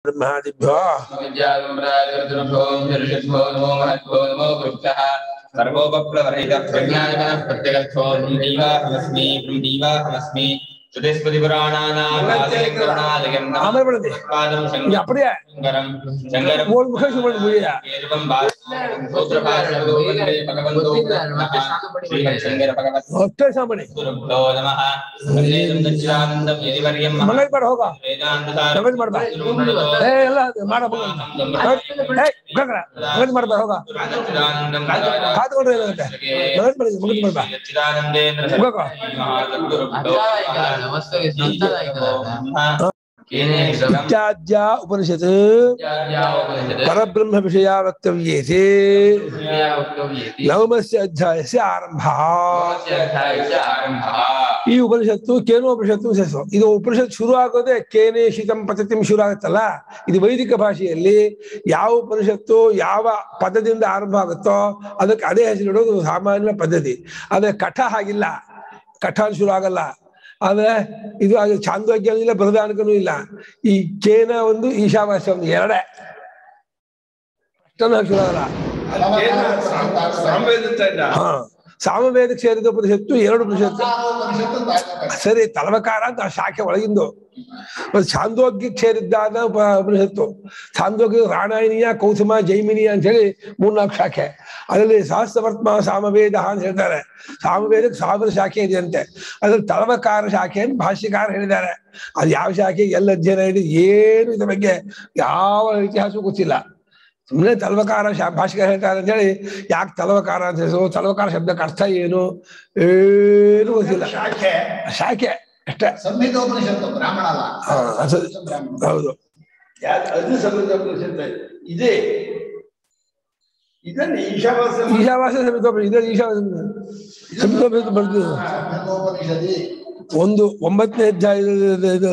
ಬ್ರಹ್ಮಾದಿಭ್ಯೋ सर्वोपप्लवरहितप्रज्ञानप्रत्यगर्थोऽहमस्मि श्रुतिस्मृतिपुराणानामालयं ಆಮೇಲೆ ಬರುತ್ತೆ ಈಗ ಅಪ್ಪಡಿಯ ಮೂರು ಮುಖ ಸುಮ್ಮನೆ ಮುಗಿಯ ಒಟ್ಟೆ ಸಾಮಾನ್ಯ ಮಂಗಲ್ ಮಾಡ ಹೋಗ ಮಂಗಲ್ ಮಾಡ್ಬಾ ಏ ಎಲ್ಲ ಮಾಡ ಏ ಗಂಗ್ರ ಮಂಗಲ್ ಮಾಡ್ಬಾ ಹೋಗ ಕಾದ್ಕೊಂಡ್ರೆ ಏನಾಗುತ್ತೆ ಮಂಗಲ್ ಮಾಡಿ ಮಂಗಲ್ ಮಾಡ್ಬಾ ಹೋಗ ಇತ್ಯಾದ್ಯ ಉಪನಿಷತ್ ಪರಬ್ರಹ್ಮ ವಿಷಯ ವಕ್ತವ್ಯೇತೆ ನವಮಸ್ಯ ಅಧ್ಯಾಯಸ್ಯ ಆರಂಭ ಈ ಉಪನಿಷತ್ತು ಕೇನೋ ಉಪನಿಷತ್ತು ಹೆಸರು ಇದು ಉಪನಿಷತ್ ಶುರು ಆಗೋದೇ ಕೇನೇ ಶಿತಂ ಪತತಿಂ ಶುರು ಆಗುತ್ತಲ್ಲ ಇದು ವೈದಿಕ ಭಾಷೆಯಲ್ಲಿ ಯಾವ ಉಪನಿಷತ್ತು ಯಾವ ಪದದಿಂದ ಆರಂಭ ಆಗುತ್ತೋ ಅದಕ್ಕೆ ಅದೇ ಹೆಸರಿಡೋದು ಸಾಮಾನ್ಯ ಪದ್ಧತಿ ಆದ್ರೆ ಕಠ ಹಾಗಿಲ್ಲ ಕಠ ಅಂತ ಶುರು ಆಗಲ್ಲ ಆದ್ರೆ ಇದು ಅದು ಚಾಂದೋಗ್ಯನೂ ಇಲ್ಲ ಬೃಹದಾನಕನೂ ಇಲ್ಲ ಈ ಕೇನ ಒಂದು ಈಶಾವಾಸ್ಯ ಒಂದು ಎರಡೇ ಅಷ್ಟನ್ನು ಶುರು ಆಗಲ್ಲ ಹಾ ಸಾಮವೇದಕ್ಕೆ ಸೇರಿದ ಉಪನಿಷತ್ತು ಎರಡು ಉಪನಿಷತ್ತು ಸರಿ ತಲವಕಾರ ಅಂತ ಆ ಶಾಖೆ ಒಳಗಿಂದು ಒಂದು ಛಾಂದೋಗ್ಯಕ್ಕೆ ಸೇರಿದ್ದಾದ ಉಪ ಉಪನಿಷತ್ತು ಛಾಂದೋಗ್ಯ ರಾಣಾಯಣಿಯ ಕೌಸುಮ ಜೈಮಿನಿಯ ಅಂತ ಹೇಳಿ ಮೂರ್ನಾಲ್ಕು ಶಾಖೆ ಅದರಲ್ಲಿ ಸಹಸ್ರವರ್ತ್ಮ ಸಾಮವೇದ ಅಂತ ಹೇಳ್ತಾರೆ ಸಾಮವೇದಕ್ಕೆ ಸಾವಿರ ಶಾಖೆ ಇದೆಯಂತೆ ಅದ್ರಲ್ಲಿ ತಲವಕಾರ ಶಾಖೆ ಅಂತ ಭಾಷ್ಯಕಾರ ಹೇಳಿದ್ದಾರೆ ಅದು ಯಾವ ಶಾಖೆ ಎಲ್ಲ ಅಧ್ಯಯನ ಇದೆ ಏನು ಇದ್ರ ಬಗ್ಗೆ ಯಾವ ಇತಿಹಾಸವೂ ಗೊತ್ತಿಲ್ಲ ಸುಮ್ಮನೆ ತಲವಕಾರ ಶಾ ಭಾಷೆಗಾರ ಹೇಳ್ತಾರೆ ಅಂತ ಹೇಳಿ ಯಾಕೆ ತಲವಕಾರ ಅಂತ ಹೆಸರು ತಲವಕಾರ ಶಬ್ದಕ್ಕೆ ಅರ್ಥ ಏನು ಏನು ಗೊತ್ತಿಲ್ಲ ಶಾಖೆ ಶಾಖೆ ಅಷ್ಟೇ ಸಂಹಿತೋಪನಿಷತ್ತು ಬ್ರಾಹ್ಮಣ ಅಲ್ಲ ಹಾ, ಅದು- ಹೌದು ಅದು ಸಮುದ್ರ ಇದೆ ಇದನ್ನ ಈಶಾವಾಸ್ಯ ಈಶಾವಾಸ್ಯ ಸಮಿತ ಇದೆ ಈಶಾವಾಸ್ಯ ಸಮಿತ ಬರ್ದು ಸಂಹಿತೋಪನಿಷದಿ ಒಂದು ಒಂಬತ್ತನೇ ಅಧ್ಯಾಯದ ಇದು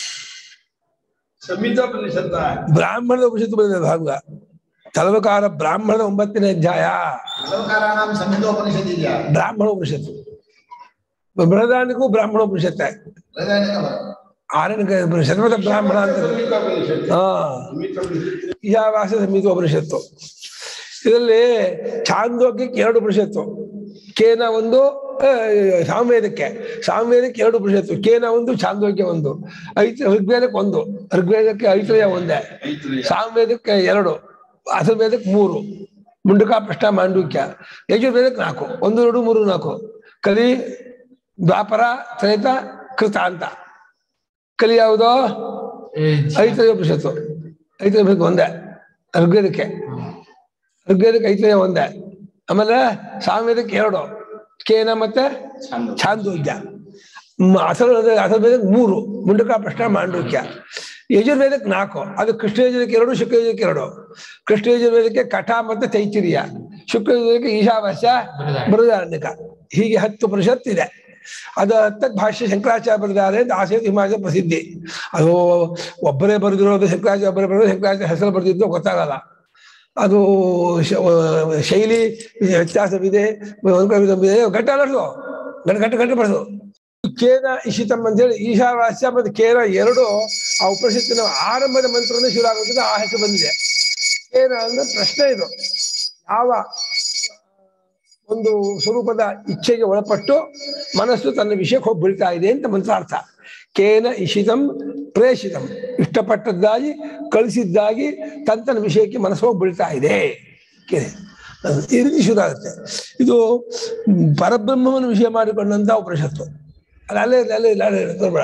ಸಂಹಿತೋಪನಿಷತ್ತ ಬ್ರಾಹ್ಮಣದ ಉಪನಿಷತ್ತು ಬಂದಿದೆ ಭಾಗ ತಲವಕಾರ ಬ್ರಾಹ್ಮಣದ ಒಂಬತ್ತನೇ ಅಧ್ಯಾಯ ಅಲಂಕಾರಾಣಂ ಸಂಹಿತೋಪನಿಷದಿ ಇದೆಯಾ ಬ್ರಾಹ್ಮಣ ಉಪನಿಷತ್ತು ಬೃಹದಾನಿಗೂ ಬ್ರಾಹ್ಮಣ ಉಪನಿಷತ್ತೆ ವೈಧಾನಿಕ ಬರುತ್ತೆ. ಆರನೇ ಶತಮತ ಬ್ರಾಹ್ಮಣ ಅಂತ ಸಂಹಿತೋಪನಿಷತ್ತು ಹಾ ಸಂಹಿತೋಪನಿಷತ್ತು ಈಶಾವಾಸ ಸಮಿತ ಉಪನಿಷತ್ತು ಇದರಲ್ಲಿ ಛಾಂದೋಗ್ಯಕ್ಕೆ ಎರಡು ಉಪನಿಷತ್ತು ಕೇನ ಒಂದು ಆ, ಸಾಮವೇದಕ್ಕೆ ಸಾಮವೇದಕ್ಕೆ ಎರಡು ಉಪನಿಷತ್ತು ಕೇನ ಒಂದು ಛಾಂದೋಗ್ಯ ಒಂದು ಐತ ಋಗ್ವೇದಕ್ಕೆ ಒಂದು ಋಗ್ವೇದಕ್ಕೆ ಐತರೇಯ ಒಂದೇ ಸಾಮವೇದಕ್ಕೆ ಎರಡು ಅಥರ್ವೇದಕ್ಕೆ ಮೂರು ಮುಂಡಕ ಪ್ರಶ್ನ ಮಾಂಡುಕ್ಯ ಯಜುರ್ವೇದಕ್ಕೆ ನಾಲ್ಕು ಒಂದು ಎರಡು ಮೂರು ನಾಲ್ಕು ಕಲಿ ದ್ವಾಪರ ತ್ರೇತ ಕೃತ ಅಂತ ಕಲಿ ಯಾವುದೋ ಐತರೇಯ ಉಪನಿಷತ್ತು ಐತರೇಯ ಉಪನಿಷತ್ತು ಒಂದೇ ಋಗ್ವೇದಕ್ಕೆ ಋಗ್ವೇದಕ್ಕೆ ಐತರೇಯ ಒಂದೇ ಆಮೇಲೆ ಸಾಮವೇದಕ್ಕೆ ಎರಡು ಕೇನ ಮತ್ತೆ ಛಾಂದೋಗ್ಯ ಮ- ಅಥರ್ವ ಅಥರ್ವೇದಕ್ಕೆ ಮೂರು ಮುಂಡಕ ಪ್ರಶ್ನ ಮಾಂಡುಕ್ಯ ಯಜುರ್ವೇದಕ್ಕೆ ನಾಲ್ಕು ಅದು ಕೃಷ್ಣ ಯಜುರ್ವೇದಕ್ಕೆ ಎರಡು ಶುಕ್ಲ ಯಜುರ್ವೇದಕ್ಕೆ ಎರಡು ಕೃಷ್ಣ ಯಜುರ್ವೇದಕ್ಕೆ ಕಠ ಮತ್ತೆ ತೈತಿರಿಯ ಶುಕ್ಲ ಯಜುರ್ವೇದಕ್ಕೆ ಈಶಾವಾಸ್ಯ ಬೃಹದಾರಣ್ಯಕ ಹೀಗೆ ಹತ್ತು ಪರಿಷತ್ ಇದೆ ಅದು ಹತ್ತಕ್ಕೆ ಭಾಷ್ಯ ಶಂಕರಾಚಾರ್ಯ ಬರೆದಿದ್ದಾರೆ ಅಂತ ಆಸೆ ಹಿಮಾಚಲ ಪ್ರಸಿದ್ಧಿ ಅದು ಒಬ್ಬರೇ ಬರೆದಿರೋದು ಶಂಕರಾಚಾರ್ಯ ಒಬ್ಬರೇ ಬರೆದು ಶಂಕರಾಚಾರ್ಯ ಹೆಸರು ಬರೆದಿದ್ದು ಗೊತ್ತಾಗಲ್ಲ ಅದು ಶ- ಶೈಲಿ ವ್ಯತ್ಯಾಸವಿದೆ ಒಂದು ಕಡೆ ಇದೆ ಗಟ್ಟ ಅನ್ನೋದು ಗಂಟೆ ಗಂಟೆ ಗಂಟೆ ಬರೋದು ಕೇನ ಇಶಿತಂ ಅಂತೇಳಿ ಈಶಾವಾಸ್ಯ ಮತ್ತು ಕೇನ ಎರಡು ಆ ಉಪನಿಷತ್ತಿನ ಆರಂಭದ ಮಂತ್ರನೇ ಶುರು ಆಗೋದ್ರಿಂದ ಆ ಹೆಸರು ಬಂದಿದೆ ಕೇನ ಅಂದ್ರೆ ಪ್ರಶ್ನೆ ಇದು ಯಾವ ಒಂದು ಸ್ವರೂಪದ ಇಚ್ಛೆಗೆ ಒಳಪಟ್ಟು ಮನಸ್ಸು ತನ್ನ ವಿಷಯಕ್ಕೆ ಹೋಗಿ ಬೀಳ್ತಾ ಇದೆ ಅಂತ ಮಂತ್ರಾರ್ಥ ಕೇನ ಇಶಿತಂ ಪ್ರೇಷಿತಂ ಇಷ್ಟಪಟ್ಟದ್ದಾಗಿ ಕಳಿಸಿದ್ದಾಗಿ ತನ್ನ ತನ್ನ ವಿಷಯಕ್ಕೆ ಮನಸ್ಸು ಹೋಗಿ ಬೀಳ್ತಾ ಇದೆ ಕೇನೆ ಈ ರೀತಿ ಶುರು ಆಗುತ್ತೆ ಇದು ಪರಬ್ರಹ್ಮವನ್ನು ವಿಷಯ ಮಾಡಿಕೊಂಡಂತ ಉಪನಿಷತ್ತು ಅಲ್ಲ ಅಲ್ಲೇ ಇದೆ, ಅಲ್ಲೇ ಇದೆ, ಅಲ್ಲೇ ಇದೆ, ತಗೊಳ್ಬೇಡ.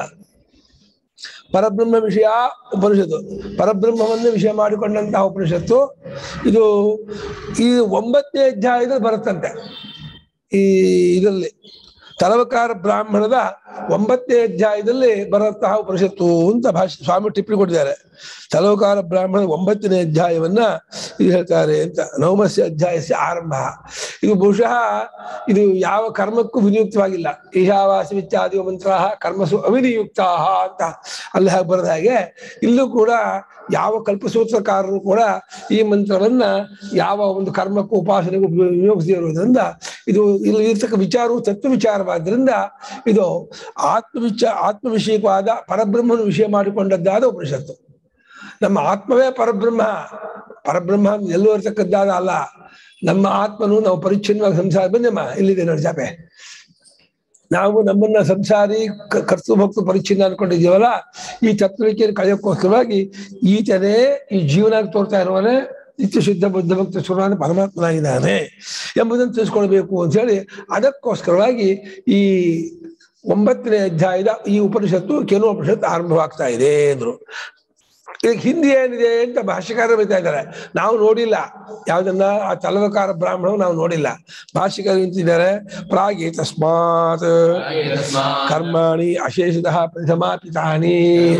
ಪರಬ್ರಹ್ಮ ವಿಷಯ ಉಪನಿಷತ್ತು ಪರಬ್ರಹ್ಮವನ್ನು ವಿಷಯ ಮಾಡಿಕೊಂಡಂತಹ ಉಪನಿಷತ್ತು ಇದು ಈ ಒಂಬತ್ತನೇ ಅಧ್ಯಾಯದಲ್ಲಿ ಬರುತ್ತಂತೆ ಈ ಇದರಲ್ಲಿ ತಲವಕಾರ ಬ್ರಾಹ್ಮಣದ ಒಂಬತ್ತನೇ ಅಧ್ಯಾಯದಲ್ಲಿ ಬರುವಂತಹ ಉಪನಿಷತ್ತು ಅಂತ ಭಾಷೆ ಸ್ವಾಮಿ ಟಿಪ್ಪಣಿ ಕೊಟ್ಟಿದ್ದಾರೆ ತಲವಕಾರ ಬ್ರಾಹ್ಮಣದ ಒಂಬತ್ತನೇ ಅಧ್ಯಾಯವನ್ನ ಇದು ಹೇಳ್ತಾರೆ ಅಂತ ನವಮಸ್ಯ ಅಧ್ಯಾಯಸ್ಯ ಆರಂಭ ಇದು ಬಹುಶಃ ಇದು ಯಾವ ಕರ್ಮಕ್ಕೂ ವಿನಿಯುಕ್ತವಾಗಿಲ್ಲ ಈಶಾವಾಸ ಇತ್ಯಾದಿ ಮಂತ್ರ ಕರ್ಮಸು ಅವಿನಿಯುಕ್ತ ಅಂತ ಅಲ್ಲಿ ಹಾಗೆ ಬರೆದ ಹಾಗೆ ಇಲ್ಲೂ ಕೂಡ ಯಾವ ಕಲ್ಪಸೂತ್ರಕಾರರು ಕೂಡ ಈ ಮಂತ್ರವನ್ನ ಯಾವ ಒಂದು ಕರ್ಮಕ್ಕೂ ಉಪಾಸನೆಗೂ ವಿನಿಯೋಗಿಸದೇ ಇರುವುದರಿಂದ ಇದು ಇಲ್ಲಿ ಇರ್ತಕ್ಕ ವಿಚಾರವು ತತ್ವ ವಿಚಾರವಾದ್ರಿಂದ ಇದು ಆತ್ಮವಿಚ ಆತ್ಮವಿಷಯಕವಾದ ಪರಬ್ರಹ್ಮನ ವಿಷಯ ಮಾಡಿಕೊಂಡದ್ದಾದ ಉಪನಿಷತ್ತು ನಮ್ಮ ಆತ್ಮವೇ ಪರಬ್ರಹ್ಮ ಪರಬ್ರಹ್ಮ ಎಲ್ಲೂ ಇರ್ತಕ್ಕದ್ದಾದ ಅಲ್ಲ ನಮ್ಮ ಆತ್ಮನು ನಾವು ಪರಿಚ್ಛಿನ್ನವಾಗಿ ಸಂಸಾರ ಬನ್ನಿಮ್ಮ ಇಲ್ಲಿದೆ ನೋಡಿ ಜಾಪೆ ನಾವು ನಮ್ಮನ್ನ ಸಂಸಾರಿ ಕ- ಕರ್ತು ಭಕ್ತು ಪರಿಚ್ಛಿನ್ನ ಅನ್ಕೊಂಡಿದೀವಲ್ಲ ಈ ತತ್ವಳಿಕೆಯನ್ನು ಕಳೆಯೋಕ್ಕೋಸ್ಕರವಾಗಿ ಈತನೇ ಈ ಜೀವನ ತೋರ್ತಾ ಇರುವನೇ ನಿತ್ಯ ಶುದ್ಧ ಬುದ್ಧ ಭಕ್ತ ಸುರಾನ ಪರಮಾತ್ಮನಾಗಿದ್ದಾನೆ ಎಂಬುದನ್ನು ತಿಳಿಸ್ಕೊಳ್ಬೇಕು ಅಂತ ಹೇಳಿ ಅದಕ್ಕೋಸ್ಕರವಾಗಿ ಈ ಒಂಬತ್ತನೇ ಅಧ್ಯಾಯದ ಈ ಉಪನಿಷತ್ತು ಕೆಲವು ಉಪನಿಷತ್ತು ಆರಂಭವಾಗ್ತಾ ಇದೆ ಅಂದ್ರು ಇದಕ್ಕೆ ಹಿಂದೆ ಏನಿದೆ ಅಂತ ಭಾಷ್ಯಕಾರ ಬೈತಾ ಇದ್ದಾರೆ ನಾವು ನೋಡಿಲ್ಲ ಯಾವ್ದನ್ನ ಆ ತಲವಕಾರ ಬ್ರಾಹ್ಮಣ ನಾವು ನೋಡಿಲ್ಲ ಭಾಷ್ಯಕಾರ ನಿಂತಿದ್ದಾರೆ ಪ್ರಾಗಿ ತಸ್ಮಾತ್ ಕರ್ಮಾಣಿ ಅಶೇಷತಃ ಪ್ರಥಮಾಪಿತಾನಿ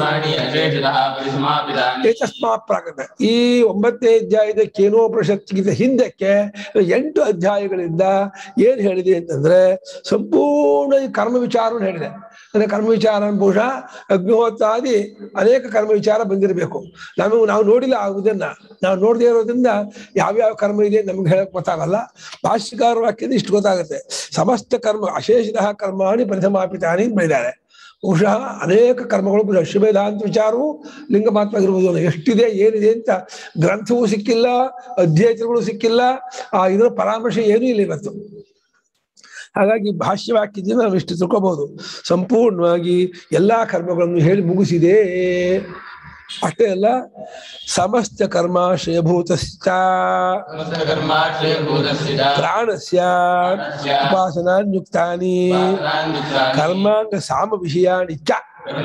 ಏತಸ್ಮಾತ್ ಪ್ರಾಕೃತ ಈ ಒಂಬತ್ತನೇ ಅಧ್ಯಾಯದ ಕೇನೋಪನಿಷತ್ತಿಗಿಂತ ಹಿಂದಕ್ಕೆ ಎಂಟು ಅಧ್ಯಾಯಗಳಿಂದ ಏನ್ ಹೇಳಿದೆ ಅಂತಂದ್ರೆ ಸಂಪೂರ್ಣ ಈ ಕರ್ಮ ವಿಚಾರವನ್ನು ಹೇಳಿದೆ ಅಂದ್ರೆ ಕರ್ಮ ವಿಚಾರ ಬಹುಶಃ ಅಗ್ನಿಹೋತ್ರಾದಿ ಅನೇಕ ಕರ್ಮ ವಿಚಾರ ಬಂದಿರಬೇಕು ನಮಗೆ ನಾವು ನೋಡಿಲ್ಲ ಆಗುದನ್ನ ನಾವು ನೋಡದೇ ಇರೋದ್ರಿಂದ ಯಾವ್ಯಾವ ಕರ್ಮ ಇದೆ ನಮ್ಗೆ ಹೇಳಕ್ ಗೊತ್ತಾಗಲ್ಲ ಭಾಷ್ಯಕಾರ ವಾಕ್ಯದ ಇಷ್ಟು ಗೊತ್ತಾಗುತ್ತೆ ಸಮಸ್ತ ಕರ್ಮ ಅಶೇಷತಃ ಕರ್ಮಾಣಿ ಪ್ರಥಮಾಪಿತಾನಿ ಅಂತ ಬೈದಾರೆ ಬಹುಶಃ ಅನೇಕ ಕರ್ಮಗಳು ಅಶ್ವಮೇಧಾಂತ ವಿಚಾರವು ಲಿಂಗ ಮಾತ್ರ ಆಗಿರ್ಬೋದು ಎಷ್ಟಿದೆ ಏನಿದೆ ಅಂತ ಗ್ರಂಥವೂ ಸಿಕ್ಕಿಲ್ಲ ಅಧ್ಯಯನಗಳು ಸಿಕ್ಕಿಲ್ಲ ಆ ಇದರ ಪರಾಮರ್ಶೆ ಏನೂ ಇಲ್ಲ ಇವತ್ತು ಹಾಗಾಗಿ ಭಾಷ್ಯವಾಕ್ಯದಿಂದ ನಾವು ಇಷ್ಟು ತಿಳ್ಕೋಬಹುದು ಸಂಪೂರ್ಣವಾಗಿ ಎಲ್ಲಾ ಕರ್ಮಗಳನ್ನು ಹೇಳಿ ಮುಗಿಸಿದೆ ಅಷ್ಟೇ ಅಲ್ಲ ಸಮಸ್ತ ಕರ್ಮಾಶ್ರಯಭೂತ ಪ್ರಾಣಸ್ಯ ಉಪಾಸನಾನ್ಯುಕ್ತಾನಿ ಕರ್ಮಾಂಗ ಸಾಮ ವಿಷಯಾಣಿ ಚ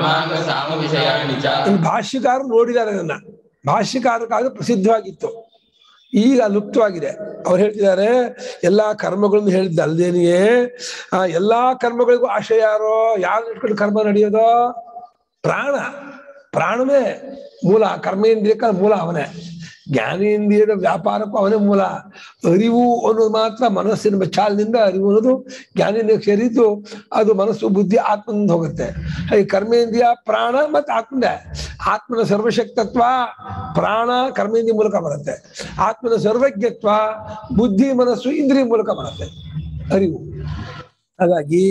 ಇನ್ನು ಭಾಷ್ಯಕಾರರು ನೋಡಿದ್ದಾರೆ ಅದನ್ನ ಭಾಷ್ಯಕಾರಕ್ಕಾಗ ಪ್ರಸಿದ್ಧವಾಗಿತ್ತು ಈಗ ಲುಪ್ತವಾಗಿದೆ ಅವ್ರು ಹೇಳ್ತಿದ್ದಾರೆ ಎಲ್ಲಾ ಕರ್ಮಗಳನ್ನು ಹೇಳಿದ್ದ ಅಲ್ದೇನಿಯೇ ಆ ಎಲ್ಲಾ ಕರ್ಮಗಳಿಗೂ ಆಶಯ ಯಾರೋ ಯಾರು ಇಟ್ಕೊಂಡು ಕರ್ಮ ನಡೆಯೋದೋ ಪ್ರಾಣ ಪ್ರಾಣವೇ ಮೂಲ ಕರ್ಮೇಂದ್ರಿಯಕ್ಕೆ ಮೂಲ ಅವನೇ ಜ್ಞಾನೇಂದ್ರಿಯದ ವ್ಯಾಪಾರಕ್ಕೂ ಅವನೇ ಮೂಲ ಅರಿವು ಅನ್ನೋದು ಮಾತ್ರ ಮನಸ್ಸಿನ ಚಾಲದಿಂದ ಅರಿವು ಅನ್ನೋದು ಜ್ಞಾನೇಂದ್ರಿಯಕ್ಕೆ ಸೇರಿದ್ದು ಅದು ಮನಸ್ಸು ಬುದ್ಧಿ ಆತ್ಮನಿಂದ ಹೋಗುತ್ತೆ ಹಾಗೆ ಕರ್ಮೇಂದ್ರಿಯ ಪ್ರಾಣ ಮತ್ತು ಆತ್ಮನೇ ಆತ್ಮನ ಸರ್ವಶಕ್ತತ್ವ ಪ್ರಾಣ ಕರ್ಮೇಂದ್ರಿಯ ಮೂಲಕ ಬರುತ್ತೆ ಆತ್ಮನ ಸರ್ವಜ್ಞತ್ವ ಬುದ್ಧಿ ಮನಸ್ಸು ಇಂದ್ರಿಯ ಮೂಲಕ ಬರುತ್ತೆ ಅರಿವು ಹಾಗಾಗಿ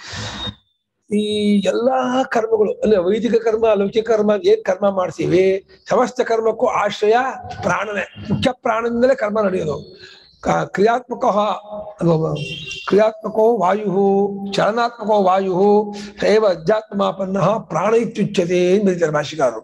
ಈ ಎಲ್ಲಾ ಕರ್ಮಗಳು ಅಂದ್ರೆ ವೈದಿಕ ಕರ್ಮ ಲೌಕಿಕ ಕರ್ಮ ಏನ್ ಕರ್ಮ ಮಾಡ್ತೀವಿ ಸಮಸ್ತ ಕರ್ಮಕ್ಕೂ ಆಶ್ರಯ ಪ್ರಾಣನೇ ಮುಖ್ಯ ಪ್ರಾಣದಿಂದಲೇ ಕರ್ಮ ನಡೆಯೋದು ಕ- ಕ್ರಿಯಾತ್ಮಕ ಅಥವಾ ಕ್ರಿಯಾತ್ಮಕೋ ವಾಯು ಚಲನಾತ್ಮಕೋ ವಾಯು ಸೇವ ಅಧ್ಯಾತ್ಮಾಪನ್ನ ಪ್ರಾಣ ಇತ್ಯುಚ್ಯತೆ ಅಂತ ಬರೀತಾರೆ ಭಾಷಿಕಾರರು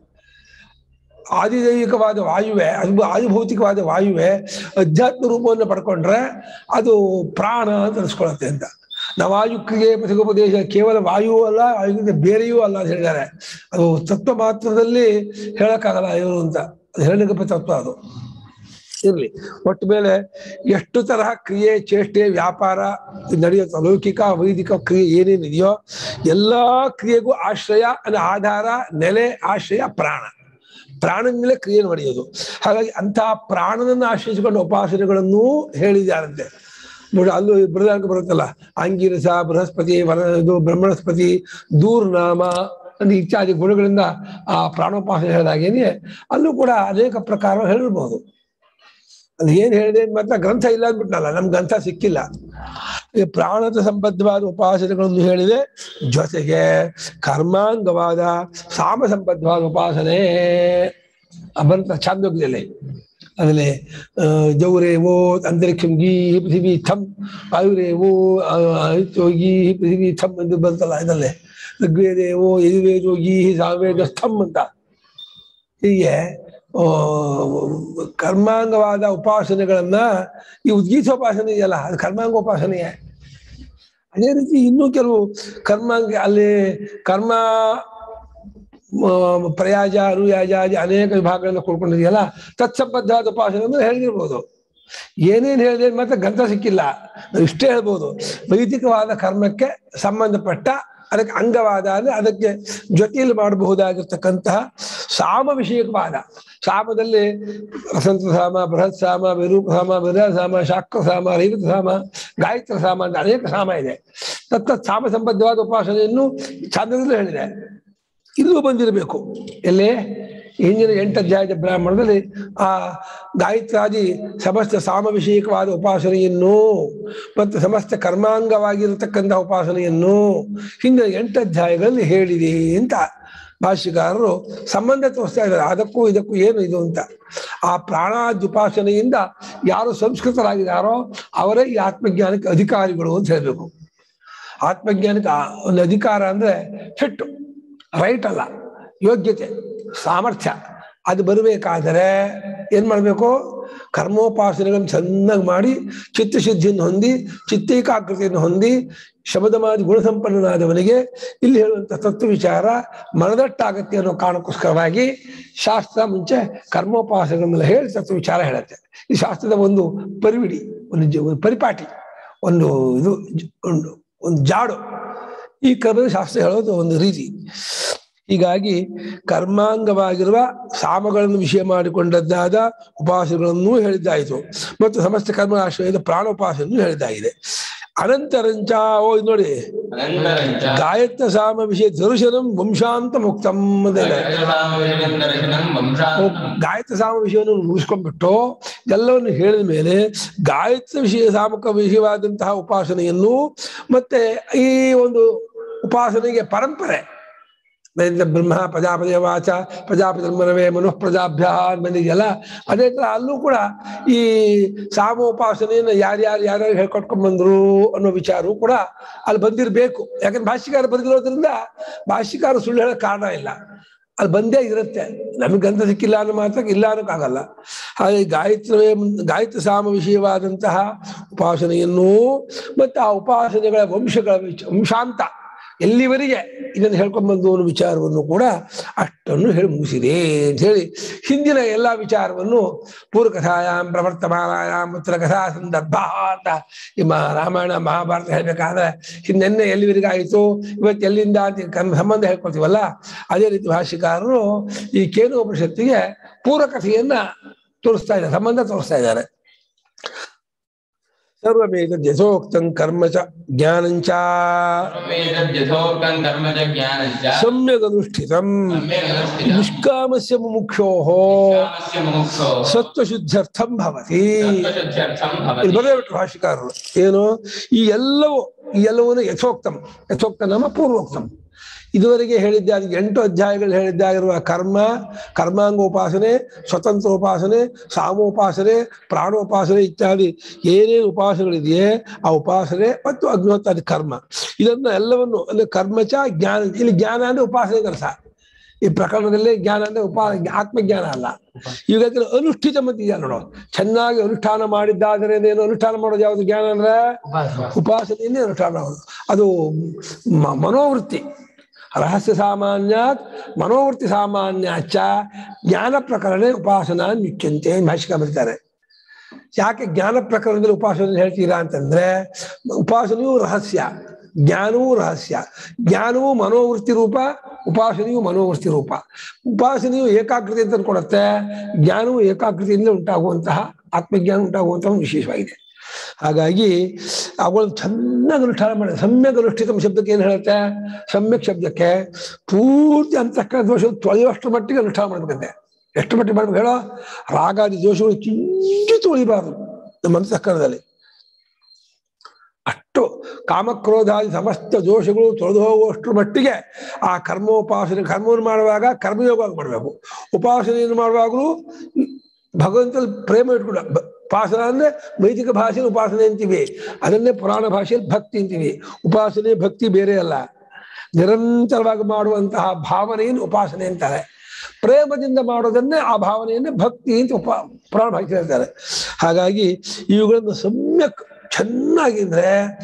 ಆದಿದೈವಿಕವಾದ ವಾಯುವೆ ಅದು ಆದಿಭೌತಿಕವಾದ ವಾಯುವೆ ಅಧ್ಯಾತ್ಮ ರೂಪವನ್ನು ಪಡ್ಕೊಂಡ್ರೆ ಅದು ಪ್ರಾಣ ಅಂತ ಅನಿಸ್ಕೊಳತ್ತೆ ಅಂತ ನವಾಯು ಕ್ರಿಯೆ ಪ್ರತಿಗೋಪದೇಶ ಕೇವಲ ವಾಯು ಅಲ್ಲ ವಾಯುವಿಂದ ಬೇರೆಯೂ ಅಲ್ಲ ಅಂತ ಹೇಳಿದ್ದಾರೆ ಅದು ತತ್ವ ಮಾತ್ರದಲ್ಲಿ ಹೇಳಕ್ಕಾಗಲ್ಲ ಇವರು ಅಂತ ಅದು ಹೇಳಲಿಕ್ಕೆ ತತ್ವ ಅದು ಇರ್ಲಿ ಒಟ್ಟು ಮೇಲೆ ಎಷ್ಟು ತರಹ ಕ್ರಿಯೆ ಚೇಷ್ಟೆ ವ್ಯಾಪಾರ ನಡೆಯುತ್ತೋ ಲೌಕಿಕ ವೈದಿಕ ಕ್ರಿಯೆ ಏನೇನಿದೆಯೋ ಎಲ್ಲಾ ಕ್ರಿಯೆಗೂ ಆಶ್ರಯ ಅಂದ್ರೆ ಆಧಾರ ನೆಲೆ ಆಶ್ರಯ ಪ್ರಾಣ ಪ್ರಾಣದಿಂದಲೇ ಕ್ರಿಯೆ ನಡೆಯೋದು ಹಾಗಾಗಿ ಅಂತಹ ಪ್ರಾಣನನ್ನು ಆಶ್ರಯಿಸಿಕೊಂಡು ಉಪಾಸನೆಗಳನ್ನೂ ಹೇಳಿದ್ದಾರಂತೆ ನೋಡಿ ಅಲ್ಲೂ ಬೃಹದಾಂಕ ಬರುತ್ತಲ್ಲ ಅಂಗಿರಸ ಬೃಹಸ್ಪತಿ ವರ ಇದು ಬ್ರಹ್ಮಣಸ್ಪತಿ ದೂರ್ನಾಮ ಅಂದ್ರೆ ಇತ್ಯಾದಿ ಗುಣಗಳಿಂದ ಆ ಪ್ರಾಣೋಪಾಸನೆ ಹೇಳಿದಾಗೇನೆ ಅಲ್ಲೂ ಕೂಡ ಅನೇಕ ಪ್ರಕಾರ ಹೇಳಿರ್ಬೋದು ಅಲ್ಲಿ ಏನ್ ಹೇಳಿದೆ ಅಂತ ಮಾತ್ರ ಗ್ರಂಥ ಇಲ್ಲ ಅಂದ್ಬಿಟ್ನಲ್ಲ ನಮ್ ಗ್ರಂಥ ಸಿಕ್ಕಿಲ್ಲ ಈ ಪ್ರಾಣದ ಸಂಬದ್ಧವಾದ ಉಪಾಸನೆಗಳನ್ನು ಹೇಳಿದೆ ಜೊತೆಗೆ ಕರ್ಮಾಂಗವಾದ ಸಾಮ ಸಂಬದ್ಧವಾದ ಉಪಾಸನೆ ಬಂತ ಚಾಂದೋಗ್ಯದಲ್ಲಿ ಆಮೇಲೆ ಆ, ಜೌರೇವೋ ಅಂತರಿಕ್ಷಂ ಗೀ ಪೃಥಿವಿ ಥಮ್ ವಾಯುರೇವೋ ಆ, ಆದಿತ್ಯೋ ಗೀ ಪೃಥಿವಿ ಥಮ್ ಎಂದು ಬಂತಲ್ಲ ಇದಲ್ಲೇ ಋಗ್ವೇದೇವೋ ಯಜುರ್ವೇದೋ ಗೀ ಸಾಮವೇದ ಸ್ಥಮ್ ಅಂತ ಹೀಗೆ ಆ, ಕರ್ಮಾಂಗವಾದ ಉಪಾಸನೆಗಳನ್ನ ಈ ಉದ್ಗೀತೋಪಾಸನೆ ಇದೆಯಲ್ಲ ಅದು ಕರ್ಮಾಂಗ ಉಪಾಸನೆಯೇ ಅದೇ ರೀತಿ ಇನ್ನೂ ಕೆಲವು ಕರ್ಮಾಂಗ ಅಲ್ಲಿ ಕರ್ಮ ಆ, ಪ್ರಯಾಜ ಅನುಯಾಜ ಆದಿ ಅನೇಕ ವಿಭಾಗಗಳನ್ನ ಕೊಡ್ಕೊಂಡಿದೆಯಲ್ಲ ತತ್ಸಂಬದ್ಧವಾದ ಉಪಾಸನೆ ಅಂದ್ರೆ ಹೇಳಿರ್ಬೋದು ಏನೇನ್ ಹೇಳಿದೆ ಮತ್ತೆ ಗ್ರಂಥ ಸಿಕ್ಕಿಲ್ಲ ನಾವು ಇಷ್ಟೇ ಹೇಳ್ಬೋದು ವೈದಿಕವಾದ ಕರ್ಮಕ್ಕೆ ಸಂಬಂಧಪಟ್ಟ ಅದಕ್ಕೆ ಅಂಗವಾದ ಅಂದ್ರೆ ಅದಕ್ಕೆ ಜೊತೆಯಲ್ಲಿ ಮಾಡಬಹುದಾಗಿರ್ತಕ್ಕಂತಹ ಸಾಮ ವಿಷಯಕವಾದ ಸಾಮದಲ್ಲಿ ವಸಂತ ಸಾಮ ಬೃಹತ್ ಸಾಮ ವಿರೂಪ ಸಾಮ ವಿರ ಸಾಮ ಶಾಕ್ರ ಸಾಮ ರೈವತ ಸಾಮ ಗಾಯತ್ರ ಸಾಮ ಅಂತ ಅನೇಕ ಸಾಮ ಇದೆ ತತ್ತ ಸಾಮ ಸಂಬದ್ಧವಾದ ಉಪಾಸನೆಯನ್ನು ಛಾಂದದಲ್ಲೂ ಹೇಳಿದೆ ಇಲ್ಲೂ ಬಂದಿರಬೇಕು ಎಲ್ಲೇ ಹಿಂದಿನ ಎಂಟು ಅಧ್ಯಾಯದ ಬ್ರಾಹ್ಮಣದಲ್ಲಿ ಆ ಗಾಯತ್ರಾದಿ ಸಮಸ್ತ ಸಾಮ ವಿಷಯಕವಾದ ಉಪಾಸನೆಯನ್ನು ಮತ್ತು ಸಮಸ್ತ ಕರ್ಮಾಂಗವಾಗಿರತಕ್ಕಂತಹ ಉಪಾಸನೆಯನ್ನು ಹಿಂದಿನ ಎಂಟು ಅಧ್ಯಾಯಗಳಲ್ಲಿ ಹೇಳಿದೆ ಅಂತ ಭಾಷ್ಯಕಾರರು ಸಂಬಂಧ ತೋರಿಸ್ತಾ ಇದ್ದಾರೆ ಅದಕ್ಕೂ ಇದಕ್ಕೂ ಏನು ಇದು ಅಂತ ಆ ಪ್ರಾಣಾದ್ಯುಪಾಸನೆಯಿಂದ ಯಾರು ಸಂಸ್ಕೃತರಾಗಿದ್ದಾರೋ ಅವರೇ ಈ ಆತ್ಮಜ್ಞಾನಕ್ಕೆ ಅಧಿಕಾರಿಗಳು ಅಂತ ಹೇಳ್ಬೇಕು ಆತ್ಮಜ್ಞಾನಕ್ಕೆ ಆ ಒಂದು ಅಧಿಕಾರ ಅಂದ್ರೆ ಫಿಟ್ ರೈಟ್ ಅಲ್ಲ ಯೋಗ್ಯತೆ ಸಾಮರ್ಥ್ಯ ಅದು ಬರಬೇಕಾದರೆ ಏನ್ ಮಾಡ್ಬೇಕು ಕರ್ಮೋಪಾಸನೆಗಳನ್ನು ಚೆನ್ನಾಗಿ ಮಾಡಿ ಚಿತ್ತಶುದ್ಧಿಯನ್ನು ಹೊಂದಿ ಚಿತ್ತೈಕಾಕೃತಿಯನ್ನು ಹೊಂದಿ ಶಬ್ದಮಾದಿ ಗುಣಸಂಪನ್ನನಾದವನಿಗೆ ಇಲ್ಲಿ ಹೇಳುವಂತ ತತ್ವ ವಿಚಾರ ಮನದಟ್ಟಾಗತ್ತೆ ಅನ್ನೋ ಕಾರಣಕ್ಕೋಸ್ಕರವಾಗಿ ಶಾಸ್ತ್ರ ಮುಂಚೆ ಕರ್ಮೋಪಾಸನೆಗಳನ್ನೆಲ್ಲ ಹೇಳಿ ತತ್ವ ವಿಚಾರ ಹೇಳುತ್ತೆ ಈ ಶಾಸ್ತ್ರದ ಒಂದು ಪರಿವಿಡಿ ಒಂದು ಜ- ಒಂದು ಪರಿಪಾಟಿ ಒಂದು ಇದು ಜ- ಒಂದು ಒಂದು ಜಾಡು ಈ ಕರ್ಮದ ಶಾಸ್ತ್ರ ಹೇಳೋದು ಒಂದು ರೀತಿ ಹೀಗಾಗಿ ಕರ್ಮಾಂಗವಾಗಿರುವ ಸಾಮಗಳನ್ನು ವಿಷಯ ಮಾಡಿಕೊಂಡದ್ದಾದ ಉಪಾಸನೆಗಳನ್ನೂ ಹೇಳಿದ್ದಾಯಿತು ಮತ್ತು ಸಮಸ್ತ ಕರ್ಮ ಆಶ್ರಯದ ಪ್ರಾಣೋಪಾಸನೆಯನ್ನು ಹೇಳಿದ್ದಾಗಿದೆ ಅನಂತರಂಚ ಓ ಇದು ನೋಡಿ ಅನಂತರಂಚ ಗಾಯತ್ನ ಸಾಮ ವಿಷಯ ದರ್ಶನಂ ವಂಶಾಂತ ಮುಕ್ತಂ ಅಂತ ಇದೆ. ದರ್ಶನಂ ವಂಶಾಂತಂ ಗಾಯತ್ರಿ ಸಾಮ ವಿಷಯವನ್ನು ಮುಗಿಸ್ಕೊಂಡ್ಬಿಟ್ಟು ಎಲ್ಲವನ್ನು ಹೇಳಿದ ಮೇಲೆ ಗಾಯತ್ರಿ ವಿಷಯ ಸಾಮಕ ವಿಷಯವಾದಂತಹ ಉಪಾಸನೆಯನ್ನು ಮತ್ತೆ ಈ ಒಂದು ಉಪಾಸನೆಗೆ ಪರಂಪರೆ ವೇದ ಬ್ರಹ್ಮ ಪ್ರಜಾಪತಿಯ ವಾಚ ಪ್ರಜಾಪತಿ ಮನವೇ ಮನುಃ ಪ್ರಜಾಭ್ಯ ಅಂತ ಬಂದಿದೆಯಲ್ಲ ಅದೇ ತರ ಅಲ್ಲೂ ಕೂಡ ಈ ಸಾಮೋಪಾಸನೆಯನ್ನು ಯಾರ್ಯಾರು ಯಾರ್ಯಾರು ಹೇಳ್ಕೊಟ್ಕೊಂಡ್ ಬಂದ್ರು ಅನ್ನೋ ವಿಚಾರವೂ ಕೂಡ ಅಲ್ಲಿ ಬಂದಿರಬೇಕು ಯಾಕಂದ್ರೆ ಭಾಷ್ಯಕಾರ ಬರೆದಿರೋದ್ರಿಂದ ಭಾಷ್ಯಕಾರ ಸುಳ್ಳು ಹೇಳಕ್ ಕಾರಣ ಇಲ್ಲ ಅಲ್ಲಿ ಬಂದೇ ಇರುತ್ತೆ ನಮಗೆ ಗಂಧ ಸಿಕ್ಕಿಲ್ಲ ಅನ್ನೋ ಮಾತ್ರಕ್ಕೆ ಇಲ್ಲ ಅನ್ನೋಕ್ಕಾಗಲ್ಲ ಹಾಗೆ ಗಾಯತ್ರಿ ಗಾಯತ್ರಿ ಸಾಮ ವಿಷಯವಾದಂತಹ ಉಪಾಸನೆಯನ್ನು ಮತ್ತು ಆ ಉಪಾಸನೆಗಳ ವಂಶಗಳ ವಿಚ ವಂಶಾಂತ ಎಲ್ಲಿವರೆಗೆ ಇದನ್ನು ಹೇಳ್ಕೊಂಡ್ಬಂದು ಅನ್ನೋ ವಿಚಾರವನ್ನು ಕೂಡ ಅಷ್ಟನ್ನು ಹೇಳಿ ಮುಗಿಸಿದೆ ಅಂತ ಹೇಳಿ ಹಿಂದಿನ ಎಲ್ಲ ವಿಚಾರವನ್ನು ಪೂರ್ವಕಥಾಯಾಮ್ ಪ್ರವರ್ತಮಾನಾಯಾಮ್ ಉತ್ತರ ಕಥಾ ಸಂದರ್ಭ ಅಂತ ಈ ಮ- ರಾಮಾಯಣ ಮಹಾಭಾರತ ಹೇಳ್ಬೇಕಾದ್ರೆ ಹಿಂದೆನ್ನೆ ಎಲ್ಲಿವರೆಗೆ ಆಯಿತು ಇವತ್ತು ಎಲ್ಲಿಂದ ಅಂತ ಕನ್- ಸಂಬಂಧ ಹೇಳ್ಕೊಳ್ತೀವಲ್ಲ ಅದೇ ರೀತಿ ಭಾಷ್ಯಕಾರರು ಈ ಕೇನು ಉಪನಿಷತ್ತಿಗೆ ಪೂರ್ವಕಥೆಯನ್ನ ತೋರಿಸ್ತಾ ಇದ್ದಾರೆ ಸಂಬಂಧ ತೋರಿಸ್ತಾ ಇದ್ದಾರೆ ಸರ್ವಮೇತ ಯಥೋಕ್ತಂ ಕರ್ಮ ಚ ಜ್ಞಾನಂಚ ಯಥೋಕ್ತಂ ಕರ್ಮ ಚ ಜ್ಞಾನಂಚ ಸಮ್ಯಕ್ ಅನುಷ್ಠಿತಂ ಸಮ್ಯಕ್ ಅನುಷ್ಠಿತಂ ನಿಷ್ಕಾಮಸ್ಯ ಮುಮುಕ್ಷೋಃ ಕಾಮಸ್ಯ ಮುಮುಕ್ಷೋ ಸತ್ವಶುದ್ಧ್ಯರ್ಥಂ ಭವತಿ ಸತ್ವಶುದ್ಧ್ಯರ್ಥಂ ಇಲ್ಲಿ ಭವತಿ ಬರೆಯಬಿಟ್ರು ಭಾಷಿಕಾರರು ಏನು ಈ ಎಲ್ಲವೂ ಈ ಎಲ್ಲವನ್ನು ಯಥೋಕ್ತಂ ಯಥೋಕ್ತ ನಾಮ ಪೂರ್ವೋಕ್ತಂ ಇದುವರೆಗೆ ಹೇಳಿದ್ದ ಅದು ಎಂಟು ಅಧ್ಯಾಯಗಳು ಹೇಳಿದ್ದಾಗಿರುವ ಕರ್ಮ ಕರ್ಮಾಂಗ ಉಪಾಸನೆ ಸ್ವತಂತ್ರ ಉಪಾಸನೆ ಸಾಮೋಪಾಸನೆ ಪ್ರಾಣೋಪಾಸನೆ ಇತ್ಯಾದಿ ಏನೇನು ಉಪಾಸನೆಗಳಿದೆಯೇ ಆ ಉಪಾಸನೆ ಮತ್ತು ಅಗ್ನಿಹೋತ್ರಾದಿ ಕರ್ಮ ಇದನ್ನ ಎಲ್ಲವನ್ನು ಅಂದ್ರೆ ಕರ್ಮಚ ಜ್ಞಾನ ಇಲ್ಲಿ ಜ್ಞಾನ ಅಂದ್ರೆ ಉಪಾಸನೆ ಅರ್ಥ ಈ ಪ್ರಕರಣದಲ್ಲಿ ಜ್ಞಾನ ಅಂದ್ರೆ ಉಪಾ ಆತ್ಮಜ್ಞಾನ ಅಲ್ಲ ಈಗ ಅನುಷ್ಠಿತ ಮತ್ತೆ ಇದೆಯಲ್ಲ ನೋಡು ಚೆನ್ನಾಗಿ ಅನುಷ್ಠಾನ ಮಾಡಿದ್ದಾದರೆ ಏನು ಅನುಷ್ಠಾನ ಮಾಡೋದು ಯಾವುದು ಜ್ಞಾನ ಅಂದ್ರೆ ಉಪಾಸನೆಯನ್ನೇ ಅನುಷ್ಠಾನ ಮಾಡೋದು ಅದು ಮ- ಮನೋವೃತ್ತಿ ರಹಸ್ಯ ಸಾಮಾನ್ಯಾತ್ ಮನೋವೃತ್ತಿ ಸಾಮಾನ್ಯಾಚ ಜ್ಞಾನ ಪ್ರಕರಣ ಉಪಾಸನಾ ಮುಖ್ಯಂತೆ ಭಾಷಿಕ ಬರೀತಾರೆ ಯಾಕೆ ಜ್ಞಾನ ಪ್ರಕರಣದಲ್ಲಿ ಉಪಾಸನೆ ಹೇಳ್ತೀರಾ ಅಂತಂದ್ರೆ ಉಪಾಸನೆಯೂ ರಹಸ್ಯ ಜ್ಞಾನವೂ ರಹಸ್ಯ ಜ್ಞಾನವೂ ಮನೋವೃತ್ತಿ ರೂಪ ಉಪಾಸನೆಯು ಮನೋವೃತ್ತಿ ರೂಪ ಉಪಾಸನೆಯು ಏಕಾಗ್ರತೆ ಅಂತ ಕೊಡುತ್ತೆ ಜ್ಞಾನವು ಏಕಾಗ್ರತೆಯಿಂದ ಉಂಟಾಗುವಂತಹ ಆತ್ಮಜ್ಞಾನ ಉಂಟಾಗುವಂತಹ ಒಂದು ವಿಶೇಷವಾಗಿದೆ ಹಾಗಾಗಿ ಅವುಗಳನ್ನು ಚೆನ್ನಾಗಿ ಅನುಷ್ಠಾನ ಮಾಡಿ ಸಮ್ಯಕ್ ಅನುಷ್ಠಿತ ಶಬ್ದಕ್ಕೆ ಏನು ಹೇಳುತ್ತೆ ಸಮ್ಯಕ್ ಶಬ್ದಕ್ಕೆ ಪೂರ್ತಿ ಅಂತಃಕರಣ ದೋಷ ತೊಳೆಯುವಷ್ಟು ಮಟ್ಟಿಗೆ ಅನುಷ್ಠಾನ ಮಾಡ್ಬೇಕಂತೆ ಎಷ್ಟು ಮಟ್ಟಿಗೆ ಮಾಡ್ಬೇಕು ಹೇಳೋ ರಾಗಾದಿ ದೋಷಗಳು ಕಿಂಚಿತ್ ಉಳಿಬಾರದು ನಮ್ಮ ಅಂತಃಕರಣದಲ್ಲಿ ಅಷ್ಟು ಕಾಮಕ್ರೋಧಾದಿ ಸಮಸ್ತ ದೋಷಗಳು ತೊಳೆದು ಹೋಗುವಷ್ಟು ಮಟ್ಟಿಗೆ ಆ ಕರ್ಮೋಪಾಸನೆ ಕರ್ಮವನ್ನು ಮಾಡುವಾಗ ಕರ್ಮಯೋಗವಾಗಿ ಮಾಡಬೇಕು ಉಪಾಸನೆಯನ್ನು ಮಾಡುವಾಗಲೂ ಭಗವಂತನಲ್ಲಿ ಪ್ರೇಮ ಇಟ್ಕೊಂಡು ಬ- ಉಪಾಸನ ಅಂದ್ರೆ ವೈದಿಕ ಭಾಷೆಯಲ್ಲಿ ಉಪಾಸನೆ ಅಂತೀವಿ ಅದನ್ನೇ ಪುರಾಣ ಭಾಷೆಯಲ್ಲಿ ಭಕ್ತಿ ಅಂತೀವಿ ಉಪಾಸನೆ ಭಕ್ತಿ ಬೇರೆ ಅಲ್ಲ ನಿರಂತರವಾಗಿ ಮಾಡುವಂತಹ ಭಾವನೆಯನ್ನು ಉಪಾಸನೆ ಅಂತಾರೆ ಪ್ರೇಮದಿಂದ ಮಾಡೋದನ್ನೇ ಆ ಭಾವನೆಯನ್ನೇ ಭಕ್ತಿ ಅಂತ ಉಪ ಪುರಾಣ ಭಾಷೆ ಹೇಳ್ತಾರೆ ಹಾಗಾಗಿ ಇವುಗಳನ್ನು ಸಮ್ಯಕ್ ಚೆನ್ನಾಗಿದ್ರೆ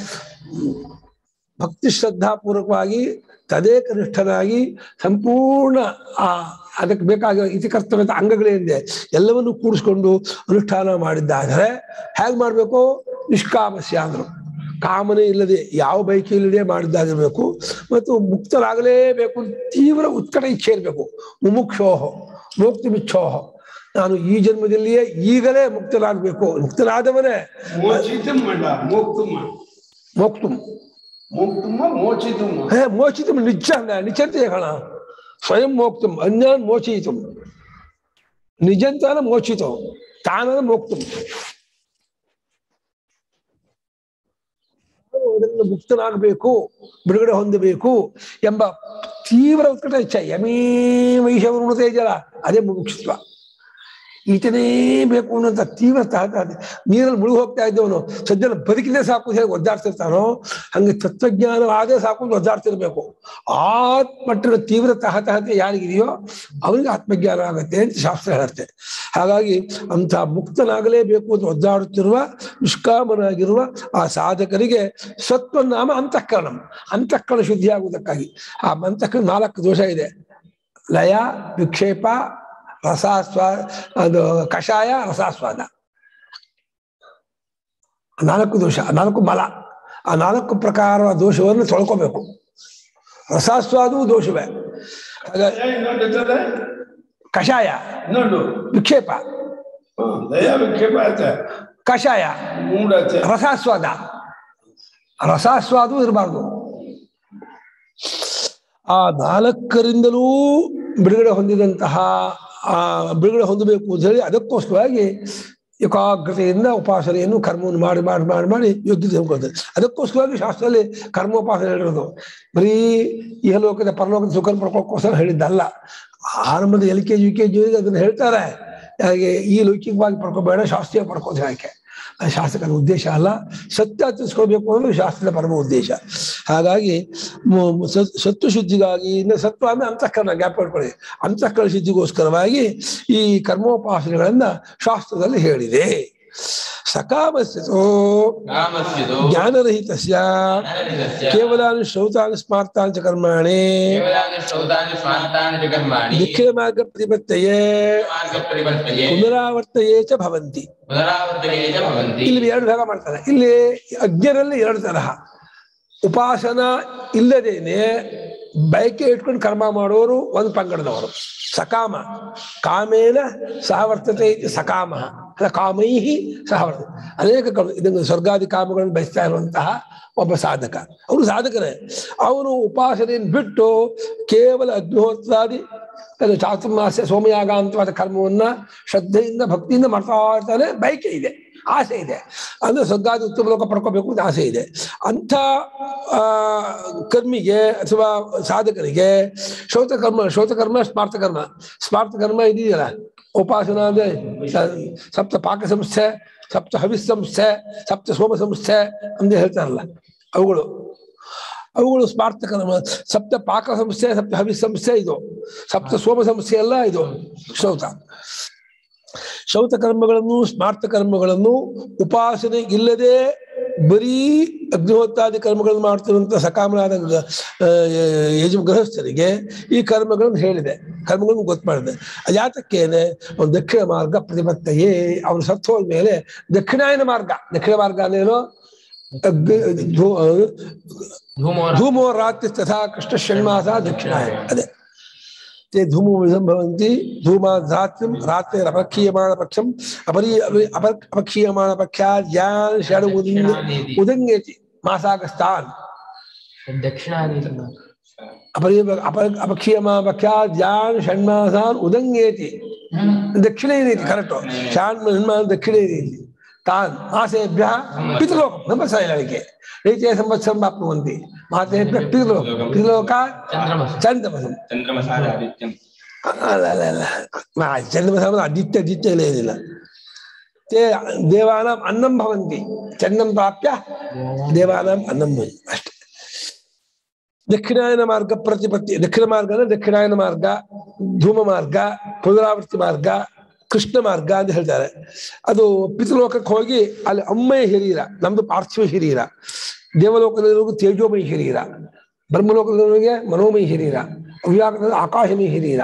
ಭಕ್ತಿ ಶ್ರದ್ಧಾಪೂರ್ವಕವಾಗಿ ತದೇಕನಿಷ್ಠನಾಗಿ ಸಂಪೂರ್ಣ ಆ ಅದಕ್ಕೆ ಬೇಕಾಗಿರೋ ಇತಿ ಕರ್ತವ್ಯದ ಅಂಗಗಳೇನಿದೆ ಎಲ್ಲವನ್ನು ಕೂಡಿಸ್ಕೊಂಡು ಅನುಷ್ಠಾನ ಮಾಡಿದ್ದಾದರೆ ಹೇಗೆ ಮಾಡಬೇಕು ನಿಷ್ಕಾಮಸ್ಯ ಅಂದ್ರು ಕಾಮನೆ ಇಲ್ಲದೆ ಯಾವ ಬೈಕಿ ಇಲ್ಲದೆ ಮಾಡಿದ್ದಾಗಿರ್ಬೇಕು ಮತ್ತು ಮುಕ್ತರಾಗಲೇಬೇಕು ಅಂತ ತೀವ್ರ ಉತ್ಕಟ ಇಚ್ಛೆ ಇರಬೇಕು ಮುಮುಕ್ಷೋಹ ಮೋಕ್ತಿ ಮಿಚ್ಛೋಹ ನಾನು ಈ ಜನ್ಮದಲ್ಲಿಯೇ ಈಗಲೇ ಮುಕ್ತನಾಗಬೇಕು ಮುಕ್ತನಾದವನೇ ಮೋಚಿತಂ ಅಲ್ಲ ಮೋಕ್ತುಮ ಮೋಕ್ತು ಮೋಕ್ತುಮ ಮೋಚಿತುಮ ಹೇ ಮೋಚಿತಂ ನಿಜ ಅಂದ ನಿಜಂತ ಕಣ ಸ್ವಯಂ ಮೋಕ್ತಂ ಅನ್ಯಾನ್ ಮೋಚಯಿತಂ ನಿಜಂತಾನ ಮೋಚಿತಂ ತಾನದ ಮೋಕ್ತಂ ಅದನ್ನು ಮುಕ್ತನಾಗಬೇಕು ಬಿಡುಗಡೆ ಹೊಂದಬೇಕು ಎಂಬ ತೀವ್ರ ಉತ್ಕಟ ಇಚ್ಛೆ ಯಮೇ ವೈಷವೃಣ ತೇಜಲ ಅದೇ ಮುಮುಕ್ಷುತ್ವ ಈತನೇ ಬೇಕು ಅನ್ನೋಂಥ ತೀವ್ರ ತಹತ ನೀರಲ್ಲಿ ಮುಳುಗಿ ಹೋಗ್ತಾ ಇದ್ದವನು ಸಜ್ಜನ ಬದುಕಿನೇ ಸಾಕು ಅಂತ ಹೇಳಿ ಒದ್ದಾಡ್ತಿರ್ತಾನೋ ಹಂಗೆ ತತ್ವಜ್ಞಾನವಾದೇ ಸಾಕು ಅಂತ ಒದ್ದಾಡ್ತಿರ್ಬೇಕು ಆ ಮಟ್ಟದ ತೀವ್ರ ತಹತಹತೆ ಯಾರಿಗಿದೆಯೋ ಅವನಿಗೆ ಆತ್ಮಜ್ಞಾನ ಆಗತ್ತೆ ಅಂತ ಶಾಸ್ತ್ರ ಹೇಳುತ್ತೆ ಹಾಗಾಗಿ ಅಂಥ ಮುಕ್ತನಾಗಲೇಬೇಕು ಅಂತ ಒದ್ದಾಡುತ್ತಿರುವ ನಿಷ್ಕಾಮನಾಗಿರುವ ಆ ಸಾಧಕರಿಗೆ ಸತ್ವನಾಮ ಅಂತಃಕರಣ ಅಂತಃಕರಣ ಶುದ್ಧಿಯಾಗುವುದಕ್ಕಾಗಿ ಆ ಅಂತಃಕರಣ ನಾಲ್ಕು ದೋಷ ಇದೆ ಲಯ ವಿಕ್ಷೇಪ ರಸಾಸ್ವಾ ಅದು ಕಷಾಯ ರಸಾಸ್ವಾದ ನಾಲ್ಕು ದೋಷ ನಾಲ್ಕು ಮಲ ಆ ನಾಲ್ಕು ಪ್ರಕಾರ ದೋಷವನ್ನು ತೊಳ್ಕೋಬೇಕು ರಸಾಸ್ವಾದವು ದೋಷವೇ ಹಾಗಾಗಿ ಇನ್ನೊಂದು ಇರ್ತದೆ ಕಷಾಯ ಇನ್ನೊಂದು ವಿಕ್ಷೇಪ ಹ, ದಯಾ ವಿಕ್ಷೇಪ ಆಯ್ತಾ ಕಷಾಯ ಮೂಡಾಚೆ ರಸಾಸ್ವಾದ ರಸಾಸ್ವಾದವೂ ಇರಬಾರ್ದು ಆ ನಾಲ್ಕರಿಂದಲೂ ಬಿಡುಗಡೆ ಹೊಂದಿದಂತಹ ಆ ಬಿಡುಗಡೆ ಹೊಂದಬೇಕು ಅಂತ ಹೇಳಿ ಅದಕ್ಕೋಸ್ಕರವಾಗಿ ಏಕಾಗ್ರತೆಯಿಂದ ಉಪಾಸನೆಯನ್ನು ಕರ್ಮವನ್ನು ಮಾಡಿ ಮಾಡಿ ಮಾಡಿ ಮಾಡಿ ಯೋಗ್ಯತೆ ಹೇಳ್ಕೊಳ್ತಾರೆ ಅದಕ್ಕೋಸ್ಕರವಾಗಿ ಶಾಸ್ತ್ರದಲ್ಲಿ ಕರ್ಮೋಪಾಸನೆ ಹೇಳಿರೋದು ಬರೀ ಇಹಲೋಕದ ಪರಲೋಕದ ಸುಖ ಪಡ್ಕೊಳ್ಳೋಕ್ಕೋಸ್ಕರ ಹೇಳಿದ್ದಲ್ಲ ಆರಂಭದ L K G U K G ಅದನ್ನ ಹೇಳ್ತಾರೆ ಹಾಗೆ ಈ ಲೌಕಿಕವಾಗಿ ಪಡ್ಕೋಬೇಡ ಶಾಸ್ತ್ರೀಯ ಪಡ್ಕೋದು ಹೇಳಕ್ಕೆ ಅದು ಶಾಸ್ತ್ರದ ಉದ್ದೇಶ ಅಲ್ಲ ಸತ್ಯ ತಿಳಿಸ್ಕೊಳ್ಬೇಕು ಅನ್ನೋದು ಶಾಸ್ತ್ರದ ಪರಮ ಉದ್ದೇಶ ಹಾಗಾಗಿ ಮು- ಮು- ಸತ್- ಸತ್ವ ಶುದ್ಧಿಗಾಗಿ ಇನ್ನು ಸತ್ವ ಅಂದ್ರೆ ಅಂತಃಕರಣ ಜ್ಞಾಪ ಇಟ್ಕೊಳ್ಳಿ ಅಂತಃಕರಣ ಶುದ್ಧಿಗೋಸ್ಕರವಾಗಿ ಈ ಕರ್ಮೋಪಾಸನೆಗಳನ್ನ ಶಾಸ್ತ್ರದಲ್ಲಿ ಹೇಳಿದೆ ಸಕಾಮಸ್ಯತೋ ಕಾಮಸ್ಯದು ಜ್ಞಾನರಹಿತಸ್ಯ ಜ್ಞಾನರಹಿತಸ್ಯ ಕೇವಲಾನು ಶ್ರೌತಾನು ಸ್ಮಾರ್ತಾನು ಚ ಕರ್ಮಾಣಿ ಕೇವಲಾನಿ ಶ್ರೌತಾನಿ ಸ್ವಾಂತಾನಿ ಚ ಕರ್ಮಾಣಿ ನಿಖಿಲ ಮಾರ್ಗ ಪ್ರತಿಪತ್ತಯೇ ಮಾರ್ಗ ಪರಿವರ್ತಯೇ ಪುನರಾವರ್ತಯೇ ಚ ಭವಂತಿ ಪುನರಾವರ್ತಯೇ ಚ ಭವಂತಿ ಇಲ್ಲಿ ಎರಡು ಭಾಗ ಮಾಡ್ತಾರೆ ಇಲ್ಲಿ ಅಜ್ಞರಲ್ಲಿ ಎರಡು ತರಹ ಉಪಾಸನ ಇಲ್ಲದೇನೆ ಬಯಕೆ ಇಟ್ಕೊಂಡು ಕರ್ಮ ಮಾಡೋರು ಒಂದು ಪಂಗಡದವರು ಸಕಾಮ ಕಾಮೇನ ಸಹವರ್ತತೆ ಇತಿ ಸಕಾಮ ಅಲ್ಲ ಕಾಮೈಹಿ ಸಹವರ್ತ ಅನೇಕ ಕರ್ಮ ಇದನ್ನು ಸ್ವರ್ಗಾದಿ ಕಾಮಗಳನ್ನು ಬಯಸ್ತಾ ಇರುವಂತಹ ಒಬ್ಬ ಸಾಧಕ ಅವನು ಸಾಧಕನೇ ಅವನು ಉಪಾಸನೆಯನ್ನು ಬಿಟ್ಟು ಕೇವಲ ಅಗ್ನಿಹೋತ್ರಾದಿ ಅದು ಚಾತುರ್ಮಾಸ್ಯ ಸೋಮಯಾಗಾಂತವಾದ ಕರ್ಮವನ್ನ ಶ್ರದ್ಧೆಯಿಂದ ಭಕ್ತಿಯಿಂದ ಮಾಡ್ತಾ ಇರ್ತಾನೆ ಬಯಕೆ ಇದೆ ಆಸೆ ಇದೆ ಅಂದ್ರೆ ಸ್ವರ್ಗಾದಿ ಉತ್ತಮ ಲೋಕ ಪಡ್ಕೋಬೇಕು ಅಂತ ಆಸೆ ಇದೆ ಅಂಥ ಆ ಕರ್ಮಿಗೆ ಅಥವಾ ಸಾಧಕರಿಗೆ ಶ್ರೋತಕರ್ಮ ಶ್ರೋತಕರ್ಮ ಸ್ಮಾರ್ತಕರ್ಮ ಸ್ಮಾರ್ತಕರ್ಮ ಇದೆಯಲ್ಲ ಉಪಾಸನ ಅಂದ್ರೆ ಸ- ಸಪ್ತ ಪಾಕ ಸಂಸ್ಥೆ ಸಪ್ತ ಹವಿಸ್ ಸಂಸ್ಥೆ ಸಪ್ತ ಸೋಮ ಸಂಸ್ಥೆ ಅಂತ ಹೇಳ್ತಾರಲ್ಲ ಅವುಗಳು ಅವುಗಳು ಸ್ಮಾರ್ಥ ಕರ್ಮ ಸಪ್ತ ಪಾಕ ಸಂಸ್ಥೆ ಸಪ್ತ ಹವಿಸ್ ಸಂಸ್ಥೆ ಇದು ಸಪ್ತ ಸೋಮ ಸಂಸ್ಥೆ ಎಲ್ಲ ಇದು ಶ್ರೌತ ಶೌತ ಕರ್ಮಗಳನ್ನು ಸ್ಮಾರ್ಥ ಕರ್ಮಗಳನ್ನು ಉಪಾಸನೆ ಇಲ್ಲದೆ ಬರೀ ಅಗ್ನಿಹೋತ್ರಾದಿ ಕರ್ಮಗಳನ್ನು ಮಾಡ್ತಿರುವಂತ ಸಕಾಮನಾದ ಗ- ಆ, ಯಜ ಗೃಹಸ್ಥರಿಗೆ ಈ ಕರ್ಮಗಳನ್ನು ಹೇಳಿದೆ ಕರ್ಮಗಳನ್ನು ಗೊತ್ತು ಮಾಡಿದೆ ಯಾತಕ್ಕೇನೆ ಒಂದು ದಕ್ಷಿಣ ಮಾರ್ಗ ಪ್ರತಿಪತ್ತೆಯೇ ಅವನು ಸತ್ತು ಹೋದ್ಮೇಲೆ ದಕ್ಷಿಣಾಯನ ಮಾರ್ಗ ದಕ್ಷಿಣ ಮಾರ್ಗ ಅಂದ್ರೇನು ಅಗ್ನಿ ಧೂ- ಧೂಮೋ ಧೂಮೋ ರಾತ್ರಿ ತಥಾ ಕೃಷ್ಣ ಷಣ್ಮಾಸ ದಕ್ಷಿಣಾಯ ಅದೇ ते धूमो विधं भवन्ति धूमात् रात्रिं रात्रिरपक्षीयमाणपक्षम् अपरि अपरि- अप- अपक्षीयमाणपक्षात् यान् षड् उदङ्- उदङ्गेति मासागस्तान् ದಕ್ಷಿಣಾದಿ अपरि अप अपक्षीयमाणपक्षात् यान् षण्मासान् उदङ्गेति दक्षिणेनेति करेक्टು षाण् षण्मान् दक्षिणेनेति तान् मासेभ्यः पितृलोकं संवत्सरके रीत्या संवत्सरं प्राप्नुवन्ति मासेभ्यः पितृलोकं पितृलोकात् ಚಂದ್ರಮಸ चन्द्रमसम् ಚಂದ್ರಮಸಾರಾದಿತ್ಯಂ ಅಲ್ಲ ಅಲ್ಲ ಅಲ್ಲ ಮಾ ಚಂದ್ರಮಸಾಮ ಅದಿತ್ಯ ಅದಿತ್ಯ ಇಲ್ಲ ಏನಿಲ್ಲ ತೇ ದೇವಾನಾಂ ಅನ್ನಂ ಭವಂತಿ ಚನ್ನಂ ಪ್ರಾಪ್ಯ ದೇವಾನಾಂ ಅನ್ನಂ ಭವಂತಿ ಅಷ್ಟೇ ದಕ್ಷಿಣಾಯನ ಮಾರ್ಗ ಪ್ರತಿಪತ್ತಿ ದಕ್ಷಿಣ ಮಾರ್ಗ ಅಂದ್ರೆ ದಕ್ಷಿಣಾಯನ ಮಾರ್ಗ ಧೂಮ ಮಾರ್ಗ ಪುನರಾವರ್ತಿ ಮಾರ್ಗ ಕೃಷ್ಣ ಮಾರ್ಗ ಅಂತ ಹೇಳ್ತಾರೆ ಅದು ಪಿತೃಲೋಕಕ್ಕೆ ಹೋಗಿ ಅಲ್ಲಿ ಅಮ್ಮಯ ಶರೀರ ನಮ್ದು ಪಾರ್ಥಿವ ಶರೀರ ದೇವಲೋಕದಲ್ಲಿರುವ ತೇಜೋಮಯ ಶರೀರ ಬ್ರಹ್ಮಲೋಕದವರಿಗೆ ಮನೋಮಯ ಶರೀರ ಅವ್ಯಾಕದ ಆಕಾಶಮಯ ಶರೀರ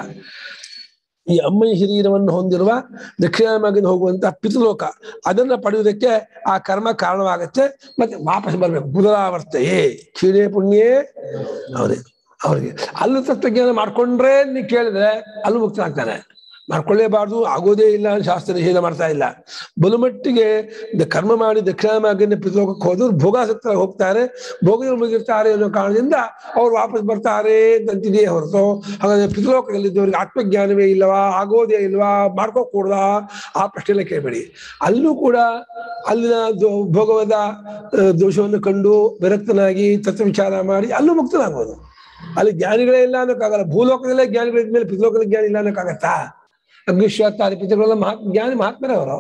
ಈ ಅಮ್ಮಯ ಶರೀರವನ್ನು ಹೊಂದಿರುವ ದಕ್ಷಿಣ ಮಾರ್ಗದಿಂದ ಹೋಗುವಂತಹ ಪಿತೃಲೋಕ ಅದನ್ನ ಪಡೆಯುವುದಕ್ಕೆ ಆ ಕರ್ಮ ಕಾರಣವಾಗತ್ತೆ ಮತ್ತೆ ವಾಪಸ್ ಬರ್ಬೇಕು ಪುನರಾವರ್ತಯೇ ಕ್ಷೀಣೆ ಪುಣ್ಯೇ ಅವರೇ ಅವರಿಗೆ ಅಲ್ಲೂ ತತ್ವಜ್ಞಾನ ಮಾಡ್ಕೊಂಡ್ರೆ ನೀವು ಕೇಳಿದ್ರೆ ಅಲ್ಲೂ ಮುಕ್ತನಾಗ್ತಾನೆ ಮಾಡ್ಕೊಳ್ಳೇಬಾರ್ದು ಆಗೋದೇ ಇಲ್ಲ ಅಂತ ಶಾಸ್ತ್ರ ನಿಷೇಧ ಮಾಡ್ತಾ ಇಲ್ಲ ಬಲುಮಟ್ಟಿಗೆ ದ- ಕರ್ಮ ಮಾಡಿ ದಕ್ಷಿಣ ಮಾರ್ಗದಿಂದ ಪಿತೃಲೋಕಕ್ಕೆ ಹೋದವರು ಭೋಗಾಸಕ್ತರಾಗಿ ಹೋಗ್ತಾರೆ ಭೋಗದಲ್ಲಿ ಮುಗಿರ್ತಾರೆ ಅನ್ನೋ ಕಾರಣದಿಂದ ಅವ್ರು ವಾಪಸ್ ಬರ್ತಾರೆ ಅಂತಿದೆಯೇ ಹೊರತು ಹಾಗಾದ್ರೆ ಪಿತೃಲೋಕದಲ್ಲಿದ್ದವರಿಗೆ ಆತ್ಮಜ್ಞಾನವೇ ಇಲ್ಲವಾ ಆಗೋದೇ ಇಲ್ವಾ ಮಾಡ್ಕೋಕೂಡ್ದಾ ಆ ಪ್ರಶ್ನೆ ಎಲ್ಲ ಕೇಳಬೇಡಿ ಅಲ್ಲೂ ಕೂಡ ಅಲ್ಲಿನ ದೋ- ಭೋಗವಾದ ಆ, ದೋಷವನ್ನು ಕಂಡು ವಿರಕ್ತನಾಗಿ ತತ್ವ ವಿಚಾರ ಮಾಡಿ ಅಲ್ಲೂ ಮುಕ್ತನಾಗ್ಬೋದು ಅಲ್ಲಿ ಜ್ಞಾನಿಗಳೇ ಇಲ್ಲ ಅನ್ನೋಕ್ಕಾಗಲ್ಲ ಭೂಲೋಕದಲ್ಲೇ ಜ್ಞಾನಿಗಳಿದ್ಮೇಲೆ ಪಿತೃಲೋಕದ ಜ್ಞಾನ ಇಲ್ಲ ಅನ್ನೋಕ್ಕಾಗತ್ತಾ ಅಗ್ನಿಶ್ವತ್ತಾದಿ ಪಿತೃಗಳೆಲ್ಲ ಮಹಾ ಜ್ಞಾನಿ ಮಹಾತ್ಮರೇ ಅವರು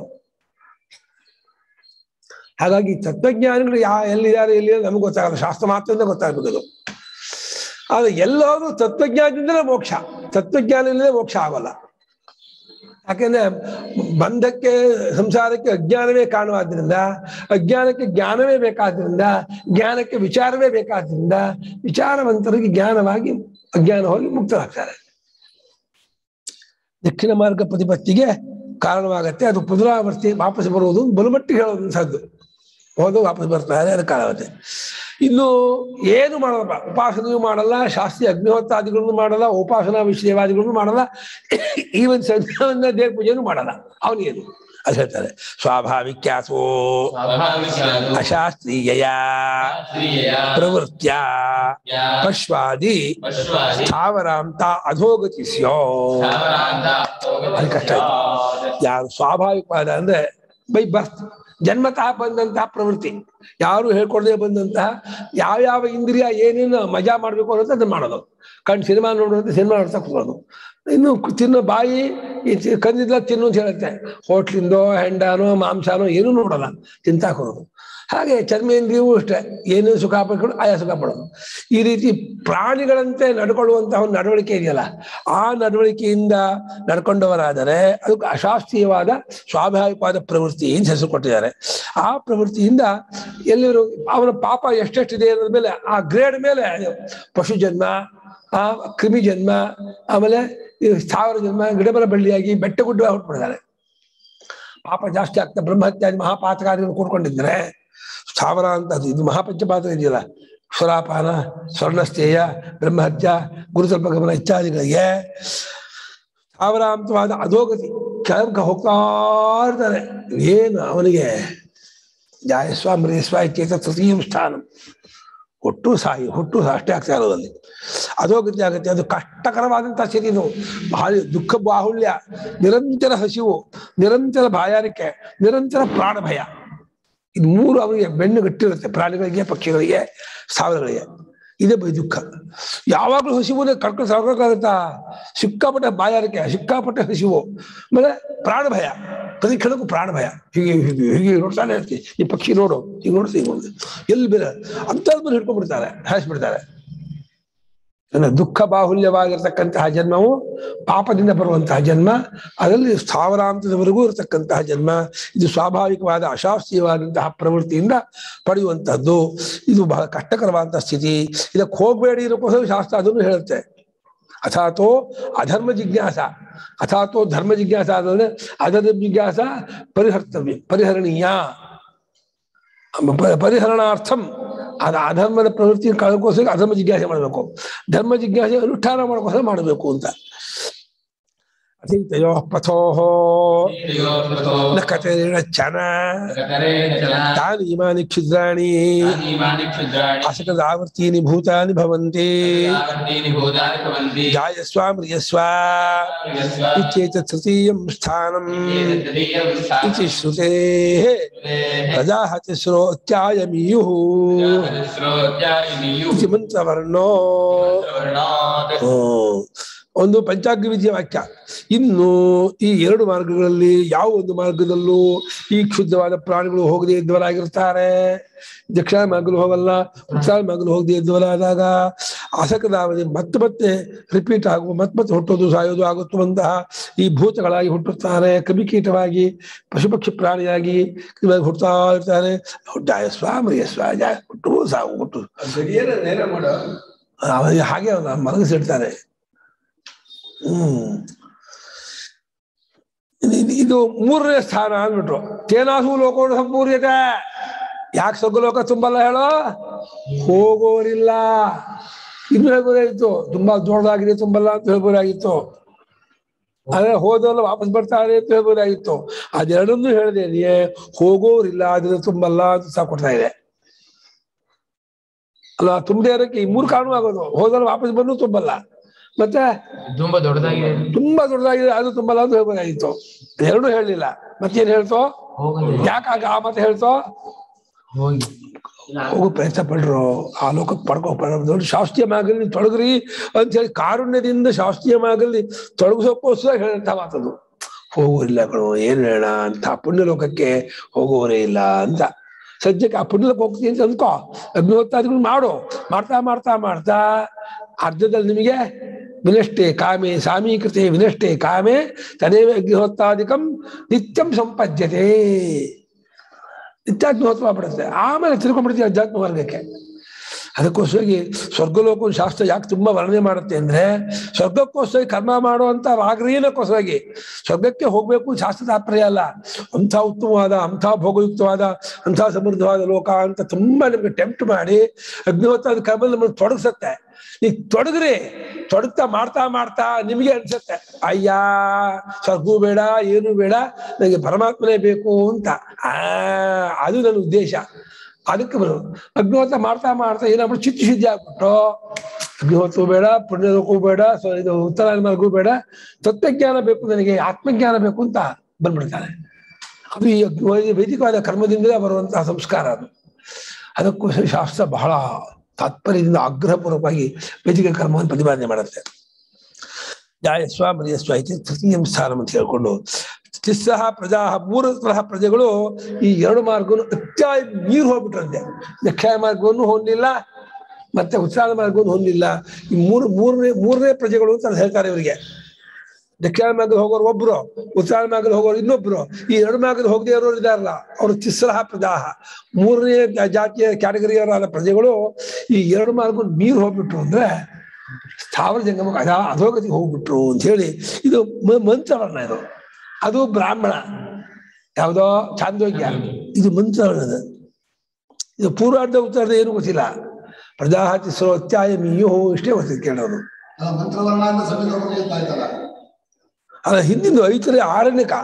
ಹಾಗಾಗಿ ತತ್ವಜ್ಞಾನಿಗಳು ಯಾ ಎಲ್ಲಿದ್ದಾರೆ ಎಲ್ಲಿ ನಮ್ಗೆ ಗೊತ್ತಾಗಲ್ಲ ಶಾಸ್ತ್ರ ಮಾತ್ರದಿಂದ ಗೊತ್ತಾಗ್ಬೇಕು ಅದು ಆದ್ರೆ ಎಲ್ಲರೂ ತತ್ವಜ್ಞಾನದಿಂದಲೇ ಮೋಕ್ಷ ತತ್ವಜ್ಞಾನದಿಂದಲೇ ಮೋಕ್ಷ ಆಗೋಲ್ಲ ಯಾಕೆಂದ್ರೆ ಬಂಧಕ್ಕೆ ಸಂಸಾರಕ್ಕೆ ಅಜ್ಞಾನವೇ ಕಾರಣವಾದ್ರಿಂದ ಅಜ್ಞಾನಕ್ಕೆ ಜ್ಞಾನವೇ ಬೇಕಾದ್ರಿಂದ ಜ್ಞಾನಕ್ಕೆ ವಿಚಾರವೇ ಬೇಕಾದ್ರಿಂದ ವಿಚಾರವಂತರಿಗೆ ಜ್ಞಾನವಾಗಿ ಅಜ್ಞಾನ ಹೋಗಿ ಮುಕ್ತರಾಗ್ತಾರೆ ದಕ್ಷಿಣ ಮಾರ್ಗ ಪ್ರತಿಪತ್ತಿಗೆ ಕಾರಣವಾಗತ್ತೆ ಅದು ಪುನರಾವರ್ತಿ ವಾಪಸ್ ಬರುವುದು ಬಲುಮಟ್ಟಿಗೆ ಹೇಳುವಂಥದ್ದು ಹೋದು ವಾಪಸ್ ಬರ್ತಾರೆ ಅದು ಕಾಲಾವಧಿ ಇನ್ನು ಏನು ಮಾಡಲ್ಲ ಉಪಾಸನೆಯೂ ಮಾಡಲ್ಲ ಶಾಸ್ತ್ರೀಯ ಅಗ್ನಿಹೋತ್ರಾದಿಗಳನ್ನು ಮಾಡಲ್ಲ ಉಪಾಸನಾ ವಿಷಯವಾದಿಗಳನ್ನು ಮಾಡಲ್ಲ ಈವನ್ ಸಂಧ್ಯಾವನ್ನ ದೇವ ಪೂಜೆನೂ ಮಾಡಲ್ಲ ಅವನಿಗೇನು ಅದು ಹೇಳ್ತಾರೆ ಸ್ವಾಭಾವಿಕ್ಯಾಸೋ ಸ್ವಾಭಾವಿಕ ಅಶಾಸ್ತ್ರೀಯ ಶಾಸ್ತ್ರೀಯ ಪ್ರವೃತ್ಯ ಯಾ ಪಶ್ವಾದಿ ಪಶ್ವಾದಿ ಸ್ಥಾವರಾಂತ ಅಧೋಗತಿ ಸ್ಯೋ ಸ್ಥಾವರಾಂತ ಅದು ಕಷ್ಟ ಯಾರು ಸ್ವಾಭಾವಿಕವಾದ ಅಂದ್ರೆ ಬೈ ಬರ್ತ್ ಜನ್ಮತಃ ಬಂದಂತಹ ಪ್ರವೃತ್ತಿ ಯಾರು ಹೇಳ್ಕೊಡದೆ ಬಂದಂತಹ ಯಾವ್ಯಾವ ಇಂದ್ರಿಯ ಏನೇನು ಮಜಾ ಮಾಡ್ಬೇಕು ಅನ್ನೋದು ಅದನ್ನ ಮಾಡೋದು ಕಣ್ ಸಿನಿಮಾ ನೋಡೋದು ಸಿನಿಮಾ ನೋಡ್ತಾ ಕೂರೋದು ಇನ್ನು ಕು- ತಿನ್ನೋ ಬಾಯಿ ಈ ತಿ- ಕಂದಿದ್ಲ ತಿನ್ನು ಅಂತ ಹೇಳುತ್ತೆ ಹೋಟ್ಲಿಂದೋ ಹೆಂಡನೋ ಮಾಂಸನೋ ಏನೂ ನೋಡಲ್ಲ ತಿಂತಾ ಕೊಡೋದು ಹಾಗೆ ಚರ್ಮೇಂದ್ರಿಯವೂ ಅಷ್ಟೇ ಏನು ಸುಖ ಪಡ್ಕೊಂಡು ಆಯಾ ಸುಖ ಪಡೋದು ಈ ರೀತಿ ಪ್ರಾಣಿಗಳಂತೆ ನಡ್ಕೊಳ್ಳುವಂತಹ ಒಂದು ನಡವಳಿಕೆ ಇದೆಯಲ್ಲ ಆ ನಡವಳಿಕೆಯಿಂದ ನಡ್ಕೊಂಡವರಾದರೆ ಅದಕ್ಕೆ ಅಶಾಸ್ತ್ರೀಯವಾದ ಸ್ವಾಭಾವಿಕವಾದ ಪ್ರವೃತ್ತಿ ಅಂತ ಹೆಸರು ಕೊಟ್ಟಿದ್ದಾರೆ ಆ ಪ್ರವೃತ್ತಿಯಿಂದ ಎಲ್ಲರೂ ಅವನ ಪಾಪ ಎಷ್ಟೆಷ್ಟಿದೆ ಅನ್ನೋದ ಮೇಲೆ ಆ ಗ್ರೇಡ್ ಮೇಲೆ ಪಶು ಜನ್ಮ ಆ ಕ್ರಿಮಿ ಜನ್ಮ ಆಮೇಲೆ ಈ ಸ್ಥಾವರ ಜನ್ಮ ಗಿಡಮರ ಬಳ್ಳಿಯಾಗಿ ಬೆಟ್ಟ ಗುಡ್ಡ ಹೊಟ್ಬಿಡ್ತಾರೆ ಪಾಪ ಜಾಸ್ತಿ ಆಗ್ತಾ ಬ್ರಹ್ಮತ್ಯಾದಿ ಮಹಾಪಾತಕಾರಿಗಳು ಕೂಡ್ಕೊಂಡಿದ್ರೆ ಸ್ಥಾವರ ಅಂತ ಅದು ಇದು ಮಹಾಪಂಚಪಾತ್ರ ಇದೆಯಲ್ಲ ಸ್ವರಾಪಾನ ಸ್ವರ್ಣಸ್ಥೇಯ ಬ್ರಹ್ಮಹತ್ಯ ಗುರುತಲ್ಪ ಗಮನ ಇತ್ಯಾದಿಗಳಿಗೆ ಸ್ಥಾವರಾಂತವಾದ ಅಧೋಗತಿ ಕೆಳಗೆ ಹೋಗ್ತಾ ಇರ್ತಾರೆ ಏನು ಅವನಿಗೆ ಜಾಯಸ್ವ ಮೃಯಸ್ವ ಇತ್ಯೇತ ತೃತೀಯ ಸ್ಥಾನ ಹುಟ್ಟು ಸಾಯಿ ಹುಟ್ಟು ಅಷ್ಟೇ ಆಗ್ತಾ ಇರೋದಲ್ಲಿ ಅಧೋಗತಿ ಆಗುತ್ತೆ ಅದು ಕಷ್ಟಕರವಾದಂತಹ ಸ್ಥಿತಿ ಇದು ಭಾರಿ ದುಃಖ ಬಾಹುಳ್ಯ ನಿರಂತರ ಹಸಿವು ನಿರಂತರ ಬಾಯಾರಿಕೆ ನಿರಂತರ ಪ್ರಾಣ ಭಯ ಇದು ಮೂರು ಅವರಿಗೆ ಬೆನ್ನು ಗಟ್ಟಿರುತ್ತೆ ಪ್ರಾಣಿಗಳಿಗೆ ಪಕ್ಷಿಗಳಿಗೆ ಸಾವಿರಗಳಿಗೆ ಇದೇ ಬೈ ದುಃಖ ಯಾವಾಗಲೂ ಹಸಿವು ಕರ್ಕೊಂಡು ಸಾಕಾಗುತ್ತಾ ಸಿಕ್ಕಾಪಟ್ಟೆ ಬಾಯಾರಿಕೆ ಸಿಕ್ಕಾಪಟ್ಟೆ ಹಸಿವು ಆಮೇಲೆ ಪ್ರಾಣ ಭಯ ಪ್ರತಿ ಕ್ಷಣಕ್ಕೂ ಪ್ರಾಣ ಭಯ ಹೀಗೆ ಹೀಗೆ ಹೀಗೆ ನೋಡ್ತಾನೆ ಇರ್ತೀವಿ ಈ ಪಕ್ಷಿ ನೋಡು ಈಗ ನೋಡ್ತೀವಿ ನೋಡು ಎಲ್ಲಿ ಬೇರೆ ಅಂತಲ್ಲಿ ಹಿಡ್ಕೊಂಡ್ಬಿಡ್ತಾರೆ ಹಾಯಿಸ್ಬಿಡ್ತಾರೆ ನನ್ನ ದುಃಖ ಬಾಹುಲ್ಯವಾಗಿರ್ತಕ್ಕಂತಹ ಜನ್ಮವು ಪಾಪದಿಂದ ಬರುವಂತಹ ಜನ್ಮ ಅದರಲ್ಲಿ ಸ್ಥಾವರಾಂತದವರೆಗೂ ಇರತಕ್ಕಂತಹ ಜನ್ಮ ಇದು ಸ್ವಾಭಾವಿಕವಾದ ಅಶಾಸ್ತ್ರೀಯವಾದಂತಹ ಪ್ರವೃತ್ತಿಯಿಂದ ಪಡೆಯುವಂತಹದ್ದು ಇದು ಬಹಳ ಕಷ್ಟಕರವಾದಂತಹ ಸ್ಥಿತಿ ಇದಕ್ಕೆ ಹೋಗಬೇಡಿ ಅನ್ನೋಕ್ಕೋಸ್ಕರ ಶಾಸ್ತ್ರ ಅದನ್ನು ಹೇಳುತ್ತೆ ಅಥಾತೋ ಅಧರ್ಮ ಜಿಜ್ಞಾಸ ಅಥಾತೋ ಧರ್ಮ ಜಿಜ್ಞಾಸ ಆದ್ರೆ ಅಧರ್ಮ ಜಿಜ್ಞಾಸ ಪರಿಹರ್ತವ್ಯ ಪರಿಹರಣೀಯ ಪ- ಪರಿಹರಣಾರ್ಥಂ ಅದ ಅಧರ್ಮದ ಪ್ರವೃತ್ತಿ ಕಳ್ಕೋಸ್ಕರ ಅಧರ್ಮ ಜಿಜ್ಞಾಸೆ ಮಾಡಬೇಕು ಧರ್ಮ ಜಿಜ್ಞಾಸೆ ಅನುಷ್ಠಾನ ಮಾಡೋಕ್ಕೋಸ್ಕರ ಮಾಡಬೇಕು ಅಂತ ಅತೀತಯೋ ಪಥೋ ನ ಕಥೇನ ಚನ ತಾನಿ ಇಮಾನಿ ಕ್ಷುದ್ರಾಣಿ ಅಸಕದ ಆವರ್ತೀನಿ ಭೂತಾನಿ ಭವಂತಿ ಜಾಯಸ್ವ ಮ್ರಿಯಸ್ವ ಇತ್ಯೇತ ತೃತೀಯಂ ಸ್ಥಾನಂ ಇತಿ ಶ್ರುತೇಃ ಪ್ರಜಾಃ ತಿಸ್ರೋತ್ಯಾಯಮೀಯುಃ ಇತಿ ಮಂತ್ರವರ್ಣೋ ಹ್ಮ್. ಒಂದು ಪಂಚಾಗ್ನಿ ವಿಧಿಯ ವಾಕ್ಯ ಇನ್ನು ಈ ಎರಡು ಮಾರ್ಗಗಳಲ್ಲಿ ಯಾವ ಒಂದು ಮಾರ್ಗದಲ್ಲೂ ಈ ಕ್ಷುದ್ರವಾದ ಪ್ರಾಣಿಗಳು ಹೋಗದೇ ಇದ್ದವರಾಗಿರ್ತಾರೆ ದಕ್ಷಿಣ ಮಾರ್ಗಲು ಹೋಗಲ್ಲ ಉತ್ತರ ಮಾರ್ಗಲು ಹೋಗದೇ ಇದ್ದವರಾದಾಗ ಅಸಕದಾವಧಿ ಮತ್ತೆ ಮತ್ತೆ ರಿಪೀಟ್ ಆಗುವ ಮತ್ತೆ ಮತ್ತೆ ಹುಟ್ಟೋದು ಸಾಯೋದು ಆಗುತ್ತುವಂತಹ ಈ ಭೂತಗಳಾಗಿ ಹುಟ್ಟುತ್ತಾರೆ ಕ್ರಿಮಿಕೀಟವಾಗಿ ಪಶು ಪಕ್ಷಿ ಪ್ರಾಣಿಯಾಗಿ ಇವಾಗ ಹುಟ್ಟುತ್ತಾ ಇರ್ತಾರೆ ಜಾಯಸ್ವ ಮರಿಯಸ್ವ ಜಾಯ ಹುಟ್ಟು ಸಾವು ಹುಟ್ಟು ಗಡಿಯರ ನೇರ ಮಾಡೋ ಅವರಿಗೆ ಹಾಗೆ ಅವ್ರನ್ನ ಮಲಗಿಸಿಡ್ತಾರೆ ಹ್ಮ್ ಇದು- ಇದು ಮೂರನೇ ಸ್ಥಾನ ಅಂದ್ಬಿಟ್ರು ತೇನಾಸು ಲೋಕೋಣ ಸಂಪೂರ್ಯತೆ ಯಾಕೆ ಸ್ವರ್ಗಲೋಕ ತುಂಬಲ್ಲ ಹೇಳೋ ಹೋಗೋರಿಲ್ಲ ಇನ್ನು ಹೇಳ್ಬೋದಾಗಿತ್ತು ತುಂಬಾ ದೊಡ್ಡದಾಗಿದೆ ತುಂಬಲ್ಲ ಅಂತ ಹೇಳ್ಬೋದಾಗಿತ್ತು ಆದ್ರೆ ಹೋದವಲ್ಲ ವಾಪಸ್ ಬರ್ತಾರೆ ಅಂತ ಹೇಳ್ಬೋದಾಗಿತ್ತು ಅದೆರಡನ್ನೂ ಹೇಳಿದೆ ನೀ ಹೋಗೋರಿಲ್ಲ ಅದ್ರ ತುಂಬಲ್ಲ ಅಂತ ಸಹ ಕೊಡ್ತಾ ಇದೆ ಅಲ್ಲ ತುಂಬದೇ ಇರೋಕ್ಕೆ ಈ ಮೂರು ಕಾರಣ ಆಗೋದು ಹೋದವ್ರು ವಾಪಸ್ ಬಂದು ತುಂಬಲ್ಲ ಮತ್ತೆ ತುಂಬಾ ದೊಡ್ಡದಾಗಿದೆ ತುಂಬಾ ದೊಡ್ಡದಾಗಿದೆ ಅದು ತುಂಬಲ್ಲ ಅಂತ ಹೇಳ್ಬೋದಾಗಿತ್ತು ಎರಡೂ ಹೇಳಲಿಲ್ಲ ಮತ್ತೇನ್ ಹೇಳ್ತೋ ಹೋಗಂದ್ರೆ ಯಾಕಾಗ ಆ ಮತ್ತೆ ಹೇಳ್ತೋ ಹೋಗಿ ಹೋಗೋ ಪ್ರಯತ್ನ ಪಡ್ರು ಆ ಲೋಕಕ್ಕೆ ಪಡ್ಕೋ ಪಡೋದು ಶಾಸ್ತ್ರೀಯ ಮಾರ್ಗದಲ್ಲಿ ತೊಡಗ್ರಿ ಅಂತ ಹೇಳಿ ಕಾರುಣ್ಯದಿಂದ ಶಾಸ್ತ್ರೀಯ ಮಾರ್ಗದಲ್ಲಿ ತೊಡಗಿಸೋಕ್ಕೋಸ್ಕರ ಹೇಳಂತ ಮಾತದು ಹೋಗೋರಿಲ್ಲ ಕಣೋ ಏನ್ ಹೇಳ ಅಂತ ಪುಣ್ಯ ಲೋಕಕ್ಕೆ ಹೋಗೋರೇ ಇಲ್ಲ ಅಂತ ಸದ್ಯಕ್ಕೆ ಆ ಪುಣ್ಯಕ್ಕೆ ಹೋಗ್ತೀನಿ ಅಂತ ಅಂದ್ಕೋ ಅಗ್ನಿಹೋತ್ರಾದಿಗಳು ಮಾಡು ಮಾಡ್ತಾ ಮಾಡ್ತಾ ಮಾಡ್ತಾ ಅರ್ಧದಲ್ಲಿ ನಿಮಗೆ ವಿನಷ್ಟೇ ಕಾಮೆ ಸಾಮೀಕೃತೆ ವಿನಷ್ಟೇ ಕಾಮೆ ತದೇವ ಅಗ್ನಿಹೋತ್ರಾದಿಕಂ ನಿತ್ಯಂ ಸಂಪದ್ಯತೆ ನಿತ್ಯಾಗ್ನಿಹೋತ್ರ ಬಿಡುತ್ತೆ ಆಮೇಲೆ ತಿಳ್ಕೊಂಡ್ಬಿಡ್ತೀವಿ ಅಧ್ಯಾತ್ಮ ವರ್ಗಕ್ಕೆ ಅದಕ್ಕೋಸ್ಕರವಾಗಿ ಸ್ವರ್ಗಲೋಕ ಶಾಸ್ತ್ರ ಯಾಕೆ ತುಂಬಾ ವರ್ಣನೆ ಮಾಡುತ್ತೆ ಅಂದ್ರೆ ಸ್ವರ್ಗಕ್ಕೋಸ್ಕರ ಕರ್ಮ ಮಾಡುವಂತ ರಾಗ್ರೀನಕ್ಕೋಸ್ಕರವಾಗಿ ಸ್ವರ್ಗಕ್ಕೆ ಹೋಗ್ಬೇಕು ಶಾಸ್ತ್ರ ತಾತ್ಪರ್ಯ ಅಲ್ಲ ಅಂಥ ಉತ್ತಮವಾದ ಅಂಥ ಭೋಗಯುಕ್ತವಾದ ಅಂಥ ಸಮೃದ್ಧವಾದ ಲೋಕ ಅಂತ ತುಂಬಾ ನಿಮ್ಗೆ ಟೆಂಪ್ಟ್ ಮಾಡಿ ಅಗ್ನಿಹೋತ್ರದ ಕರ್ಮ ನಮ್ಮನ್ನು ತೊಡಗಿಸತ್ತೆ ಈ ತೊಡಗ್ರಿ ತೊಡಗ್ತಾ ಮಾಡ್ತಾ ಮಾಡ್ತಾ ನಿಮಗೆ ಅನ್ಸತ್ತೆ ಅಯ್ಯ ಸ್ವರ್ಗೂ ಬೇಡ ಏನು ಬೇಡ ನನಗೆ ಪರಮಾತ್ಮನೇ ಬೇಕು ಅಂತ ಆ ಅದು ನನ್ನ ಉದ್ದೇಶ ಅದಕ್ಕೆ ಬರು ಅಗ್ನಿಹೋತ್ರ ಮಾಡ್ತಾ ಮಾಡ್ತಾ ಏನಾಗ್ಬಿಟ್ಟು ಚಿತ್ತ ಶುದ್ಧಿ ಆಗ್ಬಿಟ್ಟು ಅಗ್ನಿಹೋತ್ರವೂ ಬೇಡ ಪುಣ್ಯದಕ್ಕೂ ಬೇಡ ಸೊ ಇದು ಉತ್ತರ ಮಾರ್ಗೂ ಬೇಡ ತತ್ವಜ್ಞಾನ ಬೇಕು ನನಗೆ ಆತ್ಮಜ್ಞಾನ ಬೇಕು ಅಂತ ಬಂದ್ಬಿಡ್ತಾನೆ ಅದು ಈ ಅಗ್ನಿ- ವೈದಿಕವಾದ ಕರ್ಮದಿಂದಲೇ ಬರುವಂತಹ ಸಂಸ್ಕಾರ ಅದು ಅದಕ್ಕೋಸ್ಕರ ಶಾಸ್ತ್ರ ಬಹಳ ತಾತ್ಪರ್ಯದಿಂದ ಆಗ್ರಹಪೂರ್ವಕವಾಗಿ ವೈದಿಕ ಕರ್ಮವನ್ನು ಪ್ರತಿಪಾದನೆ ಮಾಡುತ್ತೆ ಜಾಯಸ್ವ ಮರಿಯಸ್ವ ಇತಿ ತೃತೀಯಂ ಸ್ಥಾನಂ ಅಂತ ಹೇಳ್ಕೊಂಡು ತಿಸ್ಸಹ ಪ್ರಜಾ ಮೂರು ತರಹ ಪ್ರಜೆಗಳು ಈ ಎರಡು ಮಾರ್ಗವನ್ನು ಅತ್ಯಾಯ ನೀರು ಹೋಗ್ಬಿಟ್ರಂತೆ ದಕ್ಷಿಣ ಮಾರ್ಗವನ್ನು ಹೊಂದಿಲ್ಲ ಮತ್ತೆ ಉತ್ತರ ಮಾರ್ಗವನ್ನು ಹೊಂದಿಲ್ಲ ಈ ಮೂರು ಮೂರನೇ ಮೂರನೇ ಪ್ರಜೆಗಳು ಅಂತ ಹೇಳ್ತಾರೆ ಇವರಿಗೆ ದಕ್ಷಿಣ ಮಾರ್ಗದ ಹೋಗೋರು ಒಬ್ರು ಉತ್ತರ ಮಾರ್ಗದ ಹೋಗೋರು ಇನ್ನೊಬ್ರು ಈ ಎರಡು ಮಾರ್ಗದ ಹೋಗದೆ ಇರೋರು ಇದಾರಲ್ಲ ಅವರು ತಿಸ್ರಹ ಪ್ರಜಾಹ ಮೂರನೇ ಜಾತಿಯ ಕ್ಯಾಟಗರಿಯವರಾದ ಪ್ರಜೆಗಳು ಈ ಎರಡು ಮಾರ್ಗ ಮೀರು ಹೋಗ್ಬಿಟ್ರು ಅಂದ್ರೆ ಸ್ಥಾವರ ಜಂಗಮಕ್ಕೆ ಅದ ಅಧೋಗತಿಗೆ ಹೋಗ್ಬಿಟ್ರು ಅಂತ ಹೇಳಿ ಇದು ಮ- ಮಂತ್ರವರ್ಣ ಇದು ಅದು ಬ್ರಾಹ್ಮಣ ಯಾವುದೋ ಚಾಂದೋಗ್ಯ ಇದು ಮಂತ್ರವರ್ಣದ ಇದು ಪೂರ್ವಾರ್ಧ ಉತ್ತರಾರ್ಧ ಏನು ಗೊತ್ತಿಲ್ಲ ಪ್ರಜಾಹತಿ ಸರ್ವತ್ಯಾಯ ಮೀಯೋ ಇಷ್ಟೇ ಗೊತ್ತಿತ್ತು ಕೇಳೋರು ಅಲ್ಲ, ಮಂತ್ರವರ್ಣ ಅಂತ ಸಂಹಿತೋಪನಿಷತ್ತು ಆಯ್ತಲ್ಲ ಅಲ್ಲ ಹಿಂದಿಂದು ಐತರೆ ಆರಣ್ಯಕ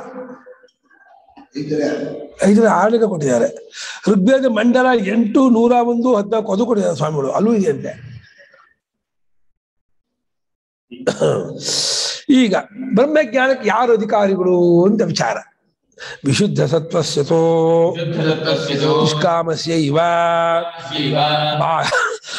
ಇದ್ರೆ ಐದರ ಆರಣ್ಯಕ ಕೊಟ್ಟಿದ್ದಾರೆ ಋಗ್ವೇದ ಮಂಡಲ ಎಂಟು ನೂರ ಒಂದು ಹದಿನಾಲ್ಕು ಅದು ಕೊಟ್ಟಿದ್ದಾರೆ ಸ್ವಾಮಿಗಳು ಅಲ್ಲೂ ಇದೆಯಂತೆ ಈಗ ಬ್ರಹ್ಮಜ್ಞಾನಕ್ಕೆ ಯಾರು ಅಧಿಕಾರಿಗಳು ಅಂತ ವಿಚಾರ ವಿಶುದ್ಧ ಸತ್ವಸ್ಯತೋ ಶುದ್ಧಸತ್ವಸ್ಯತೋ ನಿಷ್ಕಾಮಸ್ಯ ಇವ ಶಿವ ಬಾ-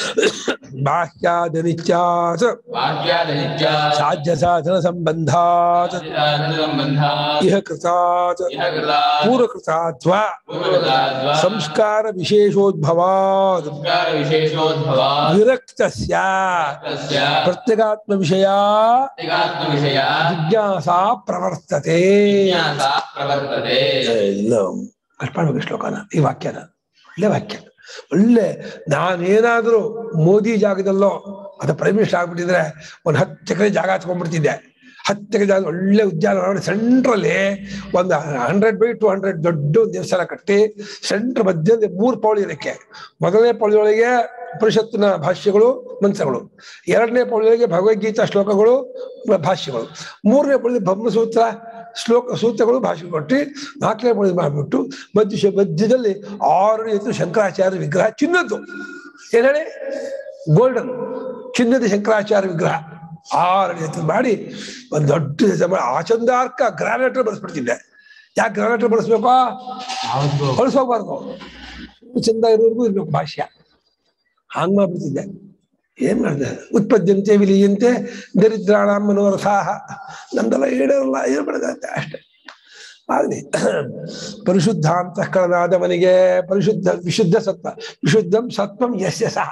ಬಾಹ್ಯಾದನಿತ್ಯಾತ್ ವಾಕ್ಯಾದನಿತ್ಯ ಸಾಧ್ಯ ಸಾಧನ ಸಂಬಂಧಾತ್ ಸಂಬಂಧ ಇಹ ಕೃತಾತ್ ಇಹ ಕೃತ ಪೂರ್ವಕೃತಾತ್ವ ಪೂರ್ವಕೃತಾದ್ವ ಸಂಸ್ಕಾರ ವಿಶೇಷೋದ್ಭವಾತ್ ಸಂಸ್ಕಾರ ವಿಶೇಷೋದ್ಭವ ವಿರಕ್ತಸ್ಯ ತಸ್ಯ ಪ್ರತ್ಯಗಾತ್ಮ ವಿಷಯ ಪ್ರತ್ಯಗಾತ್ಮ ವಿಷಯ ಜಿಜ್ಞಾಸಾ ಪ್ರವರ್ತತೆ ವಿನ್ಯಾಸ ಪ್ರವರ್ತತೆ ಇಲ್ಲ ಕಟ್ ಮಾಡ್ಬೇಕು ಈ ಶ್ಲೋಕನ ಈ ವಾಕ್ಯನ ಒಳ್ಳೆ ವಾಕ್ಯ ಒಳ್ಳೆ ನಾನೇನಾದ್ರೂ ಮೋದಿ ಜಾಗದಲ್ಲೋ ಅಥವಾ ಪ್ರೈಮ್ ಮಿನಿಸ್ಟರ್ ಆಗ್ಬಿಟ್ಟಿದ್ರೆ ಒಂದು ಹತ್ತು ಎಕರೆ ಜಾಗ ಹಚ್ಕೊಂಡ್ಬಿಡ್ತಿದ್ದೆ ಹತ್ತು ಎಕರೆ ಜಾಗ ಒಳ್ಳೆ ಉದ್ಯಾನ ಮಾಡಿ ಸೆಂಟ್ರಲ್ಲಿ ಒಂದು ಹಂಡ್ರೆಡ್ ಬೈ ಟು ಹಂಡ್ರೆಡ್ ದೊಡ್ಡ ಒಂದು ದೇವಸ್ಥಾನ ಕಟ್ಟಿ ಸೆಂಟ್ರ್ ಮಧ್ಯದಲ್ಲಿ ಮೂರು ಪೌಳಿ ಇರಕ್ಕೆ ಮೊದಲನೇ ಪೌಳಿಯೊಳಗೆ ಉಪನಿಷತ್ತಿನ ಭಾಷ್ಯಗಳು ಮಂತ್ರಗಳು ಎರಡನೇ ಪೌಳಿಯೊಳಗೆ ಭಗವದ್ಗೀತಾ ಶ್ಲೋಕಗಳು ಭಾಷ್ಯಗಳು ಮೂರನೇ ಪೌಳಿ ಬ್ರಹ್ಮಸೂತ್ರ ಶ್ಲೋಕ ಸೂತ್ರಗಳು ಭಾಷೆ ಕೊಟ್ಟು ನಾಲ್ಕನೇ ಪೌಳಿ ಮಾಡಿಬಿಟ್ಟು ಮಧ್ಯ ಮಧ್ಯದಲ್ಲಿ ಆರು ಎತ್ತು ಶಂಕರಾಚಾರ್ಯ ವಿಗ್ರಹ ಚಿನ್ನದ್ದು ಏನ್ ಹೇಳಿ ಗೋಲ್ಡನ್ ಚಿನ್ನದ ಶಂಕರಾಚಾರ್ಯ ವಿಗ್ರಹ ಆರು ಎತ್ತು ಮಾಡಿ ಒಂದು ದೊಡ್ಡ ಹೆಸರು ಮಾಡಿ ಆಚಂದಾರ್ಕ ಗ್ರಾನೈಟ್ ಬಳಸ್ಬಿಡ್ತಿದ್ದೆ ಯಾಕೆ ಗ್ರಾನೈಟ್ ಬಳಸ್ಬೇಕು ಹೌದು ಬಳಸೋಗ್ಬಾರ್ದು ಚಂದ ಇರೋರ್ಗು ಇರ್ಬೇಕು ಭಾಷ್ಯ ಹಾಂಗ್ ಮಾಡ್ಬಿಡ್ತಿದ್ದೆ ಏನ್ ಮಾಡಿದೆ ಉತ್ಪದ್ಯಂತೆ ವಿಲಿಯಂತೆ ದರಿದ್ರಾಣ ಮನೋರಥಾಹ ನಮ್ದೆಲ್ಲ ಈಡೇರಲ್ಲ ಏನ್ ಮಾಡಿದೆ ಅಷ್ಟೇ ಆಗಲಿ ಪರಿಶುದ್ಧ ಅಂತಃಕರಣಾದವನಿಗೆ ಪರಿಶುದ್ಧ ವಿಶುದ್ಧ ಸತ್ವ ವಿಶುದ್ಧಂ ಸತ್ವಂ ಯಸ್ಯ ಸಹ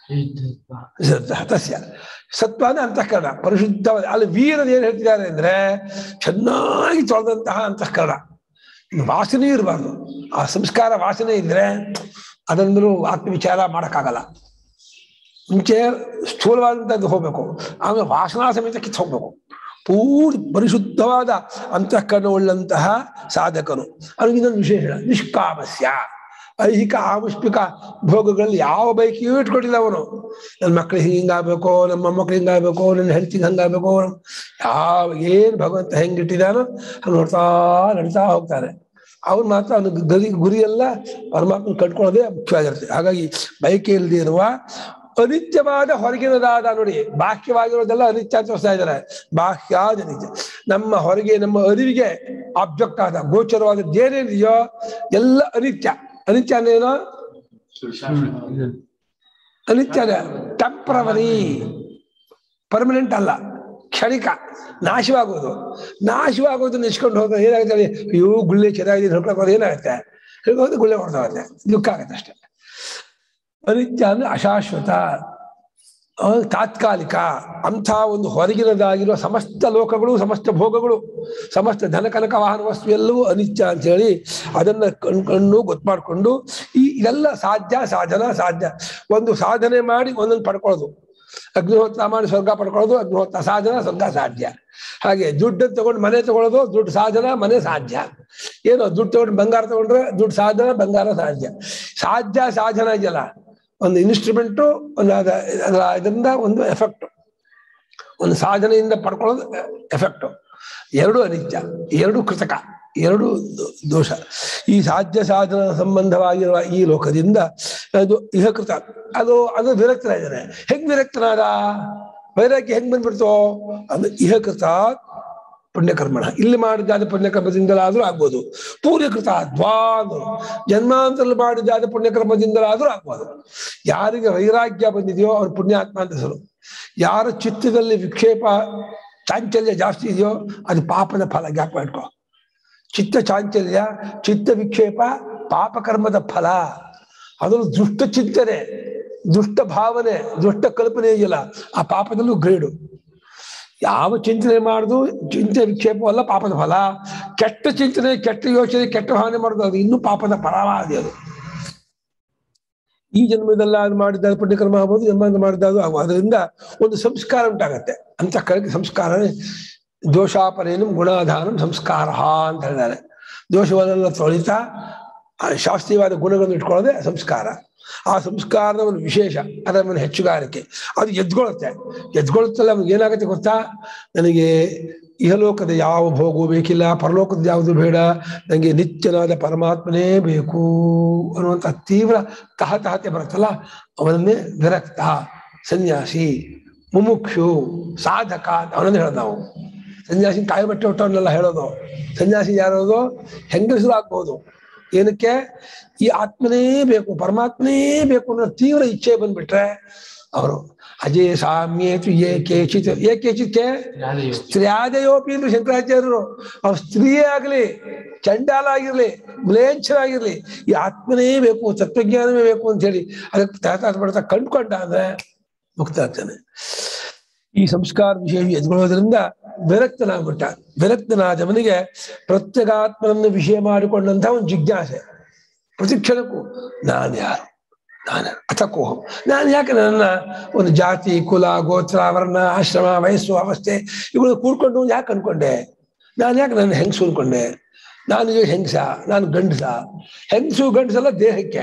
ಸತ್ವ- ತಸ್ಯ ಸತ್ವ ಅಂದ್ರೆ ಅಂತಃಕರಣ ಪರಿಶುದ್ಧ ಅಲ್ಲಿ ವೀರರು ಏನ್ ಹೇಳ್ತಿದ್ದಾರೆ ಅಂದ್ರೆ ಚೆನ್ನಾಗಿ ತೊಳೆದಂತಹ ಅಂತಃಕರಣ ವಾಸನೆ ಇರಬಾರ್ದು ಆ ಸಂಸ್ಕಾರ ವಾಸನೆ ಇದ್ರೆ ಅದನ್ನು ಆತ್ಮವಿಚಾರ ಮಾಡಕ್ಕಾಗಲ್ಲ ಮುಂಚೆ ಸ್ಥೂಲವಾದಂಥದ್ದು ಹೋಗ್ಬೇಕು ಆಮೇಲೆ ವಾಸನಾ ಸಮೇತ ಕಿತ್ತು ಹೋಗ್ಬೇಕು ಪೂರ್ತಿ ಪರಿಶುದ್ಧವಾದ ಅಂತಃಕರಣ ಉಳ್ಳಂತಹ ಸಾಧಕನು ಅವ್ನಿಗೆ ಇನ್ನೊಂದು ವಿಶೇಷ ನಿಷ್ಕಾಮಸ್ಯ ಐಹಿಕ ಆಮುಷ್ಪಿಕ ಭೋಗಗಳಲ್ಲಿ ಯಾವ ಬೈಕಿಯೂ ಇಟ್ಕೊಂಡಿಲ್ಲ ಅವನು ನನ್ನ ಮಕ್ಳಿಗೆ ಹಿಂಗಾಗ್ಬೇಕು ನಮ್ಮ ಮೊಮ್ಮಕ್ಳು ಹಿಂಗಾಗ್ಬೇಕು ನನ್ನ ಹೆಂಡತಿಗೆ ಹಂಗಾಗ್ಬೇಕು ಯಾವ ಏನ್ ಭಗವಂತ ಹೆಂಗಿಟ್ಟಿದಾನೋ ಹಂಗೆ ನೋಡ್ತಾ ನಡ್ತಾ ಹೋಗ್ತಾನೆ ಅವ್ನು ಮಾತ್ರ ಅವನ ಗರಿ ಗುರಿ ಎಲ್ಲ ಪರಮಾತ್ಮನ ಕಟ್ಕೊಳ್ಳೋದೇ ಮುಖ್ಯವಾಗಿರುತ್ತೆ ಹಾಗಾಗಿ ಬೈಕ್ ಇಲ್ಲದೆ ಇರುವ ಅನಿತ್ಯವಾದ ಹೊರಗಿನದಾದ ನೋಡಿ ಬಾಹ್ಯವಾಗಿರೋದೆಲ್ಲ ಅನಿತ್ಯ ಅಂತ ತೋರಿಸ್ತಾ ಇದ್ದಾರೆ ಬಾಹ್ಯಾದ ನಿತ್ಯ ನಮ್ಮ ಹೊರಗೆ ನಮ್ಮ ಅರಿವಿಗೆ ಆಬ್ಜೆಕ್ಟ್ ಆದ ಗೋಚರವಾದದ್ದು ಏನೇನಿದೆಯೋ ಎಲ್ಲ ಅನಿತ್ಯ ಅನಿತ್ಯ ಅಂದ್ರೇನು ಅನಿತ್ಯ ಟೆಂಪ್ರವರಿ ಪರ್ಮನೆಂಟ್ ಅಲ್ಲ ಕ್ಷಣಿಕ ನಾಶವಾಗೋದು ನಾಶವಾಗೋದನ್ನ ಇಸ್ಕೊಂಡು ಹೋದ್ರೆ ಏನಾಗುತ್ತೆ ಅಯ್ಯೋ ಗುಳ್ಳೆ ಚೆನ್ನಾಗಿದೆ ಹೊಡ್ಕೊಳಕ್ ಹೋದ್ರೆ ಏನಾಗುತ್ತೆ ಹೋದ್ರೆ ಗುಳ್ಳೆ ಹೊಡೆದೋಗುತ್ತೆ ದುಃಖ ಆಗುತ್ತೆ ಅಷ್ಟೇ ಅನಿತ್ಯ ಅಂದ್ರೆ ಅಶಾಶ್ವತ ಆ, ತಾತ್ಕಾಲಿಕ ಅಂಥ ಒಂದು ಹೊರಗಿನದಾಗಿರುವ ಸಮಸ್ತ ಲೋಕಗಳು ಸಮಸ್ತ ಭೋಗಗಳು ಸಮಸ್ತ ಧನಕನಕ ವಾಹನ ವಸ್ತು ಎಲ್ಲವೂ ಅನಿತ್ಯ ಅಂತ ಹೇಳಿ ಅದನ್ನ ಕಣ್ಕೊಂಡು ಗೊತ್ತು ಮಾಡಿಕೊಂಡು ಈ ಇದೆಲ್ಲ ಸಾಧ್ಯ ಸಾಧನ ಸಾಧ್ಯ ಒಂದು ಸಾಧನೆ ಮಾಡಿ ಒಂದೊಂದು ಪಡ್ಕೊಳ್ಳೋದು ಅಗ್ನಿಹೋತ್ರ ಮಾಡಿ ಸ್ವರ್ಗ ಪಡ್ಕೊಳ್ಳೋದು ಅಗ್ನಿಹೋತ್ರ ಸಾಧನ ಸ್ವರ್ಗ ಸಾಧ್ಯ ಹಾಗೆ ದುಡ್ಡು ತಗೊಂಡು ಮನೆ ತಗೊಳ್ಳೋದು ದುಡ್ಡು ಸಾಧನ ಮನೆ ಸಾಧ್ಯ ಏನೋ ದುಡ್ಡು ತಗೊಂಡು ಬಂಗಾರ ತಗೊಂಡ್ರೆ ದುಡ್ಡು ಸಾಧನ ಬಂಗಾರ ಸಾಧ್ಯ ಸಾಧ್ಯ ಸಾಧನ ಇದೆಯಲ್ಲ ಒಂದು ಇನ್ಸ್ಟ್ರೂಮೆಂಟು ಒಂದು ಅದ ಅದರ ಇದರಿಂದ ಒಂದು ಎಫೆಕ್ಟ್ ಒಂದು ಸಾಧನೆಯಿಂದ ಪಡ್ಕೊಳ್ಳೋದು ಎಫೆಕ್ಟ್ ಎರಡು ಅನಿತ್ಯ ಎರಡು ಕೃತಕ ಎರಡು ದೋ- ದೋಷ ಈ ಸಾಧ್ಯ ಸಾಧನ ಸಂಬಂಧವಾಗಿರುವ ಈ ಲೋಕದಿಂದ ಅದು ಇಹಕೃತ ಅದು ಅದು ವಿರಕ್ತನಾಗಿದ್ದಾನೆ ಹೆಂಗ್ ವಿರಕ್ತನಾದ ವೈರಾಗ್ಯ ಹೆಂಗ್ ಬಂದ್ಬಿಡ್ತು ಅದು ಇಹಕೃತ ಪುಣ್ಯಕರ್ಮಣ ಇಲ್ಲಿ ಮಾಡಿದ್ದಾದ ಪುಣ್ಯಕರ್ಮದಿಂದಲಾದ್ರೂ ಆಗ್ಬೋದು ಪೂರ್ಯಕೃತ ದ್ವಾಂದ್ರು ಜನ್ಮಾಂತರಲ್ಲಿ ಮಾಡಿದ್ದಾದ ಪುಣ್ಯಕರ್ಮದಿಂದಲಾದ್ರೂ ಆಗ್ಬೋದು ಯಾರಿಗೆ ವೈರಾಗ್ಯ ಬಂದಿದೆಯೋ ಅವ್ರು ಪುಣ್ಯಾತ್ಮ ಅಂತ ಹೆಸರು ಯಾರ ಚಿತ್ತದಲ್ಲಿ ವಿಕ್ಷೇಪ ಚಾಂಚಲ್ಯ ಜಾಸ್ತಿ ಇದೆಯೋ ಅದು ಪಾಪದ ಫಲ ಜ್ಞಾಪ ಇಟ್ಕೋ ಚಿತ್ತ ಚಾಂಚಲ್ಯ ಚಿತ್ತ ವಿಕ್ಷೇಪ ಪಾಪಕರ್ಮದ ಫಲ ಅದನ್ನು ದುಷ್ಟ ಚಿಂತನೆ ದುಷ್ಟ ಭಾವನೆ ದುಷ್ಟ ಕಲ್ಪನೆ ಇದೆಯಲ್ಲ ಆ ಪಾಪದಲ್ಲೂ ಗ್ರೇಡು ಯಾವ ಚಿಂತನೆ ಮಾಡುದು ಚಿಂತೆ ವಿಕ್ಷೇಪವಲ್ಲ ಪಾಪದ ಫಲ ಕೆಟ್ಟ ಚಿಂತನೆ ಕೆಟ್ಟ ಯೋಚನೆ ಕೆಟ್ಟ ಭಾವನೆ ಮಾಡುದು ಅದು ಇನ್ನೂ ಪಾಪದ ಪರವಾದಿ ಅದು ಈ ಜನ್ಮದಲ್ಲ ಅದು ಮಾಡಿದ ಪುಣ್ಯಕರ್ಮ ಆಗ್ಬೋದು ಜನ್ಮ ಮಾಡಿದ್ದು ಆಗ್ಬೋದು ಅದರಿಂದ ಒಂದು ಸಂಸ್ಕಾರ ಉಂಟಾಗತ್ತೆ ಅಂತ ಕಡೆಗೆ ಸಂಸ್ಕಾರನೇ ದೋಷಾಪರೇನು ಗುಣಾಧಾನಂ ಸಂಸ್ಕಾರ ಅಂತ ಹೇಳಿದ್ದಾರೆ ದೋಷವನ್ನೆಲ್ಲ ತೊಳಿತಾ ಆ ಶಾಸ್ತ್ರೀಯವಾದ ಗುಣಗಳನ್ನು ಇಟ್ಕೊಳ್ಳೋದೇ ಸಂಸ್ಕಾರ ಆ ಸಂಸ್ಕಾರದ ಒಂದು ವಿಶೇಷ ಅದರ ಒಂದು ಹೆಚ್ಚುಗಾರಿಕೆ ಅದು ಎದ್ಕೊಳ್ಳುತ್ತೆ ಎದ್ಕೊಳ್ಳುತ್ತಲ್ಲ ಅವ್ನಿಗೆ ಏನಾಗುತ್ತೆ ಗೊತ್ತಾ ನನಗೆ ಇಹಲೋಕದ ಯಾವ ಭೋಗವೂ ಬೇಕಿಲ್ಲ ಪರಲೋಕದ ಯಾವುದು ಬೇಡ ನನಗೆ ನಿತ್ಯನಾದ ಪರಮಾತ್ಮನೇ ಬೇಕು ಅನ್ನುವಂಥ ತೀವ್ರ ತಹತಹತೆ ಬರುತ್ತಲ್ಲ ಅವನನ್ನೇ ವಿರಕ್ತ ಸನ್ಯಾಸಿ ಮುಮುಕ್ಷು ಸಾಧಕ ಅಂತ ಅವನನ್ನೇ ಹೇಳೋದು ನಾವು ಸನ್ಯಾಸಿ ಕಾಯಿ ಬಟ್ಟೆ ಹೊಟ್ಟವನ್ನೆಲ್ಲ ಹೇಳೋದು ಸನ್ಯಾಸಿ ಯಾರೋದು ಹೆಂಗಸರು ಆಗ್ಬೋದು ಏನಕ್ಕೆ ಈ ಆತ್ಮನೇ ಬೇಕು ಪರಮಾತ್ಮನೇ ಬೇಕು ಅನ್ನೋ ತೀವ್ರ ಇಚ್ಛೆ ಬಂದ್ಬಿಟ್ರೆ ಅವರು ಅಜೇ ಸಾಮ್ಯೇತು ಏಕೇಚಿತ್ ಏಕೇಚಿತ್ಕೆ ಸ್ತ್ರೀಯಾದಯೋಪಿ ಎಂದು ಶಂಕರಾಚಾರ್ಯರು ಅವ್ರು ಸ್ತ್ರೀಯೇ ಆಗಲಿ ಚಂಡಾಲ ಆಗಿರ್ಲಿ ಮ್ಲೇಚ್ಛರಾಗಿರ್ಲಿ ಈ ಆತ್ಮನೇ ಬೇಕು ತತ್ವಜ್ಞಾನವೇ ಬೇಕು ಅಂತ ಹೇಳಿ ಅದಕ್ಕೆ ತಾತ ಪಡ್ತಾ ಕಂಡ್ಕೊಂಡ ಅಂದ್ರೆ ಮುಕ್ತ ಆಗ್ತಾನೆ ಈ ಸಂಸ್ಕಾರ ವಿಷಯ ಎದ್ಕೊಳ್ಳೋದ್ರಿಂದ ವಿರಕ್ತನಾಗ್ಬಿಟ್ಟ ವಿರಕ್ತನಾದವನಿಗೆ ಪ್ರತ್ಯಗಾತ್ಮನನ್ನು ವಿಷಯ ಮಾಡಿಕೊಂಡಂತ ಒಂದು ಜಿಜ್ಞಾಸೆ ಪ್ರತಿ ಕ್ಷಣಕ್ಕೂ ನಾನು ಯಾರು ನಾನು ಅಥಕೋಹಂ ನಾನು ಯಾಕೆ ನನ್ನ ಒಂದು ಜಾತಿ ಕುಲ ಗೋತ್ರ ವರ್ಣ ಆಶ್ರಮ ವಯಸ್ಸು ಅವಸ್ಥೆ ಇವುಗಳು ಕೂಡ್ಕೊಂಡು ಯಾಕೆ ಅನ್ಕೊಂಡೆ ನಾನು ಯಾಕೆ ನನ್ನ ಹೆಂಗಸು ಅನ್ಕೊಂಡೆ ನಾನು ಈಗ ಹೆಂಗಸ ನಾನು ಗಂಡಸ ಹೆಂಗಸು ಗಂಡಸಲ್ಲ ದೇಹಕ್ಕೆ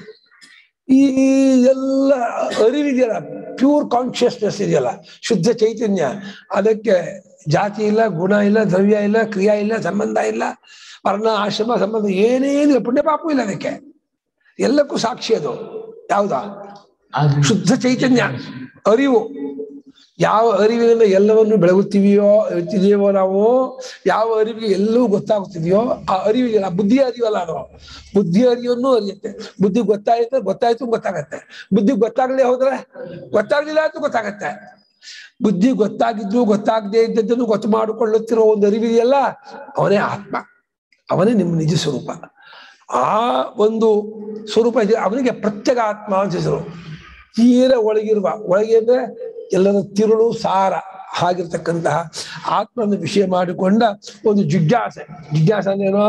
ಈ ಎಲ್ಲ ಅರಿವಿದೆಯಲ್ಲ ಪ್ಯೂರ್ ಕಾನ್ಶಿಯಸ್ನೆಸ್ ಇದೆಯಲ್ಲ ಶುದ್ಧ ಚೈತನ್ಯ ಅದಕ್ಕೆ ಜಾತಿ ಇಲ್ಲ ಗುಣ ಇಲ್ಲ ದ್ರವ್ಯ ಇಲ್ಲ ಕ್ರಿಯಾ ಇಲ್ಲ ಸಂಬಂಧ ಇಲ್ಲ ವರ್ಣ ಆಶ್ರಮ ಸಂಬಂಧ ಏನೇನಿಲ್ಲ ಪುಣ್ಯ ಪಾಪು ಇಲ್ಲ ಅದಕ್ಕೆ ಎಲ್ಲಕ್ಕೂ ಸಾಕ್ಷಿ ಅದು ಯಾವ್ದಾ ಶುದ್ಧ ಚೈತನ್ಯ ಅರಿವು ಯಾವ ಅರಿವಿನಿಂದ ಎಲ್ಲವನ್ನು ಬೆಳಗುತ್ತೀವಿಯೋ ಇರ್ತಿದೀವೋ ನಾವು ಯಾವ ಅರಿವಿಗೆ ಎಲ್ಲವೂ ಗೊತ್ತಾಗುತ್ತಿದೆಯೋ ಆ ಅರಿವಿಗೆ ಆ ಬುದ್ಧಿ ಅರಿವಲ್ಲ ಅದು ಬುದ್ಧಿ ಅರಿವನ್ನು ಅರಿಯುತ್ತೆ ಬುದ್ಧಿ ಗೊತ್ತಾಯ್ತು ಗೊತ್ತಾಯ್ತು ಗೊತ್ತಾಗತ್ತೆ ಬುದ್ಧಿ ಗೊತ್ತಾಗಲೇ ಹೋದ್ರೆ ಗೊತ್ತಾಗ್ಲಿಲ್ಲ ಅಂತ ಗೊತ್ತಾಗತ್ತೆ ಬುದ್ಧಿ ಗೊತ್ತಾಗಿದ್ದು ಗೊತ್ತಾಗದೇ ಇದ್ದದ್ದನ್ನು ಗೊತ್ತು ಮಾಡಿಕೊಳ್ಳುತ್ತಿರೋ ಒಂದು ಅರಿವಿದೆಯಲ್ಲ ಅವನೇ ಆತ್ಮ ಅವನೇ ನಿಮ್ಮ ನಿಜ ಸ್ವರೂಪ ಆ ಒಂದು ಸ್ವರೂಪ ಇದೆ ಅವನಿಗೆ ಪ್ರತ್ಯೇಕ ಆತ್ಮ ಅಂತ ಹೆಸರು ತೀರ ಒಳಗಿರುವ ಒಳಗೆ ಅಂದ್ರೆ ಎಲ್ಲರ ತಿರುಳು ಸಾರ ಹಾಗಿರ್ತಕ್ಕಂತಹ ಆತ್ಮನ ವಿಷಯ ಮಾಡಿಕೊಂಡ ಒಂದು ಜಿಜ್ಞಾಸೆ ಜಿಜ್ಞಾಸೆ ಅಂದ್ರೇನು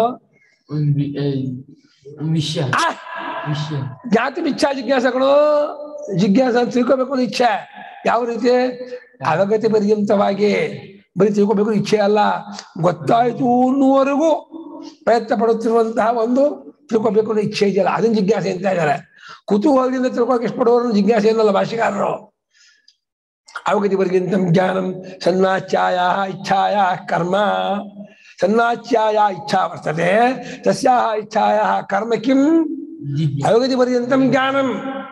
ವಿಷಯ ಆ! ವಿಷಯ ಜ್ಞಾತಿ ಮಿಚ್ಛಾ ಜಿಜ್ಞಾಸಗಳು ಜಿಜ್ಞಾಸ ಅಂತ ತಿಳ್ಕೊಬೇಕು ಅನ್ನೋ ಇಚ್ಛೆ ಯಾವ ರೀತಿ ಅವಗತಿ ಪರ್ಯಂತವಾಗಿ ಬರೀ ತಿಳ್ಕೊಬೇಕು ಇಚ್ಛೆ ಅಲ್ಲ ಗೊತ್ತಾಯ್ತು ಅನ್ನುವರೆಗೂ ಪ್ರಯತ್ನ ಪಡುತ್ತಿರುವಂತಹ ಒಂದು ತಿಳ್ಕೊಬೇಕು ಅನ್ನೋ ಇಚ್ಛೆ ಇದೆಯಲ್ಲ ಅದನ್ನ ಜಿಜ್ಞಾಸೆ ಅಂತ ಇದ್ದಾರೆ ಕುತೂಹಲದಿಂದ ತಿಳ್ಕೊಳಕ್ಕೆ ಇಷ್ಟಪಡುವವರು ಜಿಜ್ಞಾಸೆ ಏನಲ್ಲ ಭಾಷೆಗಾರರು ಅವಗತಿ ವರ್ಗಿಂತ ಜ್ಞಾನಂ ಸನ್ನಾಚ್ಯಾಯ ಇಚ್ಛಾಯ ಕರ್ಮ ಸನ್ನಾಚ್ಯಾಯ ಇಚ್ಛಾ ವರ್ತತೆ ತಸ್ಯಾಹ ಇಚ್ಛಾಯ ಕರ್ಮ ಕಿಂ ಅವಗತಿ ಪರ್ಯಂತಂ ಜ್ಞಾನಂ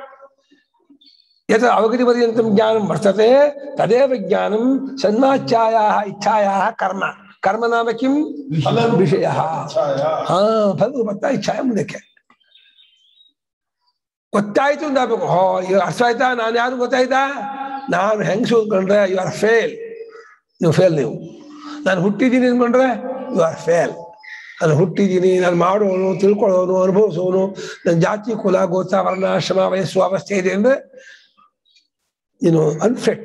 ಯತ್ ಅವಗತಿ ಪರ್ಯಂತಂ ಜ್ಞಾನಂ ವರ್ತತೆ ತದೇವ ಜ್ಞಾನಂ ಸನ್ನಾಚ್ಯಾಯಾಹ ಇಚ್ಛಾಯಾಹ ಕರ್ಮ ಕರ್ಮ ನಾಮ ಕಿಂ ವಿಷಯ ಹಾ ಫಲರೂಪತ್ತ ಇಚ್ಛಾಯ ಮುಂದಕ್ಕೆ ಗೊತ್ತಾಯ್ತು ಅಂದಾಗಬೇಕು ಹೋ ಇವ್ ಅರ್ಥ ಆಯ್ತಾ ನಾನು ಯಾರು ಗೊತ್ತಾಯ್ತಾ ನಾನು ಹೆಂಗ್ಸು ಅಂದ್ಕೊಂಡ್ರೆ ಯು ಆರ್ ಫೇಲ್ ನೀವು ಫೇಲ್ ನೀವು ನಾನು ಹುಟ್ಟಿದ್ದೀನಿ ಅಂದ್ಕೊಂಡ್ರೆ ಯು ಆರ್ ಫೇಲ್ ನಾನು ಹುಟ್ಟಿದ್ದೀನಿ ನಾನು ಮಾಡೋನು ತಿಳ್ಕೊಳ್ಳೋನು ಅನುಭವಿಸೋನು ನನ್ನ ಜಾತಿ ಕುಲ ಗೋತ್ರ ವರ್ಣ ಶ್ರಮ ವಯಸ್ಸು ಅವಸ್ಥೆ ಇದೆ ಅಂದ್ರೆ ನೀನು ಅನ್ಫಿಟ್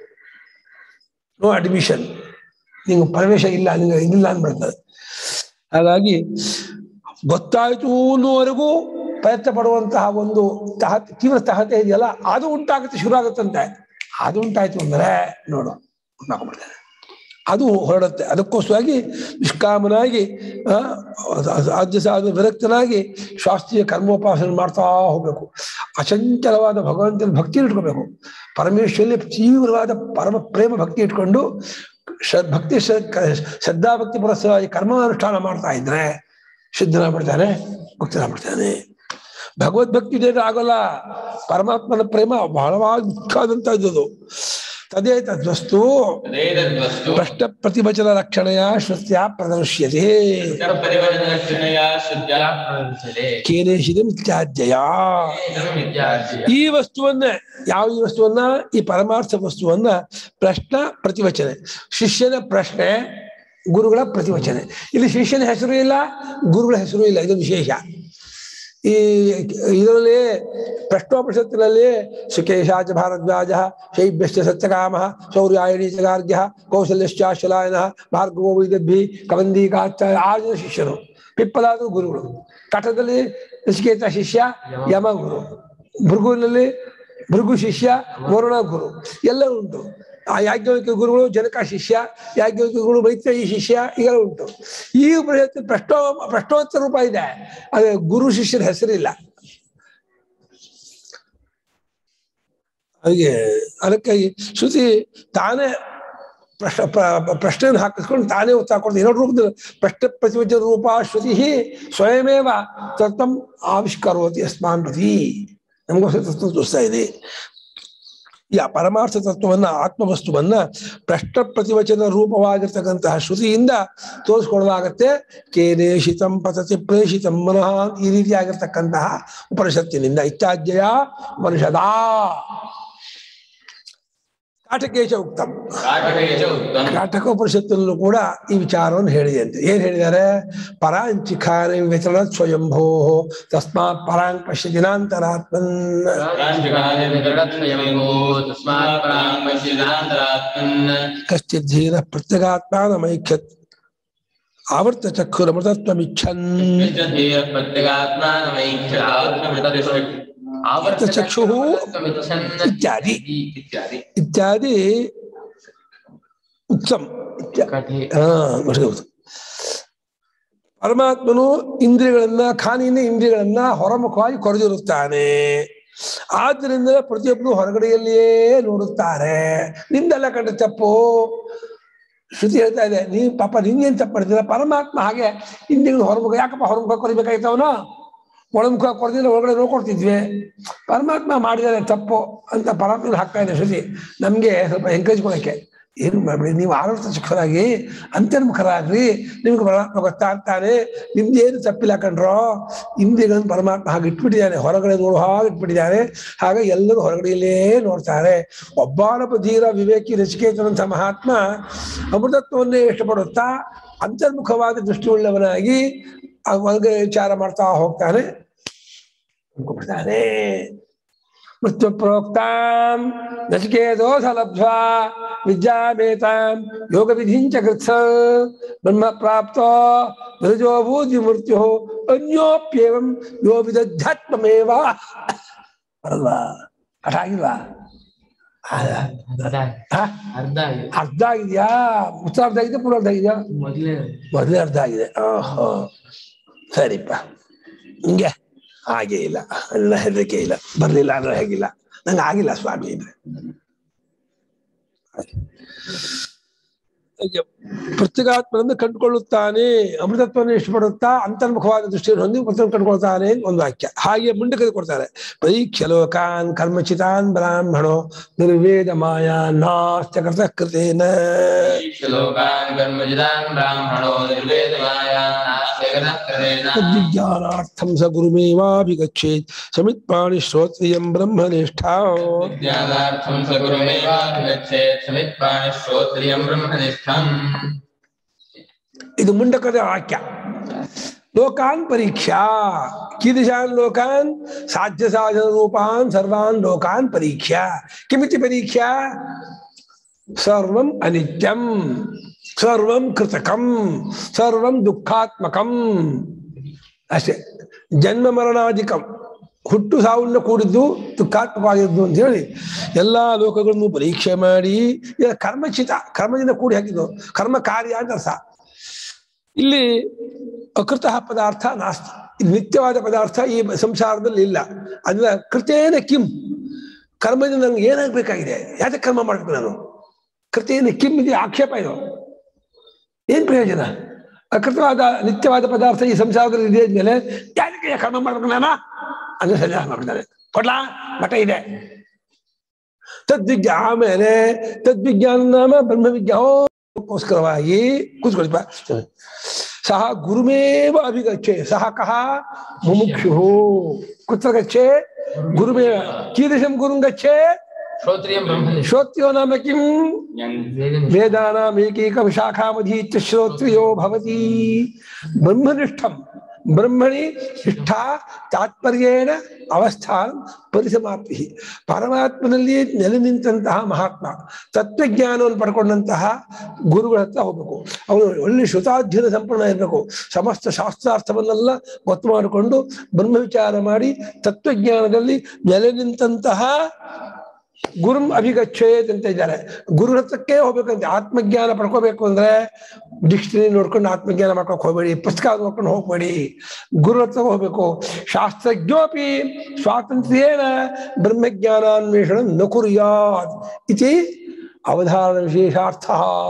ನೋ ಅಡ್ಮಿಷನ್ ನಿಂಗೆ ಪ್ರವೇಶ ಇಲ್ಲ ನಿಂಗೆ ಇದಿಲ್ಲ ಅನ್ಬಿಡ್ತದೆ ಹಾಗಾಗಿ ಗೊತ್ತಾಯ್ತು ಅನ್ನೋವರೆಗೂ ಪ್ರಯತ್ನ ಪಡುವಂತಹ ಒಂದು ತಹ ತೀವ್ರ ತಹತೆ ಇದೆಯಲ್ಲ ಅದು ಉಂಟಾಗುತ್ತೆ ಶುರು ಆಗುತ್ತಂತೆ ಅದು ಉಂಟಾಯ್ತು ಅಂದ್ರೆ ನೋಡು ಮಾಡ್ಕೊಬಿಡ್ತಾರೆ ಅದು ಹೊರಡುತ್ತೆ ಅದಕ್ಕೋಸ್ಕರವಾಗಿ ನಿಷ್ಕಾಮನಾಗಿ ಆ, ಸಾಧ್ಯ ಸಾಧ್ಯ ವಿರಕ್ತನಾಗಿ ಶಾಸ್ತ್ರೀಯ ಕರ್ಮೋಪಾಸನೆ ಮಾಡ್ತಾ ಹೋಗ್ಬೇಕು ಅಚಂಚಲವಾದ ಭಗವಂತನ ಭಕ್ತಿ ಇಟ್ಕೋಬೇಕು ಪರಮೇಶ್ವರಲ್ಲಿ ತೀವ್ರವಾದ ಪರಮ ಪ್ರೇಮ ಭಕ್ತಿ ಇಟ್ಕೊಂಡು ಶ್ರ ಭಕ್ತಿ ಶ್ರ- ಕ- ಶ್ರದ್ಧಾಭಕ್ತಿ ಪುರಸ್ಸರವಾಗಿ ಕರ್ಮಾನುಷ್ಠಾನ ಮಾಡ್ತಾ ಇದ್ರೆ ಸಿದ್ಧನಾಗ್ಬಿಡ್ತಾನೆ ಮುಕ್ತನಾಗ್ಬಿಡ್ತಾನೆ ಭಗವದ್ಭಕ್ತಿ ಇದ್ರೆ ಆಗೋಲ್ಲ ಪರಮಾತ್ಮನ ಪ್ರೇಮ ಬಹಳವಾಗಿ ಮುಖ್ಯವಾದಂತಹದ್ದು ತದೇ ತದ್ವಸ್ತು ತದೇತದ್ವಸ್ತು ಪ್ರಶ್ನ ಪ್ರತಿವಚನ ರಕ್ಷಣೆಯ ಶ್ರುತ್ಯ ಪ್ರದರ್ಶ್ಯತೆ ಪರಿವರ್ತನಲಕ್ಷಣೆಯ ಶುದ್ಧ ಪ್ರವರ್ತದೆ ಕೇನೇಶಿದಂ ಇತ್ಯಾದ್ಯಯ ಇತ್ಯಾದಿ ಈ ವಸ್ತುವನ್ನ ಯಾವ ಈ ವಸ್ತುವನ್ನ ಈ ಪರಮಾರ್ಥ ವಸ್ತುವನ್ನ ಪ್ರಶ್ನ ಪ್ರತಿವಚನೆ ಶಿಷ್ಯನ ಪ್ರಶ್ನೆ ಗುರುಗಳ ಪ್ರತಿವಚನೆ ಇಲ್ಲಿ ಶಿಷ್ಯನ ಹೆಸರು ಇಲ್ಲ ಗುರುಗಳ ಹೆಸರು ಇಲ್ಲ ಇದು ವಿಶೇಷ ಈ ಇದರಲ್ಲಿ ಪ್ರಶ್ನೋಪನಿಷತ್ತಿನಲ್ಲಿ ಸುಕೇಶಾಚ ಭಾರದ್ವಾಜ ಶೈಭ್ಯಶ್ಚ ಸತ್ಯಕಾಮ ಶೌರ್ಯಾಯಣಿ ಚ ಗಾರ್ಗ್ಯ ಕೌಶಲ್ಯಶ್ಚಾಶಲಾಯನ ಭಾರ್ಗವೋ ವೈದಭ್ಯ ಕವಂದೀಕಾಚ ಆರು ಜನ ಶಿಷ್ಯರು ಪಿಪ್ಪಲಾದರು ಗುರುಗಳು ಕಠದಲ್ಲಿ ಋಷಿಕೇತ ಶಿಷ್ಯ ಯಮ ಗುರು ಭೃಗುವಿನಲ್ಲಿ ಭೃಗು ಶಿಷ್ಯ ವರುಣ ಗುರು ಎಲ್ಲ ಉಂಟು ಆ ಯಾಜ್ಞವಿಕ ಗುರುಗಳು ಜನಕ ಶಿಷ್ಯ ಯಾಜ್ಞವಿಕ ಗುರುಗಳು ಮೈತ್ರೇಯಿ ಶಿಷ್ಯ ಈಗ ಉಂಟು ಈ ಉಪನಿಷತ್ತು ಪ್ರಶ್ನೋ ಪ್ರಶ್ನೋತ್ತರ ರೂಪ ಇದೆ ಅದೇ ಗುರು ಶಿಷ್ಯರ ಹೆಸರಿಲ್ಲ ಹಾಗೆ ಅದಕ್ಕಾಗಿ ಶ್ರುತಿ ತಾನೇ ಪ್ರಶ್ನ ಪ್ರ- ಪ್ರಶ್ನೆಯನ್ನು ಹಾಕಿಸ್ಕೊಂಡು ತಾನೇ ಉತ್ತರ ಕೊಡ್ತಾರೆ ಎರಡು ರೂಪದಲ್ಲಿ ಪ್ರಶ್ನೆ ಪ್ರತಿವಚನ ರೂಪ ಶ್ರುತಿ ಸ್ವಯಮೇವ ತತ್ವಂ ಆವಿಷ್ಕರೋತಿ ಅಸ್ಮಾನ್ ಪ್ರತಿ ನಮಗೋಸ್ಕರ ತತ್ವ ತೋರಿಸ್ತಾ ಇದೆ ಈ ಆ ಪರಮಾರ್ಥ ತತ್ವವನ್ನ ಆತ್ಮವಸ್ತುವನ್ನ ಪ್ರಶ್ನ ಪ್ರತಿವಚನ ರೂಪವಾಗಿರ್ತಕ್ಕಂತಹ ಶ್ರುತಿಯಿಂದ ತೋರಿಸ್ಕೊಡಲಾಗತ್ತೆ ಕೇನೇಶಿತಂ ಪತತಿ ಪ್ರೇಷಿತಂ ಮನಃ ಈ ರೀತಿಯಾಗಿರ್ತಕ್ಕಂತಹ ಉಪನಿಷತ್ತಿನಿಂದ ಇತ್ಯಾದ್ಯಯ ಉಪನಿಷದಾ ಕಾಟಕೇಶ ಉಕ್ತಂ ಕಾಟಕೇಶ ಉತ್ತಮ ಕಾಟಕ ಉಪನಿಷತ್ತಿನಲ್ಲೂ ಕೂಡ ಈ ವಿಚಾರವನ್ನು ಹೇಳಿದಂತೆ ಏನ್ ಹೇಳಿದ್ದಾರೆ ಪರಾಂಚಿಖಾನಿ ವಿತರಣ ಸ್ವಯಂಭೋ ತಸ್ಮಾತ್ ಪರಾಂಗ್ ಪಶ್ಯ ದಿನಾಂತರಾತ್ಮನ್ ಪ್ರಾಂಶುಕಾಯ ವಿತರಣತ್ವಯಮೋ ತಸ್ಮಾತ್ ಪರಾಂ ಪಶ್ಯನಾಂತರಾತ್ಮನ್ ಕಶ್ಚಿತ್ ಧೀರ ಪ್ರತ್ಯಗಾತ್ಮಾನಮೈಖ್ಯತ್ ಆವರ್ತ ಚಕ್ಷುರಮೃತತ್ವಮಿಚ್ಛನ್ ವಿಶ್ವಧೀಯ ಪ್ರತ್ಯಗಾತ್ಮಾನಮೈಕ್ಷಾತ್ಮೃತದೃಷ್ಟ ಆವರ್ತ ಚಕ್ಷುಃ ಇತ್ಯಾದಿ ಇತ್ಯಾದಿ ಇತ್ಯಾದಿ ಉತ್ತಮ್ ಇತ್ಯ ಕಥೆ ಹಾ ಗೊತ್ತಾಯ್ತು. ಪರಮಾತ್ಮನು ಇಂದ್ರಿಯಗಳನ್ನ ಖಾನಿಯಿಂದ ಇಂದ್ರಿಯಗಳನ್ನ ಹೊರಮುಖವಾಗಿ ಕೊರೆದಿರುತ್ತಾನೆ ಆದ್ದರಿಂದ ಪ್ರತಿಯೊಬ್ಬರು ಹೊರಗಡೆಯಲ್ಲಿಯೇ ನೋಡುತ್ತಾರೆ ನಿಂದೆಲ್ಲ ಕಂಡ ತಪ್ಪು ಶ್ರುತಿ ಹೇಳ್ತಾ ಇದೆ ನೀ ಪಾಪ ನಿನ್ನೇನ್ ತಪ್ಪು ಮಾಡಿದಿಲ್ಲ ಪರಮಾತ್ಮ ಹಾಗೆ ಇಂದ್ರಿಯಗಳು ಹೊರಮುಖ ಯಾಕಪ್ಪ ಹೊರಮುಖ ಕೊರಿಬೇಕಾಯ್ತವನ ಒಳಮುಖ ಕೊರದಿಲ್ಲ ಒಳಗಡೆ ನೋಡ್ಕೊಡ್ತಿದ್ವಿ ಪರಮಾತ್ಮ ಮಾಡಿದರೆ ತಪ್ಪು ಅಂತ ಪರಮಾತ್ಮ ಹಾಕ್ತಾ ಇದೆ ಶ್ರುತಿ ನಮ್ಗೆ ಸ್ವಲ್ಪ ಎಂಕರೇಜ್ ಕೊಡಕ್ಕೆ ಏನು ಮಾಡ್ಬೇಡಿ ನೀವು ಆಡಳಿತ ಶಿಕ್ಷರಾಗಿ ಅಂತರ್ಮುಖರಾಗ್ರಿ ನಿಮ್ಗೆ ಪರಮಾತ್ಮ ಗೊತ್ತಾಗ್ತಾನೆ ನಿಮ್ದೇನು ತಪ್ಪಿಲ್ಲ ಕಣ್ರೋ ಇಂದ್ರಿಯಗಳನ್ನು ಪರಮಾತ್ಮ ಹಾಗೆ ಇಟ್ಬಿಟ್ಟಿದ್ದಾನೆ ಹೊರಗಡೆ ನೋಡೋ ಹಾಗೆ ಇಟ್ಬಿಟ್ಟಿದ್ದಾನೆ ಹಾಗೆ ಎಲ್ಲರೂ ಹೊರಗಡೆಯಲ್ಲೇ ನೋಡ್ತಾರೆ ಒಬ್ಬಾನೊಬ್ಬ ಧೀರ ವಿವೇಕಿ ರಚಿಕೇತನಂಥ ಮಹಾತ್ಮ ಅಮೃತತ್ವವನ್ನೇ ಇಷ್ಟಪಡುತ್ತಾ ಅಂತರ್ಮುಖವಾದ ದೃಷ್ಟಿಯುಳ್ಳವನಾಗಿ ಆ ಒಳಗೆ ವಿಚಾರ ಮಾಡ್ತಾ ಹೋಗ್ತಾನೆ ಅಂದ್ಕೊಂಡ್ಬಿಡ್ತಾನೆ ಮೃತ್ಯು ಪ್ರೋಕ್ತಾಂ ನಚಿಕೇತೋಥ ಲಬ್ಧ್ವಾ ವಿದ್ಯಾಮೇತಾಂ ಯೋಗ ವಿಧಿಂಚ ಕೃತ್ಸ ಬ್ರಹ್ಮ ಪ್ರಾಪ್ತೋ ಮೃಜೋ ಭೂತಿ ಮೃತ್ಯು ಅನ್ಯೋಪ್ಯೇವಂ ಯೋ ವಿದಧ್ಯಾತ್ಮಮೇವ ಅಲ್ವಾ ಅರ್ಥ ಆಗಿಲ್ವಾ ಅರ್ಧ ಹಾ? ಅರ್ಧ ಆಗಿದೆ ಅರ್ಧ ಆಗಿದ್ಯಾ ಉತ್ತರ ಅರ್ಧ ಆಗಿದೆ ಪೂರ್ವ ಅರ್ಧ ಆಗಿದ್ಯಾ ಮೊದಲೇ ಮೊದಲೇ ಅರ್ಧ ಆಗಿದೆ ಓಹೋ ಸರಿಪ್ಪ ಹಿಂಗೆ ಹಾಗೆ ಇಲ್ಲ ಎಲ್ಲ ಹೆದರಿಕೆ ಇಲ್ಲ ಬರ್ಲಿಲ್ಲ ಅಂದ್ರೆ ಹೇಗಿಲ್ಲ ನಂಗೆ ಆಗಿಲ್ಲ ಸ್ವಾಮಿ ಅಂದ್ರೆ ಹಾಗೆ ಪ್ರತ್ಯೇಗಾತ್ಮನನ್ನು ಕಂಡುಕೊಳ್ಳುತ್ತಾನೆ ಅಮೃತತ್ವವನ್ನು ಇಷ್ಟಪಡುತ್ತಾ ಅಂತರ್ಮುಖವಾದ ದೃಷ್ಟಿಯನ್ನು ಹೊಂದಿ ಪ್ರತಿಯನ್ನು ಕಂಡುಕೊಳ್ತಾನೆ ಅಂತ ಒಂದು ವಾಕ್ಯ ಹಾಗೆ ಮುಂಡಕದ ಕೊಡ್ತಾರೆ ಪರೀಕ್ಷ ಲೋಕಾನ್ ಕರ್ಮಚಿತಾನ್ ಬ್ರಾಹ್ಮಣೋ ನಿರ್ವೇದ ಮಾಯಾ ನಾಸ್ತ್ಯ ಕೃತ ಕೃತೇನ ಶ್ಲೋಕಾನ್ ಕರ್ಮಜಿತಾನ್ ಬ್ರಾಹ್ಮಣೋ ನಿರ್ವೇದಮಾಯಾನಾಸ್ಯಗತಕೃತೇನ ತದ್ವಿಜ್ಞಾನಾರ್ಥಂ ಸ ಗುರುಮೇವಾಭಿಗಚ್ಚೇತ್ ಸಮಿತ್ಪಾಣಿ ಶ್ರೋತ್ರಿಯಂ ಬ್ರಹ್ಮನಿಷ್ಠಾ ವಿಜ್ಞಾನಾರ್ಥಂ ಸ ಗುರುಮೇವಾಭಿಗಚ್ಚೇತ್ ಸಮಿತ್ಪಾಣಿ ಶ್ರೋತ್ರಿಯಂ ಬ್ರಹ್ಮನಿಷ್ಠಂ ಇದು ಮುಂಡಕದ ವಾಕ್ಯ ಲೋಕಾನ್ ಪರೀಕ್ಷಾ ಕೀದೃಶಾನ್ ಲೋಕಾನ್ ಸಾಧ್ಯ ಸಾಧನ ರೂಪಾನ್ ಸರ್ವಾನ್ ಲೋಕಾನ್ ಪರೀಕ್ಷಾ ಕಿಮಿತಿ ಪರೀಕ್ಷಾ ಸರ್ವಂ ಅನಿತ್ಯಂ ಸರ್ವಂ ಕೃತಕಂ ಸರ್ವಂ ದುಃಖಾತ್ಮಕಂ ಅಷ್ಟೇ ಜನ್ಮ ಮರಣಾಧಿಕಂ ಹುಟ್ಟು ಸಾವನ್ನ ಕೂಡಿದ್ದು ದುಃಖಾತ್ಮಕವಾಗಿದ್ದು ಅಂತ ಹೇಳಿ ಎಲ್ಲಾ ಲೋಕಗಳನ್ನು ಪರೀಕ್ಷೆ ಮಾಡಿ ಇದು ಕರ್ಮಚಿತ ಕರ್ಮದಿಂದ ಕೂಡಿ ಹಾಕಿದ್ದು ಕರ್ಮ ಕಾರ್ಯ ಅಂತ ಅರ್ಥ ಇಲ್ಲಿ ಅಕೃತ ಪದಾರ್ಥ ನಾಸ್ತಿ ಇದು ನಿತ್ಯವಾದ ಪದಾರ್ಥ ಈ ಸಂಸಾರದಲ್ಲಿ ಇಲ್ಲ ಅದನ್ನ ಕೃತೇನ ಕಿಂ ಕರ್ಮದಿಂದ ನಂಗೆ ಏನಾಗಬೇಕಾಗಿದೆ ಯಾಕೆ ಕರ್ಮ ಮಾಡ್ಬೇಕು ನಾನು ಕೃತೇನ ಕಿಂ ಇದೆ ಆಕ್ಷೇಪ ಇದು ಏನ್ ಪ್ರಯೋಜನ ಅಕೃತವಾದ ನಿತ್ಯವಾದ ಪದಾರ್ಥ ಈ ಸಂಸಾರದಲ್ಲಿ ಇದೆ ಅಂದ್ಮೇಲೆ ಯಾಕೆ ಕರ್ಮ ಮಾಡ್ಬೇಕು ನಾನು ಅಂದ್ರೆ ಸನ್ಯಾಸ ಮಾಡ್ಬಿಡ್ತಾರೆ ಕೊಡ್ಲಾ ಮಠ ಇದೆ ತದ್ವಿಜ್ಞ ಆಮೇಲೆ ತದ್ವಿಜ್ಞಾನ ನಾಮ ಬ್ರಹ್ಮವಿಜ್ಞಾನಕ್ಕೋಸ್ಕರವಾಗಿ ಕೂತ್ಕೊಳಿಪ್ಪ ಸಹ ಗುರುಮೇವ ಅಭಿಗಚ್ಚೆ ಸಹ ಕಹ ಮುಮುಕ್ಷು ಕುತ್ರ ಗಚ್ಚೆ ಗುರುಮೇವ ಕೀದೃಶಂ ಗುರುಂ ಗಚ್ಚೆ ಶ್ರೋತ್ರಿಯಂ ಬ್ರಹ್ಮನಿಷ್ಠ ಶ್ರೋತ್ರಿಯೋ ನಾಮ ಕಿಂ ವೇದಾನಾಮೇಕೈಕ ಶಾಖಾಮಧೀತ್ಯ ಶ್ರೋತ್ರಿಯೋ ಭವತಿ ಬ್ರಹ್ಮನಿಷ್ಠಂ ಬ್ರಹ್ಮಣಿ ನಿಷ್ಠಾ ತಾತ್ಪರ್ಯೇಣ ಅವಸ್ಥಾನ ಪರಿಸಮಾಪ್ತಿ ಪರಮಾತ್ಮನಲ್ಲಿ ನೆಲೆ ನಿಂತಹ ಮಹಾತ್ಮ ತತ್ವಜ್ಞಾನವನ್ನು ಪಡ್ಕೊಂಡಂತಹ ಗುರುಗಳ ಹತ್ರ ಹೋಗ್ಬೇಕು ಅವನು ಒಳ್ಳೆ ಶ್ರುತಾಧ್ಯಯನ ಸಂಪೂರ್ಣ ಇರಬೇಕು ಸಮಸ್ತ ಶಾಸ್ತ್ರಾರ್ಥವನ್ನೆಲ್ಲ ಗೊತ್ತು ಮಾಡಿಕೊಂಡು ಬ್ರಹ್ಮ ವಿಚಾರ ಮಾಡಿ ತತ್ವಜ್ಞಾನದಲ್ಲಿ ನೆಲೆ ನಿಂತಹ ಗುರುಂ ಅಭಿಗಚ್ಚೇತ್ ಅಂತ ಇದ್ದಾರೆ ಗುರು ಹತ್ರಕ್ಕೆ ಹೋಗ್ಬೇಕಂತೆ ಆತ್ಮಜ್ಞಾನ ಪಡ್ಕೋಬೇಕು ಅಂದ್ರೆ ಡಿಕ್ಷನರಿ ನೋಡ್ಕೊಂಡು ಆತ್ಮಜ್ಞಾನ ಮಾಡ್ಕೊಕ್ ಹೋಗ್ಬೇಡಿ ಪುಸ್ತಕ ನೋಡ್ಕೊಂಡು ಹೋಗ್ಬೇಡಿ ಗುರು ಹತ್ರ ಹೋಗ್ಬೇಕು ಶಾಸ್ತ್ರಜ್ಞೋಪಿ ಸ್ವಾತಂತ್ರ್ಯೇನ ಬ್ರಹ್ಮಜ್ಞಾನಾನ್ವೇಷಣ ನ ಕುರ್ಯಾತ್ ಇತಿ ಅವಧಾರಣ ವಿಶೇಷಾರ್ಥ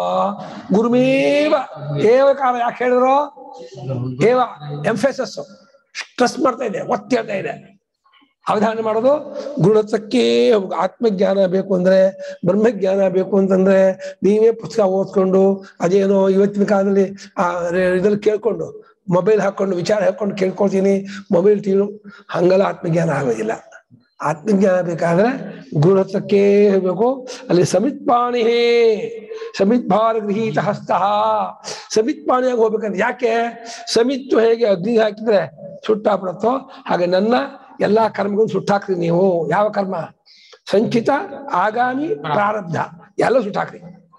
ಗುರುಮೇವ ಏವ ಕಾಲ ಯಾಕೆ ಹೇಳಿದ್ರು ಏವ ಎಂಫೆಸಸ್ ಸ್ಟ್ರೆಸ್ ಮಾಡ್ತಾ ಇದೆ ಒತ್ತಿ ಹೇಳ್ತಾ ಇದೆ ಅವಧಾನ ಮಾಡೋದು ಗುರುಹತ್ರಕ್ಕೆ ಹೋಗ್ಬೇಕು. ಆತ್ಮಜ್ಞಾನ ಬೇಕು ಅಂದ್ರೆ ಬ್ರಹ್ಮಜ್ಞಾನ ಬೇಕು ಅಂತಂದ್ರೆ ನೀವೇ ಪುಸ್ತಕ ಓದ್ಕೊಂಡು ಅದೇನೋ ಇವತ್ತಿನ ಕಾಲದಲ್ಲಿ ಆ ರೆ- ಇದ್ರಲ್ಲಿ ಕೇಳ್ಕೊಂಡು ಮೊಬೈಲ್ ಹಾಕೊಂಡು ವಿಚಾರ ಹಾಕೊಂಡು ಕೇಳ್ಕೊಳ್ತೀನಿ ಮೊಬೈಲ್ ಟಿವಿ ಹಂಗೆಲ್ಲ ಆತ್ಮಜ್ಞಾನ ಆಗೋದಿಲ್ಲ ಆತ್ಮಜ್ಞಾನ ಬೇಕಾದ್ರೆ ಗುರು ಹತ್ರಕ್ಕೆ ಹೋಗ್ಬೇಕು ಅಲ್ಲಿ ಸಮಿತ್ಪಾಣಿ ಸಮಿತ್ಭಾರ ಗೃಹೀತ ಹಸ್ತಃ ಸಮಿತ್ಪಾಣಿಯಾಗಿ ಹೋಗ್ಬೇಕಂದ್ರೆ ಯಾಕೆ ಸಮಿತ್ತು ಹೇಗೆ ಅಗ್ನಿ ಹಾಕಿದ್ರೆ ಸುಟ್ಟಾಗ್ಬಿಡತ್ತೋ ಹಾಗೆ ನನ್ನ ಎಲ್ಲಾ ಕರ್ಮಗಳು ಸುಟ್ಟಾಕ್ರಿ ನೀವು ಯಾವ ಕರ್ಮ ಸಂಚಿತ ಆಗಾಮಿ ಪ್ರಾರಬ್ಧ ಎಲ್ಲ ಸುಟ್ಟಾಕ್ರಿ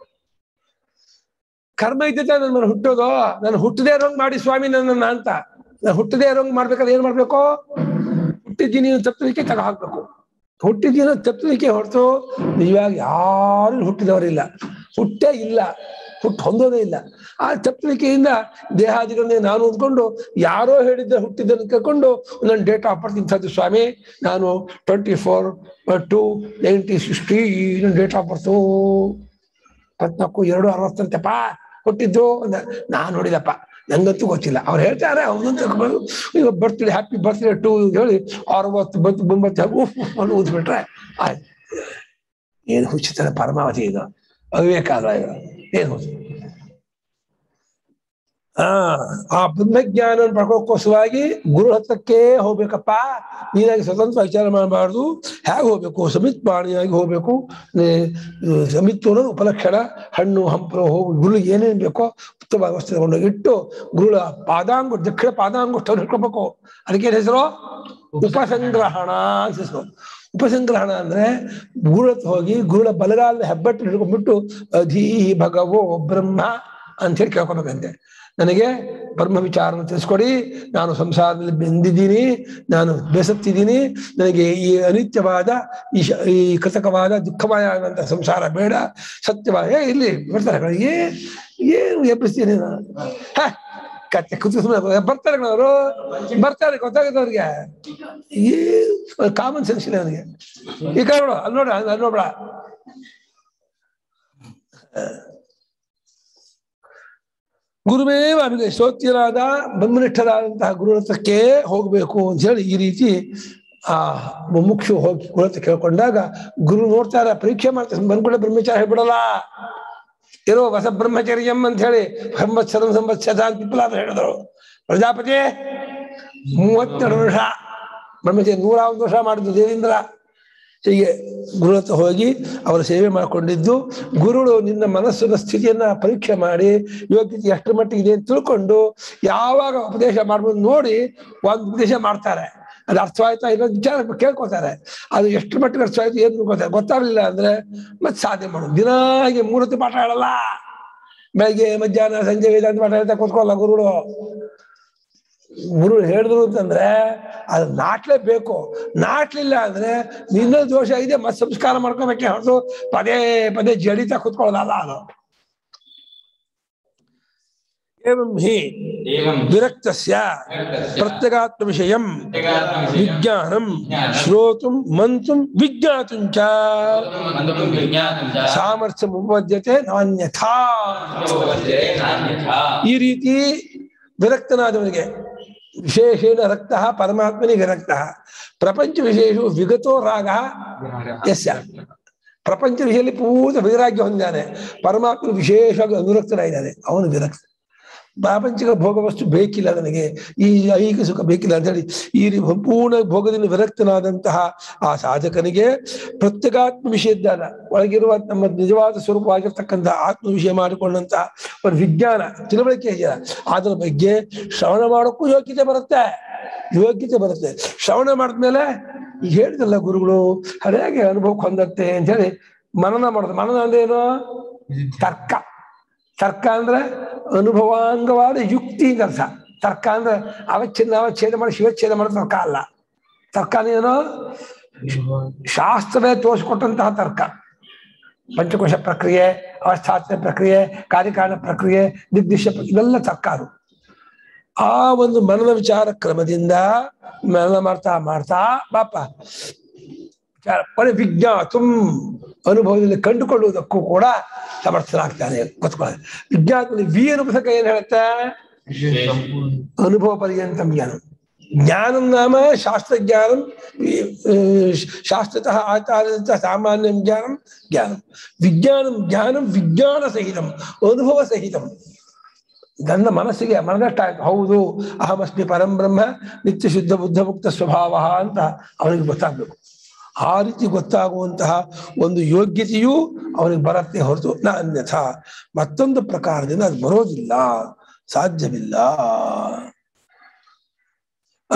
ಕರ್ಮ ಇದ್ದಿದ್ದೆ ನನ್ನ ಹುಟ್ಟೋದು ನಾನು ಹುಟ್ಟದೇ ಇರೋಂಗ್ ಮಾಡಿ ಸ್ವಾಮಿ ನನ್ನನ್ನ ಅಂತ ನಾನು ಹುಟ್ಟದೇ ಇರೋಂಗ್ ಮಾಡ್ಬೇಕಾದ್ರೆ ಏನ್ ಮಾಡ್ಬೇಕು ಹುಟ್ಟಿದ್ದೀನಿ ತಪ್ಪಲಿಕ್ಕೆ ತಗ ಹಾಕ್ಬೇಕು ಹುಟ್ಟಿದ್ದೀನೋ ತಪ್ಪಲಿಕ್ಕೆ ಹೊರತು ನಿಜವಾಗಿ ಯಾರು ಹುಟ್ಟಿದವರಿಲ್ಲ ಹುಟ್ಟೇ ಇಲ್ಲ ಹುಟ್ಟು ಹೊಂದೋದೇ ಇಲ್ಲ ಆ ತಪ್ಪಲಿಕೆಯಿಂದ ದೇಹಾದಿಗಳನ್ನೇ ನಾನು ಅಂದ್ಕೊಂಡು ಯಾರೋ ಹೇಳಿದ್ದ ಹುಟ್ಟಿದ್ದನ್ನು ಕೇಳ್ಕೊಂಡು ನನ್ನ ಡೇಟ್ ಆಫ್ ಬರ್ತ್ ಇಂಥದ್ದು ಸ್ವಾಮಿ ನಾನು twenty four two ninety sixty ನನ್ನ ಡೇಟ್ ಆಫ್ ಬರ್ತು ಇಪ್ಪತ್ನಾಲ್ಕು ಎರಡು ಅರವತ್ತಂತೆಪ್ಪ ಹುಟ್ಟಿದ್ದು ಅಂದ ನಾನ್ ನೋಡಿದಪ್ಪ ನಂಗಂತೂ ಗೊತ್ತಿಲ್ಲ ಅವ್ರು ಹೇಳ್ತಾರೆ ಅವನಂತ ಈಗ ಬರ್ತ್ಡೇ ಹ್ಯಾಪಿ ಬರ್ತ್ಡೇ ಟು ಹೇಳಿ ಅರವತ್ತು ಬಂತು ಒಂಬತ್ತು ಉಫ್ ಉಫ್ ಅಂತ ಊದ್ಬಿಟ್ರೆ ಆಯ್ತು ಏನು ಹುಚ್ಚಿತರ ಪರಮಾವಧಿ ಇದು ಅವಿವೇಕಾದ ಇದು ಏನು ಹುಚ್ಚು ಆ ಆ ಬ್ರಹ್ಮಜ್ಞಾನವನ್ನು ಪಡ್ಕೋಕ್ಕೋಸ್ಕರವಾಗಿ ಗುರು ಹತ್ರಕ್ಕೆ ಹೋಗ್ಬೇಕಪ್ಪ ನೀನಾಗಿ ಸ್ವತಂತ್ರ ವಿಚಾರ ಮಾಡಬಾರ್ದು ಹೇಗೆ ಹೋಗ್ಬೇಕು ಸಮಿತ್ ಪ್ರಾಣಿಯಾಗಿ ಹೋಗ್ಬೇಕು ಸಮಿತ್ತು ಅನ್ನೋದು ಉಪಲಕ್ಷಣ ಹಣ್ಣು ಹಂಪಲು ಹೋಗಿ ಗುರುಳಿಗೆ ಏನೇನು ಬೇಕೋ ಉತ್ತಮ ವಸ್ತು ತಗೊಂಡೋಗಿ ಇಟ್ಟು ಗುರುಳ ಪಾದಾಂಗು ದಕ್ಷಿಣ ಪಾದಾಂಗುಷ್ಟವನ್ನು ಹಿಡ್ಕೋಬೇಕು ಅದಕ್ಕೆ ಹೆಸರು ಉಪಸಂಗ್ರಹಣ ಅಂತ ಹೆಸರು ಉಪಸಂಗ್ರಹಣ ಅಂದ್ರೆ ಗುರುಳ ಹತ್ರ ಹೋಗಿ ಗುರುಳ ಬಲಗಾಲ ಹೆಬ್ಬಟ್ಟು ಹಿಡ್ಕೊಂಡ್ಬಿಟ್ಟು ಅಧೀ ಭಗವೋ ಬ್ರಹ್ಮ ಅಂತ ಹೇಳಿ ಕೇಳ್ಕೊಬೇಕಂತೆ ನನಗೆ ಬ್ರಹ್ಮ ವಿಚಾರವನ್ನು ತಿಳಿಸ್ಕೊಡಿ ನಾನು ಸಂಸಾರದಲ್ಲಿ ಬೆಂದಿದ್ದೀನಿ ನಾನು ಬೇಸತ್ತಿದ್ದೀನಿ ನನಗೆ ಈ ಅನಿತ್ಯವಾದ ಈ ಶ- ಈ ಕೃತಕವಾದ ದುಃಖಮಯವಾದಂತ ಸಂಸಾರ ಬೇಡ ಸತ್ಯವಾದ ಏ ಇಲ್ಲಿ ಬರ್ತಾರೆ ಏ ಏನು ಎಬ್ಬಿಸ್ತೀನಿ ನಾನು ಹ, ಕತ್ತೆ ಕುತ್ಕೊಂಡು ಸುಮ್ನೆ ಬರ್ತಾರೆ ಅವರು ಬರ್ತಾರೆ ಗೊತ್ತಾಗುತ್ತೆ ಅವ್ರಿಗೆ ಈ ಕಾಮನ್ ಸೆನ್ಸ್ ಇಲ್ಲ ಅವನಿಗೆ ಈ ಕಡೆ ನೋಡು ಅಲ್ಲಿ ನೋಡ ಅಲ್ಲಿ ನೋಡ್ಬೇಡ ಗುರುವೇವ ಅಭಿಗ ಶ್ರೋತ್ಯರಾದ ಬ್ರಹ್ಮನಿಷ್ಠರಾದಂತಹ ಗುರುರಥಕ್ಕೆ ಹೋಗ್ಬೇಕು ಅಂತ ಹೇಳಿ ಈ ರೀತಿ ಆ ಮುಮುಕ್ಷು ಹೋಗಿ ಗುರುರಥ ಕೇಳ್ಕೊಂಡಾಗ ಗುರು ನೋಡ್ತಾರೆ ಪರೀಕ್ಷೆ ಮಾಡ್ತಾರೆ ಬಂದ್ಕೊಳ್ಳೆ ಬ್ರಹ್ಮಚಾರ ಹೇಳ್ಬಿಡಲ್ಲ ಇರೋ ಹೊಸ ಬ್ರಹ್ಮಚರ್ಯಂ ಅಂತ ಹೇಳಿ ಸಂವತ್ಸರ ಸಂವತ್ಸರ ಅಂತ ಪಿಪ್ಪಲಾದ ಹೇಳಿದ್ರು ಪ್ರಜಾಪತಿ ಮೂವತ್ತೆರಡು ವರ್ಷ ಬ್ರಹ್ಮಚರ್ಯ ನೂರ ಒಂದು ವರ್ಷ ಮಾಡಿದ್ದು ದೇವೇಂದ್ರ ಹೀಗೆ ಗುರು ಹತ್ರ ಹೋಗಿ ಅವರ ಸೇವೆ ಮಾಡಿಕೊಂಡಿದ್ದು ಗುರುಗಳು ನಿನ್ನ ಮನಸ್ಸಿನ ಸ್ಥಿತಿಯನ್ನ ಪರೀಕ್ಷೆ ಮಾಡಿ ಯೋಗ್ಯತೆ ಎಷ್ಟರ ಮಟ್ಟಿಗೆ ಇದೆ ಅಂತ ತಿಳ್ಕೊಂಡು ಯಾವಾಗ ಉಪದೇಶ ಮಾಡ್ಬೋದು ನೋಡಿ ಒಂದು ಉಪದೇಶ ಮಾಡ್ತಾರೆ ಅದು ಅರ್ಥವಾಯ್ತಾ ಇನ್ನೊಂದು ವಿಚಾರ ಕೇಳ್ಕೊತಾರೆ ಅದು ಎಷ್ಟು ಮಟ್ಟಿಗೆ ಅರ್ಥವಾಯ್ತು ಏನು ತಿಳ್ಕೊತಾರೆ ಗೊತ್ತಾಗ್ಲಿಲ್ಲ ಅಂದ್ರೆ ಮತ್ತೆ ಸಾಧನೆ ಮಾಡೋದು ದಿನ ಹಾಗೆ ಮೂರತ್ತು ಪಾಠ ಹೇಳಲ್ಲ ಬೆಳಗ್ಗೆ ಮಧ್ಯಾಹ್ನ ಸಂಜೆ ವೇದಾಂತ ಪಾಠ ಹೇಳ್ತಾ ಕೂತ್ಕೊಳ್ಳಲ್ಲ ಗುರುಗಳು ಗುರು ಹೇಳಿದ್ರು ಅಂತಂದ್ರೆ ಅದು ನಾಟ್ಲೇಬೇಕು ನಾಟ್ಲಿಲ್ಲ ಅಂದ್ರೆ ನಿನ್ನ ದೋಷ ಇದೆ ಮತ್ತೆ ಸಂಸ್ಕಾರ ಮಾಡ್ಕೋಬೇಕೆ ಹೊರತು ಪದೇ ಪದೇ ಜಡಿತ ಕುತ್ಕೊಳ್ಳೋದಲ್ಲ ಅದು ಏವಂ ಹಿ एवं ವಿರಕ್ತಸ್ಯ ಪ್ರತ್ಯಗಾತ್ಮ ವಿಷಯಂ ವಿಜ್ಞಾನಂ ಶ್ರೋತುಂ ಮಂತುಂ ವಿಜ್ಞಾತುಂ ಚ मन्दं विज्ञातं च ಸಾಮರ್ಥ್ಯ ಉಪದ್ಯತೆ ನಾನ್ಯಥಾ सर्वस्य नान्यथा ಈ ರೀತಿ ವಿರಕ್ತನಾದವನಿಗೆ ವಿಶೇಷೇಣ ರಕ್ತ ಪರಮಾತ್ಮನಿ ವಿರಕ್ತ ಪ್ರಪಂಚ ವಿಶೇಷ ವಿಗತೋ ರಾಗ ಯಸ್ಯ ಪ್ರಪಂಚ ವಿಷಯದಲ್ಲಿ ಪೂರ್ತಿ ವೈರಾಗ್ಯ ಹೊಂದಿದ್ದಾನೆ ಪರಮಾತ್ಮ ವಿಶೇಷವಾಗಿ ಅನುರಕ್ತನಾಗಿದ್ದಾನೆ ಅವನು ವಿರಕ್ತ ಪ್ರಾಪಂಚಿಕ ಭೋಗ ವಸ್ತು ಬೇಕಿಲ್ಲ ನನಗೆ ಈ ಐಹಿಕ ಸುಖ ಬೇಕಿಲ್ಲ ಅಂತ ಹೇಳಿ ಈ ರೀ- ಸಂಪೂರ್ಣ ಭೋಗದಿಂದ ವಿರಕ್ತನಾದಂತಹ ಆ ಸಾಧಕನಿಗೆ ಪ್ರತ್ಯೇಗಾತ್ಮ ವಿಷಯ ಜ್ಞಾನ ಒಳಗಿರುವ ನಮ್ಮ ನಿಜವಾದ ಸ್ವರೂಪವಾಗಿರ್ತಕ್ಕಂಥ ಆತ್ಮ ವಿಷಯ ಮಾಡಿಕೊಂಡಂತಹ ಒಂದು ವಿಜ್ಞಾನ ತಿಳುವಳಿಕೆ ಇದೆಯಲ್ಲ ಅದರ ಬಗ್ಗೆ ಶ್ರವಣ ಮಾಡೋಕ್ಕೂ ಯೋಗ್ಯತೆ ಬರುತ್ತೆ ಯೋಗ್ಯತೆ ಬರುತ್ತೆ ಶ್ರವಣ ಮಾಡಿದ್ಮೇಲೆ ಈಗ ಹೇಳಿದಲ್ಲ ಗುರುಗಳು ಹಳೆಯಾಗಿ ಅನುಭವಕ್ಕೆ ಹೊಂದತ್ತೆ ಅಂತ ಹೇಳಿ ಮನನ ಮಾಡೋದು ಮನನ ಅಂದ್ರೆ ಏನು ತರ್ಕ ತರ್ಕ ಅಂದ್ರೆ ಅನುಭವಾಂಗವಾದ ಯುಕ್ತಿ ಅಂತ ಅರ್ಥ ತರ್ಕ ಅಂದ್ರೆ ಅವಚ್ಛೇದ ಅವಚ್ಛೇದ ಮಾಡಿ ಶಿವಚ್ಛೇದ ಮಾಡೋ ತರ್ಕ ಅಲ್ಲ ತರ್ಕ ಏನು ಶಾಸ್ತ್ರವೇ ತೋರಿಸ್ಕೊಟ್ಟಂತಹ ತರ್ಕ ಪಂಚಕೋಶ ಪ್ರಕ್ರಿಯೆ ಅವಸ್ಥಾತ್ಮ ಪ್ರಕ್ರಿಯೆ ಕಾರ್ಯಕಾರಣ ಪ್ರಕ್ರಿಯೆ ನಿರ್ದಿಷ್ಟ ಪ್ರ- ಇವೆಲ್ಲ ತರ್ಕ ಅದು ಆ ಒಂದು ಮನನ ವಿಚಾರ ಕ್ರಮದಿಂದ ಮನನ ಮಾಡ್ತಾ ಮಾಡ್ತಾ ಬಾಪ ವಿಚಾರ ಪರಿ ವಿಜ್ಞಾತುಂ ಅನುಭವದಲ್ಲಿ ಕಂಡುಕೊಳ್ಳುವುದಕ್ಕೂ ಕೂಡ ಸಮರ್ಥನಾಗ್ತಾನೆ ಗೊತ್ಕೊಳ್ಳ ವಿಜ್ಞಾನದಲ್ಲಿ ವಿ ಅನ್ನೋ ಪುಸ್ತಕ ಏನ್ ಹೇಳುತ್ತೆ ಅನುಭವ ಪರ್ಯಂತ ಜ್ಞಾನ ಜ್ಞಾನಂ ನಾಮ ಶಾಸ್ತ್ರಜ್ಞಾನಂ ಈ, ಆ, ಶಾಸ್ತ್ರತಃ ಆಚಾರ್ಯತಃ ಸಾಮಾನ್ಯಂ ಜ್ಞಾನಂ ಜ್ಞಾನಂ ವಿಜ್ಞಾನಂ ಜ್ಞಾನಂ ವಿಜ್ಞಾನ ಸಹಿತಂ ಅನುಭವ ಸಹಿತಂ ನನ್ನ ಮನಸ್ಸಿಗೆ ಮನದಟ್ಟಾಯ್ತು ಹೌದು ಅಹಮಸ್ಮಿ ಪರಂ ಬ್ರಹ್ಮ ನಿತ್ಯ ಶುದ್ಧ ಬುದ್ಧ ಮುಕ್ತ ಸ್ವಭಾವ ಅಂತ ಅವನಿಗೆ ಗೊತ್ತಾಗ್ಬೇಕು ಆ ರೀತಿ ಗೊತ್ತಾಗುವಂತಹ ಒಂದು ಯೋಗ್ಯತೆಯೂ ಅವನಿಗೆ ಬರತ್ತೆ ಹೊರತು ನ ಅನ್ಯಥ ಮತ್ತೊಂದು ಪ್ರಕಾರದಿಂದ ಅದು ಬರೋದಿಲ್ಲ ಸಾಧ್ಯವಿಲ್ಲ ಆ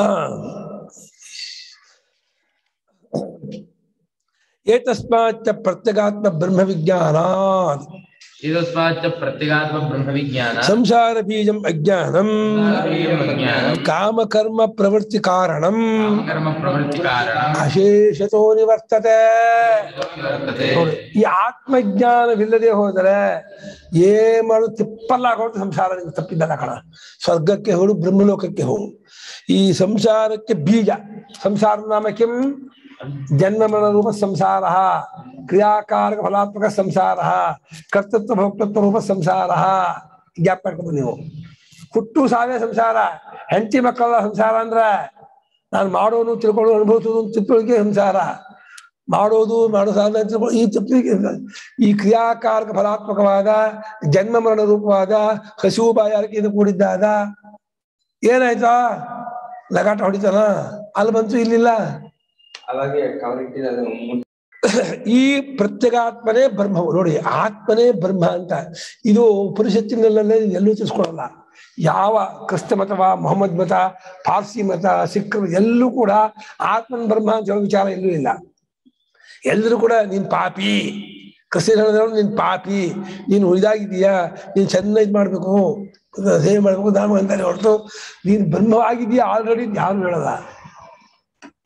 ಏತಸ್ಮಾಚ್ಚ ಪ್ರತ್ಯಗಾತ್ಮ ಬ್ರಹ್ಮ ವಿಜ್ಞಾನಾತ್ एतस्माच्च प्रत्यगात्म ब्रह्मविज्ञान ಸಂಸಾರ ಬೀಜಂ ಅಜ್ಞಾನಂ ज्ञानं ಕಾಮಕರ್ಮ ಪ್ರವೃತ್ತಿ ಕಾರಣಂ कर्म प्रवृत्तिकारणं ಅಶೇಷತೋ ನಿವರ್ತತೆ वर्तते ನೋಡಿ ಈ ಆತ್ಮಜ್ಞಾನವಿಲ್ಲದೆ ಹೋದರೆ ಏನ್ ಮಾಡು ತಿಪ್ಪಲ್ಲಾಗೋದು ಸಂಸಾರ ನಿಂಗೆ ತಪ್ಪಿದ್ದಲ್ಲ ಕಣ ಸ್ವರ್ಗಕ್ಕೆ ಹೋಡು ಬ್ರಹ್ಮಲೋಕಕ್ಕೆ ಹೋಗು ಈ ಸಂಸಾರಕ್ಕೆ ಬೀಜ ಸಂಸಾರ ನಾಮ ಕಿಂ ಜನ್ಮ ಮರಣ ರೂಪ ಸಂಸಾರ ಕ್ರಿಯಾಕಾರಕ ಫಲಾತ್ಮಕ ಸಂಸಾರ ಕರ್ತೃತ್ವ ಭೋಕ್ತೃತ್ವ ರೂಪ ಸಂಸಾರ ಗ್ಯಾಪ್ ಮಾಡ್ಕೊಂಡು ನೀವು ಹುಟ್ಟು ಸಾವೇ ಸಂಸಾರ ಹೆಂಡತಿ ಮಕ್ಕಳ ಸಂಸಾರ ಅಂದ್ರೆ ನಾನು ಮಾಡೋನು ತಿಳ್ಕೊಳ್ಳೋ ಅನುಭವಿಸೋದು ತಿಳ್ಕೊಳ್ಳಿಕ್ಕೆ ಸಂಸಾರ ಮಾಡೋದು ಮಾಡೋ ಸಾಧನೆ ತಿಳ್ಕೊಳ್ಳೋ ಈ ತಪ್ಪಿಗೆ ಈ ಕ್ರಿಯಾಕಾರಕ ಫಲಾತ್ಮಕವಾದ ಜನ್ಮ ಮರಣ ರೂಪವಾದ ಹಸಿವು ಬಾಯಾರಿಕೆಯಿಂದ ಕೂಡಿದ್ದಾದ ಏನಾಯ್ತಾ ಲಗಾಟ ಹೊಡಿತಾನ ಅಲ್ಲಿ ಬಂತು ಇಲ್ಲಿಲ್ಲ అలాగే కవర్ ఇಟ್ಟಿದ್ದಾರೆ ಈ ಪ್ರತ್ಯೇಗಾತ್ಮನೇ ಬ್ರಹ್ಮವು ನೋಡಿ ಆತ್ಮನೇ ಬ್ರಹ್ಮ ಅಂತ ಇದು ಉಪನಿಷತ್ತಿನಲ್ಲೇ ಎಲ್ಲೂ ತಿಳಿಸ್ಕೊಡಲ್ಲ ಯಾವ ಕ್ರಿಸ್ತ ಮತವ ಮೊಹಮ್ಮದ್ ಮತ ಪಾರ್ಸಿ ಮತ ಸಿಖ್ ಎಲ್ಲೂ ಕೂಡ ಆತ್ಮನ್ ಬ್ರಹ್ಮ ಅಂತ ಹೇಳೋ ವಿಚಾರ ಎಲ್ಲೂ ಇಲ್ಲ ಎಲ್ಲರೂ ಕೂಡ ನೀನ್ ಪಾಪಿ ಕ್ರಿಸ್ತನ್ ಹೇಳಿದ್ರು ನೀನ್ ಪಾಪಿ ನೀನ್ ಉಳಿದಾಗಿದೀಯಾ ನೀನ್ ಚೆನ್ನಾಗಿ ಮಾಡ್ಬೇಕು ಸೇವೆ ಮಾಡ್ಬೇಕು ನಾನು ಅಂತಾನೆ ಹೊರತು ನೀನ್ ಬ್ರಹ್ಮವಾಗಿದೀಯಾ ಆಲ್ರೆಡಿ ಯಾರು ಹೇಳಲ್ಲ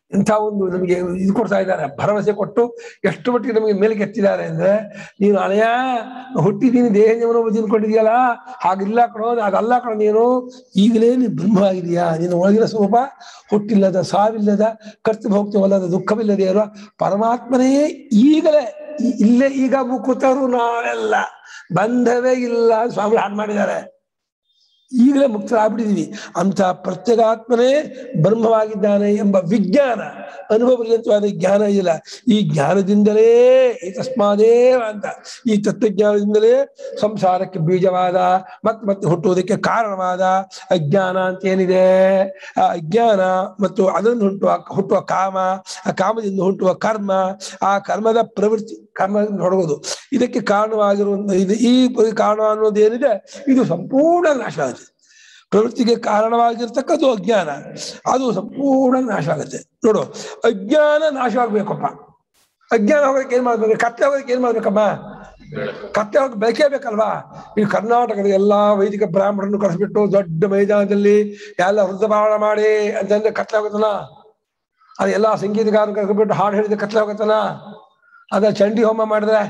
ಇಂಥ ಒಂದು ನಮಗೆ ಇದು ಕೊಡ್ತಾ ಇದ್ದಾರೆ ಭರವಸೆ ಕೊಟ್ಟು ಎಷ್ಟು ಮಟ್ಟಿಗೆ ನಮಗೆ ಮೇಲಕ್ಕೆ ಎತ್ತಿದ್ದಾರೆ ಅಂದ್ರೆ ನೀನು ಅನಯ ಹುಟ್ಟಿದೀನಿ ದೇಹ ಜೀವನ ತಿನ್ಕೊಂಡಿದ್ಯಲ್ಲ ಹಾಗಿಲ್ಲ ಕಣೋ ಅದಲ್ಲ ಕಣೋ ನೀನು ಈಗಲೇ ನೀನು ಬ್ರಹ್ಮವಾಗಿದೆಯಾ ನಿನ್ನ ಒಳಗಿನ ಸ್ವರೂಪ ಹುಟ್ಟಿಲ್ಲದ ಸಾವಿಲ್ಲದ ಕರ್ತೃಭೋಕ್ತವಲ್ಲದ ದುಃಖವಿಲ್ಲದೆ ಇರೋ ಪರಮಾತ್ಮನೇ ಈಗಲೇ ಇ- ಇಲ್ಲೇ ಈಗ ಮುಕುತರು ನಾವೆಲ್ಲ ಬಂಧವೇ ಇಲ್ಲ ಅಂತ ಸ್ವಾಮಿ ಹಾಡು ಮಾಡಿದ್ದಾರೆ ಈಗಲೇ ಮುಕ್ತರಾಗ್ಬಿಟ್ಟಿದೀವಿ ಅಂತ ಪ್ರತ್ಯೇಗಾತ್ಮನೇ ಬ್ರಹ್ಮವಾಗಿದ್ದಾನೆ ಎಂಬ ವಿಜ್ಞಾನ ಅನುಭವಪರ್ಯಂತವಾದ ಜ್ಞಾನ ಇಲ್ಲ ಈ ಜ್ಞಾನದಿಂದಲೇ ಈ ತಸ್ಮಾದೇವ ಅಂತ ಈ ತತ್ವಜ್ಞಾನದಿಂದಲೇ ಸಂಸಾರಕ್ಕೆ ಬೀಜವಾದ ಮತ್ತೆ ಮತ್ತೆ ಹುಟ್ಟುವುದಕ್ಕೆ ಕಾರಣವಾದ ಅಜ್ಞಾನ ಅಂತ ಏನಿದೆ ಆ ಅಜ್ಞಾನ ಮತ್ತು ಅದನ್ನು ಹುಟ್ಟುವ ಹುಟ್ಟುವ ಕಾಮ ಆ ಕಾಮದಿಂದ ಹುಟ್ಟುವ ಕರ್ಮ ಆ ಕರ್ಮದ ಪ್ರವೃತ್ತಿ ಕರ್ಮದಿಂದ ಹೊಡಗೋದು ಇದಕ್ಕೆ ಕಾರಣವಾಗಿರುವಂತ ಇದು ಈ ಕಾರಣ ಅನ್ನೋದು ಏನಿದೆ ಇದು ಸಂಪೂರ್ಣ ನಾಶ ಆಗುತ್ತೆ ಪ್ರವೃತ್ತಿಗೆ ಕಾರಣವಾಗಿರ್ತಕ್ಕದ್ದು ಅಜ್ಞಾನ ಅದು ಸಂಪೂರ್ಣ ನಾಶ ಆಗುತ್ತೆ ನೋಡು ಅಜ್ಞಾನ ನಾಶ ಆಗ್ಬೇಕಪ್ಪ ಅಜ್ಞಾನ ಹೋಗೋದಕ್ಕೆ ಏನ್ ಮಾಡ್ಬೇಕು ಕತ್ತೆ ಹೋಗೋದಕ್ಕೆ ಏನ್ ಮಾಡ್ಬೇಕಮ್ಮ ಕತ್ತೆ ಹೋಗಿ ಬೆಳಕೇ ಬೇಕಲ್ವಾ ಈ ಕರ್ನಾಟಕದ ಎಲ್ಲಾ ವೈದಿಕ ಬ್ರಾಹ್ಮಣರನ್ನು ಕರೆಸ್ಬಿಟ್ಟು ದೊಡ್ಡ ಮೈದಾನದಲ್ಲಿ ಎಲ್ಲ ವೃದ್ಧಭಾವನ ಮಾಡಿ ಅಂತಂದ್ರೆ ಕತ್ಲೆ ಹೋಗುತ್ತನ ಅದು ಎಲ್ಲಾ ಸಂಗೀತಗಾರರು ಕರ್ಕೊಂಡ್ಬಿಟ್ಟು ಹಾಡು ಹೇಳಿದ್ರೆ ಕತ್ಲೆ ಹೋಗುತ್ತನ ಅದ ಚಂಡಿ ಹೋಮ ಮಾಡಿದ್ರೆ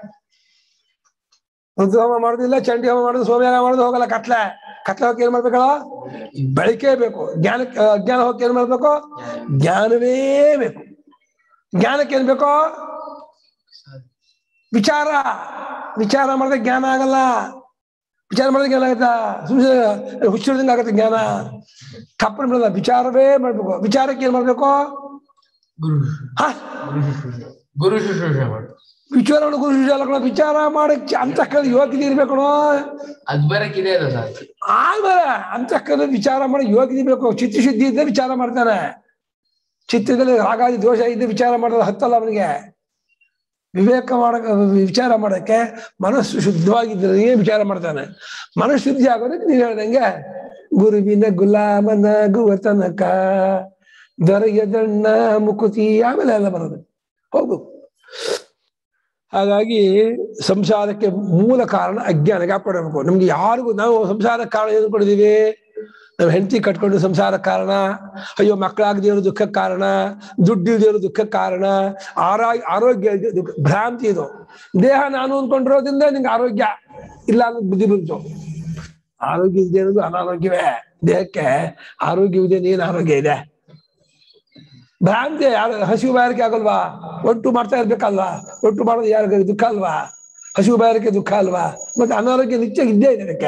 ರುದ್ರ ಹೋಮ ಮಾಡೋದಿಲ್ಲ ಚಂಡಿ ಹೋಮ ಮಾಡೋದು ಸೋಮಯಾನ ಮಾಡೋದು ಹೋಗಲ್ಲ ಕತ್ಲೆ ಕತ್ಲೆ ಹೋಗಿ ಏನ್ ಮಾಡ್ಬೇಕಲ್ಲ ಬೆಳಕೇ ಬೇಕು ಜ್ಞಾನಕ್ಕೆ ಅಜ್ಞಾನ ಹೋಗಿ ಏನ್ ಮಾಡ್ಬೇಕು ಜ್ಞಾನವೇ ಬೇಕು ಜ್ಞಾನಕ್ಕೆ ಏನ್ ಬೇಕು ವಿಚಾರ ವಿಚಾರ ಮಾಡಿದ್ರೆ ಜ್ಞಾನ ಆಗಲ್ಲ ವಿಚಾರ ಮಾಡಿದ್ರೆ ಜ್ಞಾನ ಆಗತ್ತಾ ಸುಮ್ಮನೆ ಹುಚ್ಚಿಡ್ದಂಗೆ ಆಗತ್ತೆ ಜ್ಞಾನ ತಪ್ಪು ಬಿಡಲ್ಲ ವಿಚಾರವೇ ಮಾಡ್ಬೇಕು ವಿಚಾರಕ್ಕೆ ಏನ್ ಮಾಡ್ಬೇಕು ಗುರು ಹಾ ಗುರು ಶುಶ್ರೂಷೆ ಮಾಡು ವಿಚಾರ ಮಾಡು, ಗುರು ಶಿಷ್ಯ ಅಲ್ಲ ಕಣೋ, ವಿಚಾರ ಮಾಡಕ್ಕೆ ಅಂತಃಕರಣ ಯೋಗ್ಯತೆ ಇರ್ಬೇಕು ಅದ್ ಬರಕ್ಕಿದೆ ಅದು ಸಾಕು ಆಮೇಲೆ ಅಂತಃಕರಣ ವಿಚಾರ ಮಾಡಿ ಯೋಗ್ಯತೆ ಬೇಕು ಚಿತ್ತಶುದ್ಧಿ ಇದ್ದರೆ ವಿಚಾರ ಮಾಡ್ತಾನೆ ಚಿತ್ತದಲ್ಲಿ ರಾಗಾದಿ ದೋಷ ಇದ್ದರೆ ವಿಚಾರ ಮಾಡೋದು ಹತ್ತಲ್ಲ ಅವನಿಗೆ ವಿವೇಕ ಮಾಡಕ ವಿಚಾರ ಮಾಡಕ್ಕೆ ಮನಸ್ಸು ಶುದ್ಧವಾಗಿದ್ದರೆ ವಿಚಾರ ಮಾಡ್ತಾನೆ ಮನಸ್ಸು ಶುದ್ಧಿ ಆಗೋದಕ್ಕೆ ನೀವ್ ಹೇಳ್ದಂಗೆ ಗುರುವಿನ ಗುಲಾಮನಾಗುವ ತನಕ ದೊರೆಯದಣ್ಣ ಮುಕುತಿ ಆಮೇಲೆ ಎಲ್ಲ ಬರೋದು ಹೋಗ್ಬೇಕು ಹಾಗಾಗಿ ಸಂಸಾರಕ್ಕೆ ಮೂಲ ಕಾರಣ ಅಜ್ಞಾನ ಜ್ಞಾಪಡಬೇಕು ನಮ್ಗೆ ಯಾರಿಗೂ ನಾವು ಸಂಸಾರ ಕಾರಣ ಏನು ಕೊಡಿದೀವಿ ನಾವು ಹೆಂಡತಿ ಕಟ್ಕೊಂಡು ಸಂಸಾರ ಕಾರಣ ಅಯ್ಯೋ ಮಕ್ಕಳಾಗದೇ ಇರೋ ದುಃಖಕ್ಕೆ ಕಾರಣ ದುಡ್ಡು ಇಲ್ದೇ ಇರೋ ದುಃಖಕ್ಕೆ ಕಾರಣ ಆರಾ ಆರೋಗ್ಯ ಇಲ್ದೇ ದುಃಖ ಭ್ರಾಂತಿ ಇದು ದೇಹ ನಾನು ಅಂದ್ಕೊಂಡಿರೋದ್ರಿಂದ ನಿಂಗೆ ಆರೋಗ್ಯ ಇಲ್ಲ ಅನ್ನೋದು ಬುದ್ಧಿ ಬಂತು ಆರೋಗ್ಯ ಇದೆ ಅನ್ನೋದು ಅನಾರೋಗ್ಯವೇ ದೇಹಕ್ಕೆ ಆರೋಗ್ಯವಿದೆ ನೀನ್ ಆರೋಗ್ಯ ಇದೆ ಭ್ರಾಂತಿ ಯಾರು ಹಸಿವು ಬಾಯಾರಿಕೆ ಆಗಲ್ವಾ ಒಟ್ಟು ಮಾಡ್ತಾ ಇರ್ಬೇಕಲ್ವಾ ಒಟ್ಟು ಮಾಡೋದು ಯಾರಿಗೆ ದುಃಖ ಅಲ್ವಾ ಹಸಿವು ಬಾಯಾರಿಕೆ ದುಃಖ ಅಲ್ವಾ ಮತ್ತೆ ಅನಾರೋಗ್ಯ ನಿತ್ಯ ಇದ್ದೇ ಇದೆ ಅದಕ್ಕೆ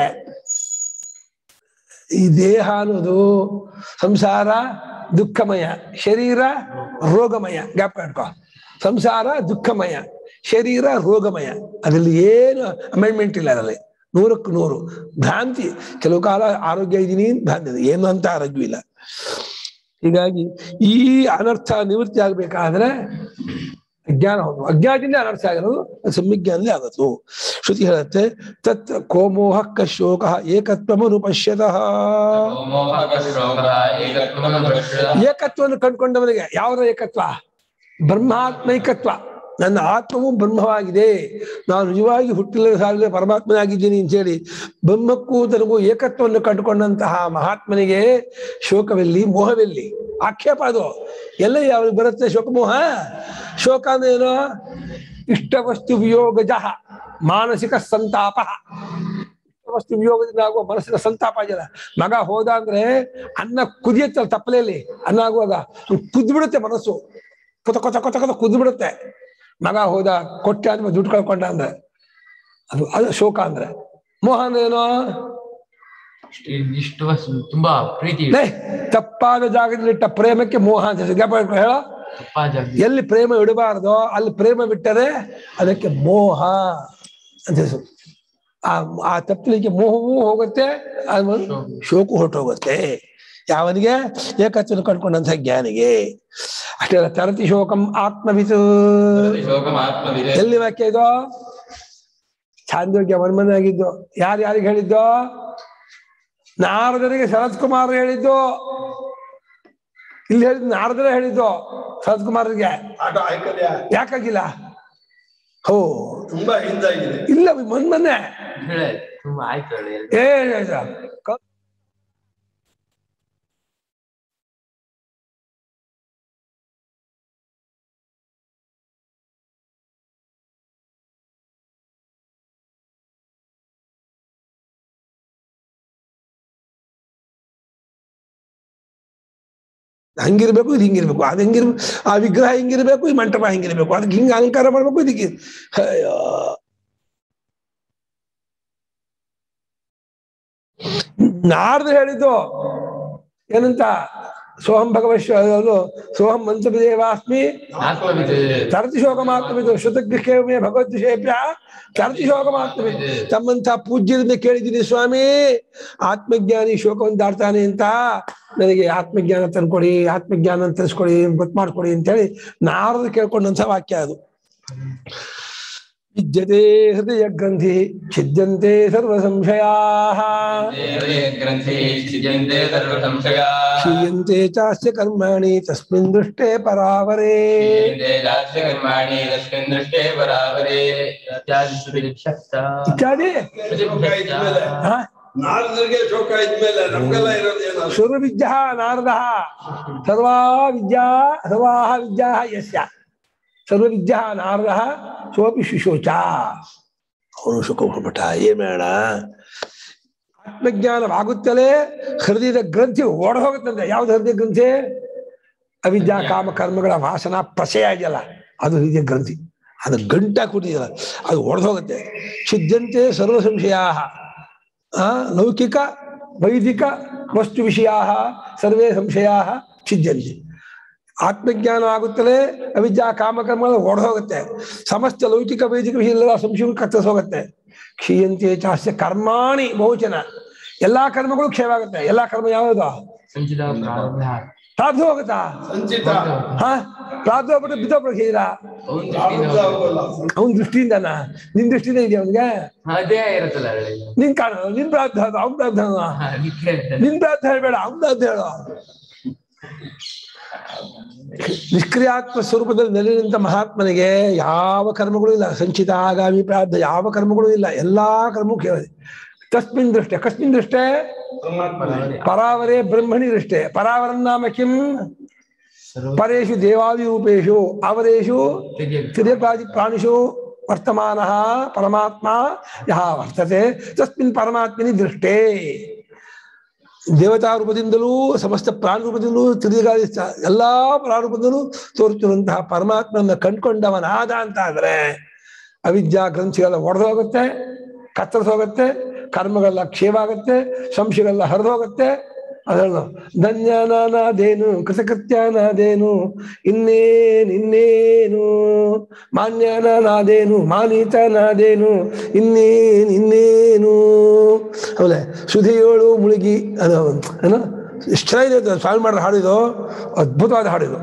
ಈ ದೇಹ ಅನ್ನೋದು ಸಂಸಾರ ದುಃಖಮಯ ಶರೀರ ರೋಗಮಯ ಜ್ಞಾಪಕ ಇಟ್ಕೋ ಸಂಸಾರ ದುಃಖಮಯ ಶರೀರ ರೋಗಮಯ ಅದರಲ್ಲಿ ಏನು ಅಮೆಂಡ್ಮೆಂಟ್ ಇಲ್ಲ ಅದರಲ್ಲಿ ನೂರಕ್ಕೆ ನೂರು ಭ್ರಾಂತಿ ಕೆಲವು ಕಾಲ ಆರೋಗ್ಯ ಇದೀನಿ ಭ್ರಾಂತಿ ಇದೆ. ಏನು ಅಂತ ಆರೋಗ್ಯವಿಲ್ಲ ಹೀಗಾಗಿ ಈ ಅನರ್ಥ ನಿವೃತ್ತಿ ಆಗ್ಬೇಕಾದ್ರೆ ಅಜ್ಞಾನ ಹೋಗುವ ಅಜ್ಞಾನದಿಂದ ಅನರ್ಥ ಆಗಿರೋದು ಅದು ಸಮ್ಯಜ್ಞಾನದಲ್ಲಿ ಆಗತ್ತು ಶ್ರುತಿ ಹೇಳುತ್ತೆ ತತ್ ಕೋಮೋಹ ಶೋಕ ಏಕತ್ವಮನು ಪಶ್ಯತಃ ಮೋಹಕಶೋಕಃ ಏಕತ್ವಮನುಪಶ್ಯತಃ. ಏಕತ್ವವನ್ನು ಕಂಡುಕೊಂಡವನಿಗೆ ಯಾವುದರ ಏಕತ್ವ ಬ್ರಹ್ಮಾತ್ಮೈಕತ್ವ ನನ್ನ ಆತ್ಮವು ಬ್ರಹ್ಮವಾಗಿದೆ ನಾನು ನಿಜವಾಗಿ ಹುಟ್ಟಿಲ್ಲ ಸಾಲಿದ ಪರಮಾತ್ಮನಾಗಿದ್ದೀನಿ ಅಂತೇಳಿ ಬ್ರಹ್ಮಕ್ಕೂ ತನಗೂ ಏಕತ್ವವನ್ನು ಕಂಡುಕೊಂಡಂತಹ ಮಹಾತ್ಮನಿಗೆ ಶೋಕವೆಲ್ಲಿ ಮೋಹವೆಲ್ಲಿ ಆಕ್ಷೇಪ ಅದು ಎಲ್ಲ ಯಾವ ಬರುತ್ತೆ ಶೋಕಮೋಹ ಶೋಕ ಅಂದ್ರೆ ಏನು ಇಷ್ಟವಸ್ತು ವಿಯೋಗಜ ಮಾನಸಿಕ ಸಂತಾಪ ವಸ್ತು ವಿಯೋಗದಿಂದ ಆಗುವ ಮನಸ್ಸಿನ ಸಂತಾಪ ಇದೆಯಲ್ಲ ಮಗ ಹೋದ ಅಂದ್ರೆ ಅನ್ನ ಕುದಿಯುತ್ತಲ್ಲ ತಪ್ಪಲೆಯಲ್ಲಿ ಅನ್ನ ಆಗುವಾಗ ಕುದ್ಬಿಡುತ್ತೆ ಮನಸ್ಸು ಕೊತ ಕೊತ ಕೊತ ಕೊತ ಕುದ್ಬಿಡುತ್ತೆ ಮಗ ಹೋದ ಕೊಟ್ಟೆ ಅಂದ್ರೆ ದುಡ್ಡು ಕಳ್ಕೊಂಡ ಅಂದ್ರೆ ಅದು ಅದು ಶೋಕ ಅಂದ್ರೆ ಮೋಹನ ಏನು ಇ- ಇಷ್ಟು ವಸ್ತು ತುಂಬಾ ಪ್ರೀತಿ ಲೇ ತಪ್ಪಾದ ಜಾಗದಲ್ಲಿಟ್ಟ ಪ್ರೇಮಕ್ಕೆ ಮೋಹ ಅಂತ ಹೆಸರು. ಜ್ಞಾಪಕ ಇಟ್ಕೊ, ಹೇಳೋ ತಪ್ಪಾ ಜಾಗ ಎಲ್ಲಿ ಪ್ರೇಮ ಇಡಬಾರ್ದೋ ಅಲ್ಲಿ ಪ್ರೇಮ ಬಿಟ್ಟರೆ ಅದಕ್ಕೆ ಮೋಹ ಅಂತ ಹೆಸರು ಆ ಆ ತಪ್ಪಲಿಕ್ಕೆ ಮೋಹವೂ ಹೋಗುತ್ತೆ ಅದು ಶೋಕು ಹೊರಟೋಗುತ್ತೆ ಯಾವನಿಗೆ ಏಕತ್ವನ ಕಂಡುಕೊಂಡಂತ ಜ್ಞಾನಿಗೆ ಅಷ್ಟೇ ಅಲ್ಲ ತರತಿ ಶೋಕಂ ಆತ್ಮವಿತು ಶೋಕಮಾತ್ಮವಿದೆ ಎಲ್ಲಿ ವಾಕ್ಯ ಇದು ಚಾಂದೋಗ್ಯ ಮನ್ಮನಾಗಿದ್ದು ಯಾರು ಯಾರಿಗೆ ಹೇಳಿದ್ದು ನಾರದರಿಗೆ ಶರತ್ ಕುಮಾರ್ ಹೇಳಿದ್ದು ಇಲ್ಲಿ ಹೇಳಿದ್ದು ನಾರದರೇ ಹೇಳಿದ್ದು ಶರತ್ ಕುಮಾರ್ಗೆ ಆಟ ಆಯ್ಕಲ್ಯ ಯಾಕಾಗಿಲ್ಲ ಹೋ ತುಂಬಾ ಹಿಂದಾಗಿದೆ ಇಲ್ಲ ಮೊನ್ನೆ ಹೇಳಿ ತುಂಬಾ ಆಯ್ತು ಹೇಳಿ ಏ ಹಂಗಿರ್ಬೇಕು ಇದು ಹಿಂಗಿರ್ಬೇಕು ಅದು ಹಿಂಗಿರ್ಬೇಕು ಆ ವಿಗ್ರಹ ಹಿಂಗಿರ್ಬೇಕು ಈ ಮಂಟಪ ಹಿಂಗಿರ್ಬೇಕು ಅದಕ್ಕೆ ಹಿಂಗೆ ಅಲಂಕಾರ ಮಾಡ್ಬೇಕು ಇದಕ್ಕೆ ಅಯ್ಯೋ ನಾರ್ದು ಹೇಳಿದ್ದು ಏನಂತ ಸೋಹಂ ಭಗವಶ್ ಅದು ಸೋಹಂ ಮಂತ್ರದೇವಾಸ್ಮಿ ಆತ್ಮವಿದೆ ತರತಿ ಶೋಕಮಾತ್ಮವಿದು ಶ್ರುತಗ್ರಹೇ ಭಗವದ್ವಿಷೇಭ್ಯ ತರತಿ ಶೋಕಮಾತ್ಮವಿದು ತಮ್ಮಂತ ಪೂಜ್ಯರಿಂದ ಕೇಳಿದ್ದೀನಿ ಸ್ವಾಮಿ ಆತ್ಮಜ್ಞಾನಿ ಶೋಕವನ್ನು ದಾಟ್ತಾನೆ ಅಂತ ನನಗೆ ಆತ್ಮಜ್ಞಾನ ತಂದ್ಕೊಡಿ ಆತ್ಮಜ್ಞಾನ ತಿಳಿಸ್ಕೊಡಿ ಗೊತ್ತು ಮಾಡ್ಕೊಡಿ ಅಂತೇಳಿ ನಾರದ ಕೇಳ್ಕೊಂಡಂತ ವಾಕ್ಯ ಅದು ವಿದ್ಯತೆ ಹೃದಯ ಗ್ರಂಥಿ ಛಿದ್ಯಂತೆ ಸರ್ವ ಸಂಶಯಾ ಗ್ರಂಥಿ ಸ್ಥಿತ್ಯಂತೆ ಸರ್ವ ಸಂಶಯ ಕ್ಷೀಯಂತೆ ಚಾಸ್ಯ ಕರ್ಮಾಣಿ ತಸ್ಮಿನ್ ದೃಷ್ಟೇ ಪರಾವರೇ ಜಾಸ್ತಿ ಕರ್ಮಾಣಿ ತಸ್ಮಿನ್ ದೃಷ್ಟೇ ಬರಾಬರೇ ಇತ್ಯಾದಿ ಸುವಿಶಿಷ್ಟ ಇತ್ಯಾದಿ ಶೋಕ ಇದ್ಮೇಲೆ ಹಾ ನಾರದರಿಗೆ ಶೋಕ ಇದ್ಮೇಲೆ ನಮ್ಗೆಲ್ಲ ಇರೋದೇನು ಶುರುವಿದ್ಯ ನಾರದ ಸರ್ವಾ ವಿದ್ಯಾ ಸರ್ವಾ ವಿದ್ಯಾ ಯಸ್ಯ ಸರ್ವವಿದ್ಯಾ ನಾರದ ಸೋಪಿ ಶಿಶೋಚ ಅವನು ಸುಖ ಹೊರಬಿಟ್ಟ ಏನ್ ಬೇಡ ಆತ್ಮಜ್ಞಾನವಾಗುತ್ತಲೇ ಹೃದಯದ ಗ್ರಂಥಿ ಓಡ ಹೋಗುತ್ತಂತೆ ಯಾವ್ದು ಹೃದಯ ಗ್ರಂಥಿ ಅವಿದ್ಯಾ ಕಾಮ ಕರ್ಮಗಳ ವಾಸನ ಪ್ರಸಯ ಇದೆಯಲ್ಲ ಅದು ಹೃದಯ ಗ್ರಂಥಿ ಅದು ಗಂಟ ಕೂತಿದೆಯಲ್ಲ ಅದು ಒಡೆದು ಹೋಗುತ್ತೆ ಛಿದ್ಯಂತೆ ಸರ್ವ ಸಂಶಯಾ ಆ ಲೌಕಿಕ ವೈದಿಕ ವಸ್ತು ವಿಷಯಾ ಸರ್ವೇ ಸಂಶಯಾ ಛಿದ್ಯಂತೆ ಆತ್ಮಜ್ಞಾನ ಆಗುತ್ತಲೇ ಅವಿದ್ಯಾ ಕಾಮಕರ್ಮಗಳು ಓಡ್ ಹೋಗುತ್ತೆ ಸಮಸ್ತ ಲೌಕಿಕ ವೈದಿಕ ವಿಷಯ ಎಲ್ಲ ಸಂಶಯಗಳು ಕತ್ತರಿಸ್ ಹೋಗುತ್ತೆ ಕ್ಷೀಯಂತೆ ಚಾಸ್ಯ ಕರ್ಮಾಣಿ ಬಹುಚನ ಎಲ್ಲಾ ಕರ್ಮಗಳು ಕ್ಷಯವಾಗುತ್ತೆ ಎಲ್ಲಾ ಕರ್ಮ ಯಾವುದು ಸಂಚಿತ ಪ್ರಾರಬ್ಧ ಪ್ರಾರ್ಥ ಹೋಗುತ್ತಾ ಸಂಚಿತ ಹಾ ಪ್ರಾರ್ಥ ಹೋಗ್ಬಿಟ್ಟು ಬಿದ್ದೋಗ್ಬಿಡ್ತೀರಾ ಅವನ ಪ್ರಾರಬ್ಧ ಹೋಗಲ್ಲ ಅವನ ದೃಷ್ಟಿಯಿಂದನಾ ನಿನ್ ದೃಷ್ಟಿಯಿಂದ ಇದೆಯಾ ಅವನಿಗೆ ಅದೇ ಇರುತ್ತಲ್ಲ ಅದ್ರಲ್ಲಿ. ನಿನ್ ಕಾಣ ನಿನ್ ಪ್ರಾರ್ಥ ಅವ್ನ ಪ್ರಾರ್ಥ ಹಾ, ಅದಕ್ಕೆ ಹೇಳ್ತಾರೆ. ನಿನ್ ಪ್ರಾರ್ಥ ಹೇಳ್ಬೇಡ ಅವ್ನ ಪ್ರಾರ್ಥ ಹೇಳು ನಿಷ್ಕ್ರಿಯಾತ್ಮ ಸ್ವರೂಪದಲ್ಲಿ ನೆಲೆ ನಿಂತ ಮಹಾತ್ಮನಿಗೆ ಯಾವ ಕರ್ಮಗಳು ಇಲ್ಲ ಸಂಚಿತ ಆಗಾಮಿ ಪ್ರಾರ್ಥ ಯಾವ ಕರ್ಮಗಳು ಇಲ್ಲ ಎಲ್ಲಾ ಕರ್ಮವು ಕೇವಲ ತಸ್ಮಿನ್ ದೃಷ್ಟೆ ಕಸ್ಮಿನ್ ದೃಷ್ಟೆ ಪರಾವರಿ. ಪರಾವರೇ ಬ್ರಹ್ಮಣಿ ದೃಷ್ಟೆ ಪರಾವರಂ ನಾಮ ಕಿಂ ಸರ್ವ ಪರೇಶು ದೇವಾದಿರೂಪೇಶು ಅವರೇಶು ತಿರ್ಗಿ ತಿರ್ಯಕಾದಿ ಪ್ರಾಣಿಷು ವರ್ತಮಾನ ಪರಮಾತ್ಮ ಯಹ ವರ್ತತೆ ತಸ್ಮಿನ್ ಪರಮಾತ್ಮನಿ ದೃಷ್ಟೇ ದೇವತಾ ರೂಪದಿಂದಲೂ ಸಮಸ್ತ ಪ್ರಾಣ ರೂಪದಿಂದಲೂ ತಿರುಗಾದಿ ಎಲ್ಲಾ ಪ್ರಾರೂಪದಿಂದಲೂ ತೋರುತ್ತಿರುವಂತಹ ಪರಮಾತ್ಮನ ಕಂಡ್ಕೊಂಡವನಾದ ಅಂತ ಆದ್ರೆ ಅವಿದ್ಯಾ ಗ್ರಂಥಿಗೆಲ್ಲ ಒಡೆದೋಗುತ್ತೆ ಕತ್ತರಿಸೋಗುತ್ತೆ ಕರ್ಮಗಳೆಲ್ಲ ಕ್ಷೇಮಾಗುತ್ತೆ ಸಂಶಯಗಳೆಲ್ಲ ಹರಿದೋಗುತ್ತೆ ಅದನ್ನು ಧನ್ಯನಾದೇನು ಕೃತಕೃತ್ಯನಾದೇನು ಇನ್ನೇನು ಇನ್ನೇನು ಮಾನ್ಯನಾದೇನು ಮಾನೀತನಾದೇನು ಇನ್ನೇನು ಇನ್ನೇನು ಆಮೇಲೆ ಸುಧಿಯೋಳು ಮುಳುಗಿ ಅದು ಏನೋ ಎಷ್ಟು ಚೆನ್ನಾಗಿದೆ ಅದು ಸ್ವಾಮಿ ಮಾಡಿದ ಹಾಡಿದು ಅದ್ಭುತವಾದ ಹಾಡಿದು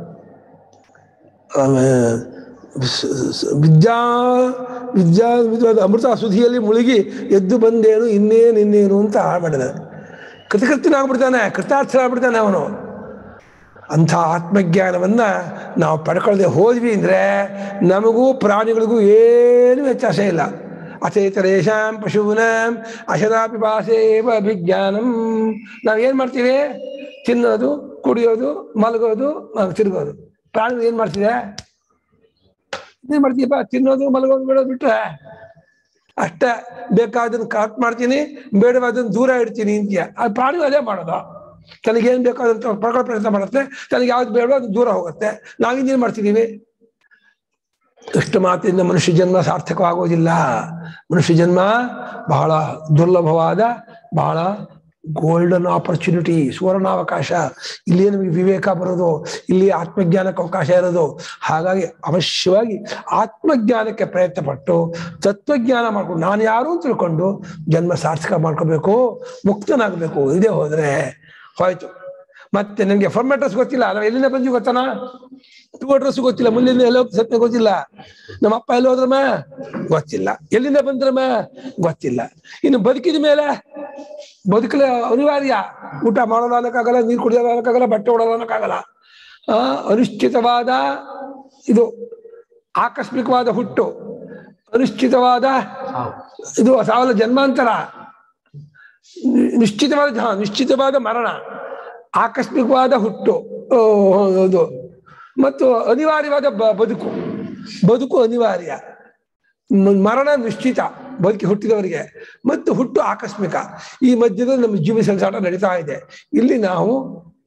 ಆಮೇಲೆ ಸ- ಸ- ವಿದ್ಯಾ ವಿದ್ಯಾ ವಿದ್ವಾದ ಅಮೃತ ಸುಧಿಯಲ್ಲಿ ಮುಳುಗಿ ಎದ್ದು ಬಂದೇನು ಇನ್ನೇನು ಇನ್ನೇನು ಅಂತ ಹಾಡು ಮಾಡಿದ್ದಾರೆ ಕೃತಕೃತ್ಯನಾಗ್ಬಿಡ್ತಾನೆ ಕೃತಾರ್ಥನಾಗ್ಬಿಡ್ತಾನೆ ಅವನು ಅಂಥ ಆತ್ಮಜ್ಞಾನವನ್ನ ನಾವು ಪಡ್ಕೊಳ್ಳದೆ ಹೋದ್ವಿ ಅಂದ್ರೆ ನಮಗೂ ಪ್ರಾಣಿಗಳಿಗೂ ಏನು ವ್ಯತ್ಯಾಸ ಇಲ್ಲ ಅಚೇತರೇಶಾಂ ಪಶೂನಾಂ ಅಶರಾಪಿ ಭಾಷೇವ ಅಭಿಜ್ಞಾನಂ ನಾವೇನ್ ಮಾಡ್ತೀವಿ ತಿನ್ನೋದು ಕುಡಿಯೋದು ಮಲಗೋದು ಆ, ತಿರುಗೋದು ಪ್ರಾಣಿಗಳು ಏನ್ ಮಾಡ್ತಿದೆ ಏನ್ ಮಾಡ್ತೀಯಪ್ಪ ತಿನ್ನೋದು ಮಲಗೋದು ಬಿಡೋದು ಬಿಟ್ರೆ ಅಷ್ಟೇ ಬೇಕಾದನ್ನ ಕಟ್ ಮಾಡ್ತೀನಿ ಬೇಡವಾದನ್ನ ದೂರ ಇಡ್ತೀನಿ ಅಂತೀಯ ಆ ಪ್ರಾಣಿಗಳು ಅದೇ ಮಾಡೋದು ತನಗೇನ್ ಬೇಕಾದಂತ ಪಡ್ಕೊಳ್ಳೋ ಪ್ರಯತ್ನ ಮಾಡುತ್ತೆ ತನಗೆ ಯಾವ್ದು ಬೇಡೋ ಅದು ದೂರ ಹೋಗುತ್ತೆ ನಾವಿನ್ನೇನ್ ಮಾಡ್ತಿದೀವಿ ಇಷ್ಟು ಮಾತಿನಿಂದ ಮನುಷ್ಯ ಜನ್ಮ ಸಾರ್ಥಕವಾಗೋದಿಲ್ಲ ಮನುಷ್ಯ ಜನ್ಮ ಬಹಳ ದುರ್ಲಭವಾದ ಬಹಳ ಗೋಲ್ಡನ್ ಆಪರ್ಚುನಿಟಿ ಸುವರ್ಣಾವಕಾಶ ಇಲ್ಲಿ ನಮಗೆ ವಿವೇಕ ಬರೋದು ಇಲ್ಲಿ ಆತ್ಮಜ್ಞಾನಕ್ಕೆ ಅವಕಾಶ ಇರೋದು ಹಾಗಾಗಿ ಅವಶ್ಯವಾಗಿ ಆತ್ಮಜ್ಞಾನಕ್ಕೆ ಪ್ರಯತ್ನ ಪಟ್ಟು ತತ್ವಜ್ಞಾನ ಮಾಡ್ಕೊಂಡು ನಾನು ಯಾರು ಅಂತ ತಿಳ್ಕೊಂಡು ಜನ್ಮ ಸಾರ್ಥಕ ಮಾಡ್ಕೋಬೇಕು ಮುಕ್ತನಾಗಬೇಕು ಇದೇ ಹೋದ್ರೆ ಹೋಯ್ತು ಮತ್ತೆ ನನಗೆ ಫರ್ಮ್ ಅಡ್ರೆಸ್ ಗೊತ್ತಿಲ್ಲ ನಾವು ಎಲ್ಲಿಂದ ಬಂದ್ವಿ ಗೊತ್ತಾನ ಟೂ ಅಡ್ರೆಸ್ ಗೊತ್ತಿಲ್ಲ ಮುಂದಿನ ಎಲ್ಲೋ ಸತ್ಯ ಗೊತ್ತಿಲ್ಲ ನಮ್ಮ ಅಪ್ಪ ಎಲ್ಲಿ ಹೋದ್ರಮ್ಮ ಗೊತ್ತಿಲ್ಲ ಎಲ್ಲಿಂದ ಬಂದ್ರಮ್ಮ ಗೊತ್ತಿಲ್ಲ ಇನ್ನು ಬದುಕಿದ ಮೇಲೆ ಬದುಕಲು ಅನಿವಾರ್ಯ ಊಟ ಮಾಡೋದು ಅನ್ನಕ್ಕಾಗಲ್ಲ ನೀರು ಕುಡಿಯೋದು ಅನ್ನಕ್ಕಾಗಲ್ಲ ಬಟ್ಟೆ ಹೊಡೋದು ಅನ್ನಕ್ಕಾಗಲ್ಲ ಆ ಅನಿಶ್ಚಿತವಾದ ಇದು ಆಕಸ್ಮಿಕವಾದ ಹುಟ್ಟು ಅನಿಶ್ಚಿತವಾದ ಸಾವು ಇದು ಸಾವಲ್ಲ ಜನ್ಮಾಂತರ ನಿ- ನಿಶ್ಚಿತವಾದ ಹಾ, ನಿಶ್ಚಿತವಾದ ಮರಣ ಆಕಸ್ಮಿಕವಾದ ಹುಟ್ಟು ಓ, ಹೌದು ಮತ್ತು ಅನಿವಾರ್ಯವಾದ ಬ- ಬದುಕು ಬದುಕು ಅನಿವಾರ್ಯ ಮ- ಮರಣ ನಿಶ್ಚಿತ ಬದುಕಿ ಹುಟ್ಟಿದವರಿಗೆ ಮತ್ತು ಹುಟ್ಟು ಆಕಸ್ಮಿಕ ಈ ಮಧ್ಯದಲ್ಲಿ ನಮ್ಮ ಜೀವ ಸಂಸಾರ ನಡೀತಾ ಇದೆ ಇಲ್ಲಿ ನಾವು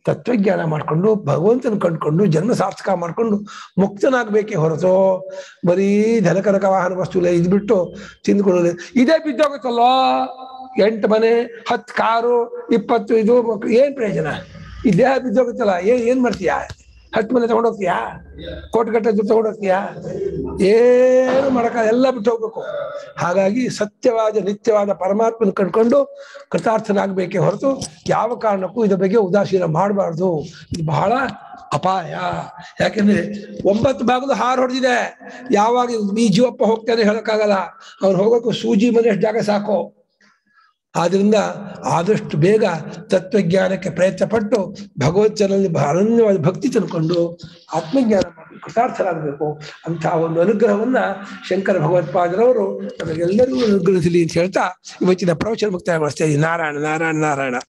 ತತ್ವಜ್ಞಾನ ಮಾಡ್ಕೊಂಡು ಭಗವಂತನ ಕಂಡ್ಕೊಂಡು ಜನ್ಮ ಸಾರ್ಥಕ ಮಾಡ್ಕೊಂಡು ಮುಕ್ತನಾಗ್ಬೇಕೇ ಹೊರತು ಬರೀ ಧನಕನಕ ವಾಹನ ವಸ್ತು ಇಲ್ಲ ಇದು ಬಿಟ್ಟು ತಿಂದ್ಕೊಳ್ಳೋದು ಇದೇ ಬಿದ್ದೋಗುತ್ತಲ್ಲೋ ಎಂಟು ಮನೆ ಹತ್ತು ಕಾರು ಇಪ್ಪತ್ತು ಇದು ಮಕ್ಳು ಏನ್ ಪ್ರಯೋಜನ ಈ ದೇಹ ಬಿದ್ದೋಗುತ್ತಲ್ಲ ಏನ್ ಏನ್ ಮಾಡ್ತೀಯಾ ಹತ್ತು ಮನೆ ತಗೊಂಡೋಗ್ತೀಯಾ ಕೋಟಿಗಟ್ಟಲೆ ದುಡ್ಡು ತಗೊಂಡೋಗ್ತೀಯಾ ಏನು ಮಾಡಕ ಎಲ್ಲ ಬಿಟ್ಟು ಹೋಗ್ಬೇಕು ಹಾಗಾಗಿ ಸತ್ಯವಾದ ನಿತ್ಯವಾದ ಪರಮಾತ್ಮನ ಕಂಡ್ಕೊಂಡು ಕೃತಾರ್ಥನಾಗಬೇಕೇ ಹೊರತು ಯಾವ ಕಾರಣಕ್ಕೂ ಇದ್ರ ಬಗ್ಗೆ ಉದಾಸೀನ ಮಾಡಬಾರ್ದು ಇದು ಬಹಳ ಅಪಾಯ ಯಾಕೆಂದ್ರೆ ಒಂಬತ್ತು ಭಾಗದ ಹಾರು ಹೊಡೆದಿದೆ ಯಾವಾಗ ಈ ಜೀವಪ್ಪ ಹೋಗ್ತಾನೆ ಹೇಳಕ್ಕಾಗಲ್ಲ ಅವ್ನು ಹೋಗೋಕ್ಕೂ ಸೂಜಿ ಮನೆ ಜಾಗ ಸಾಕು ಆದ್ರಿಂದ ಆದಷ್ಟು ಬೇಗ ತತ್ವಜ್ಞಾನಕ್ಕೆ ಪ್ರಯತ್ನ ಪಟ್ಟು ಭಗವಚ್ಚನಲ್ಲಿ ಅನನ್ಯವಾದ ಭಕ್ತಿ ತಿಳ್ಕೊಂಡು ಆತ್ಮಜ್ಞಾನ ಮಾಡಿ ಕೃತಾರ್ಥರಾಗಬೇಕು ಅಂತಹ ಒಂದು ಅನುಗ್ರಹವನ್ನ ಶಂಕರ ಭಗವತ್ಪಾದರವರು ನಮಗೆಲ್ಲರಿಗೂ ಅನುಗ್ರಹಿಸಲಿ ಅಂತ ಹೇಳ್ತಾ ಇವತ್ತಿನ ಪ್ರವಚನ ಮುಕ್ತಾಯಗೊಳಿಸ್ತಾ ಇದ್ದೀನಿ ನಾರಾಯಣ ನಾರಾಯಣ ನಾರಾಯಣ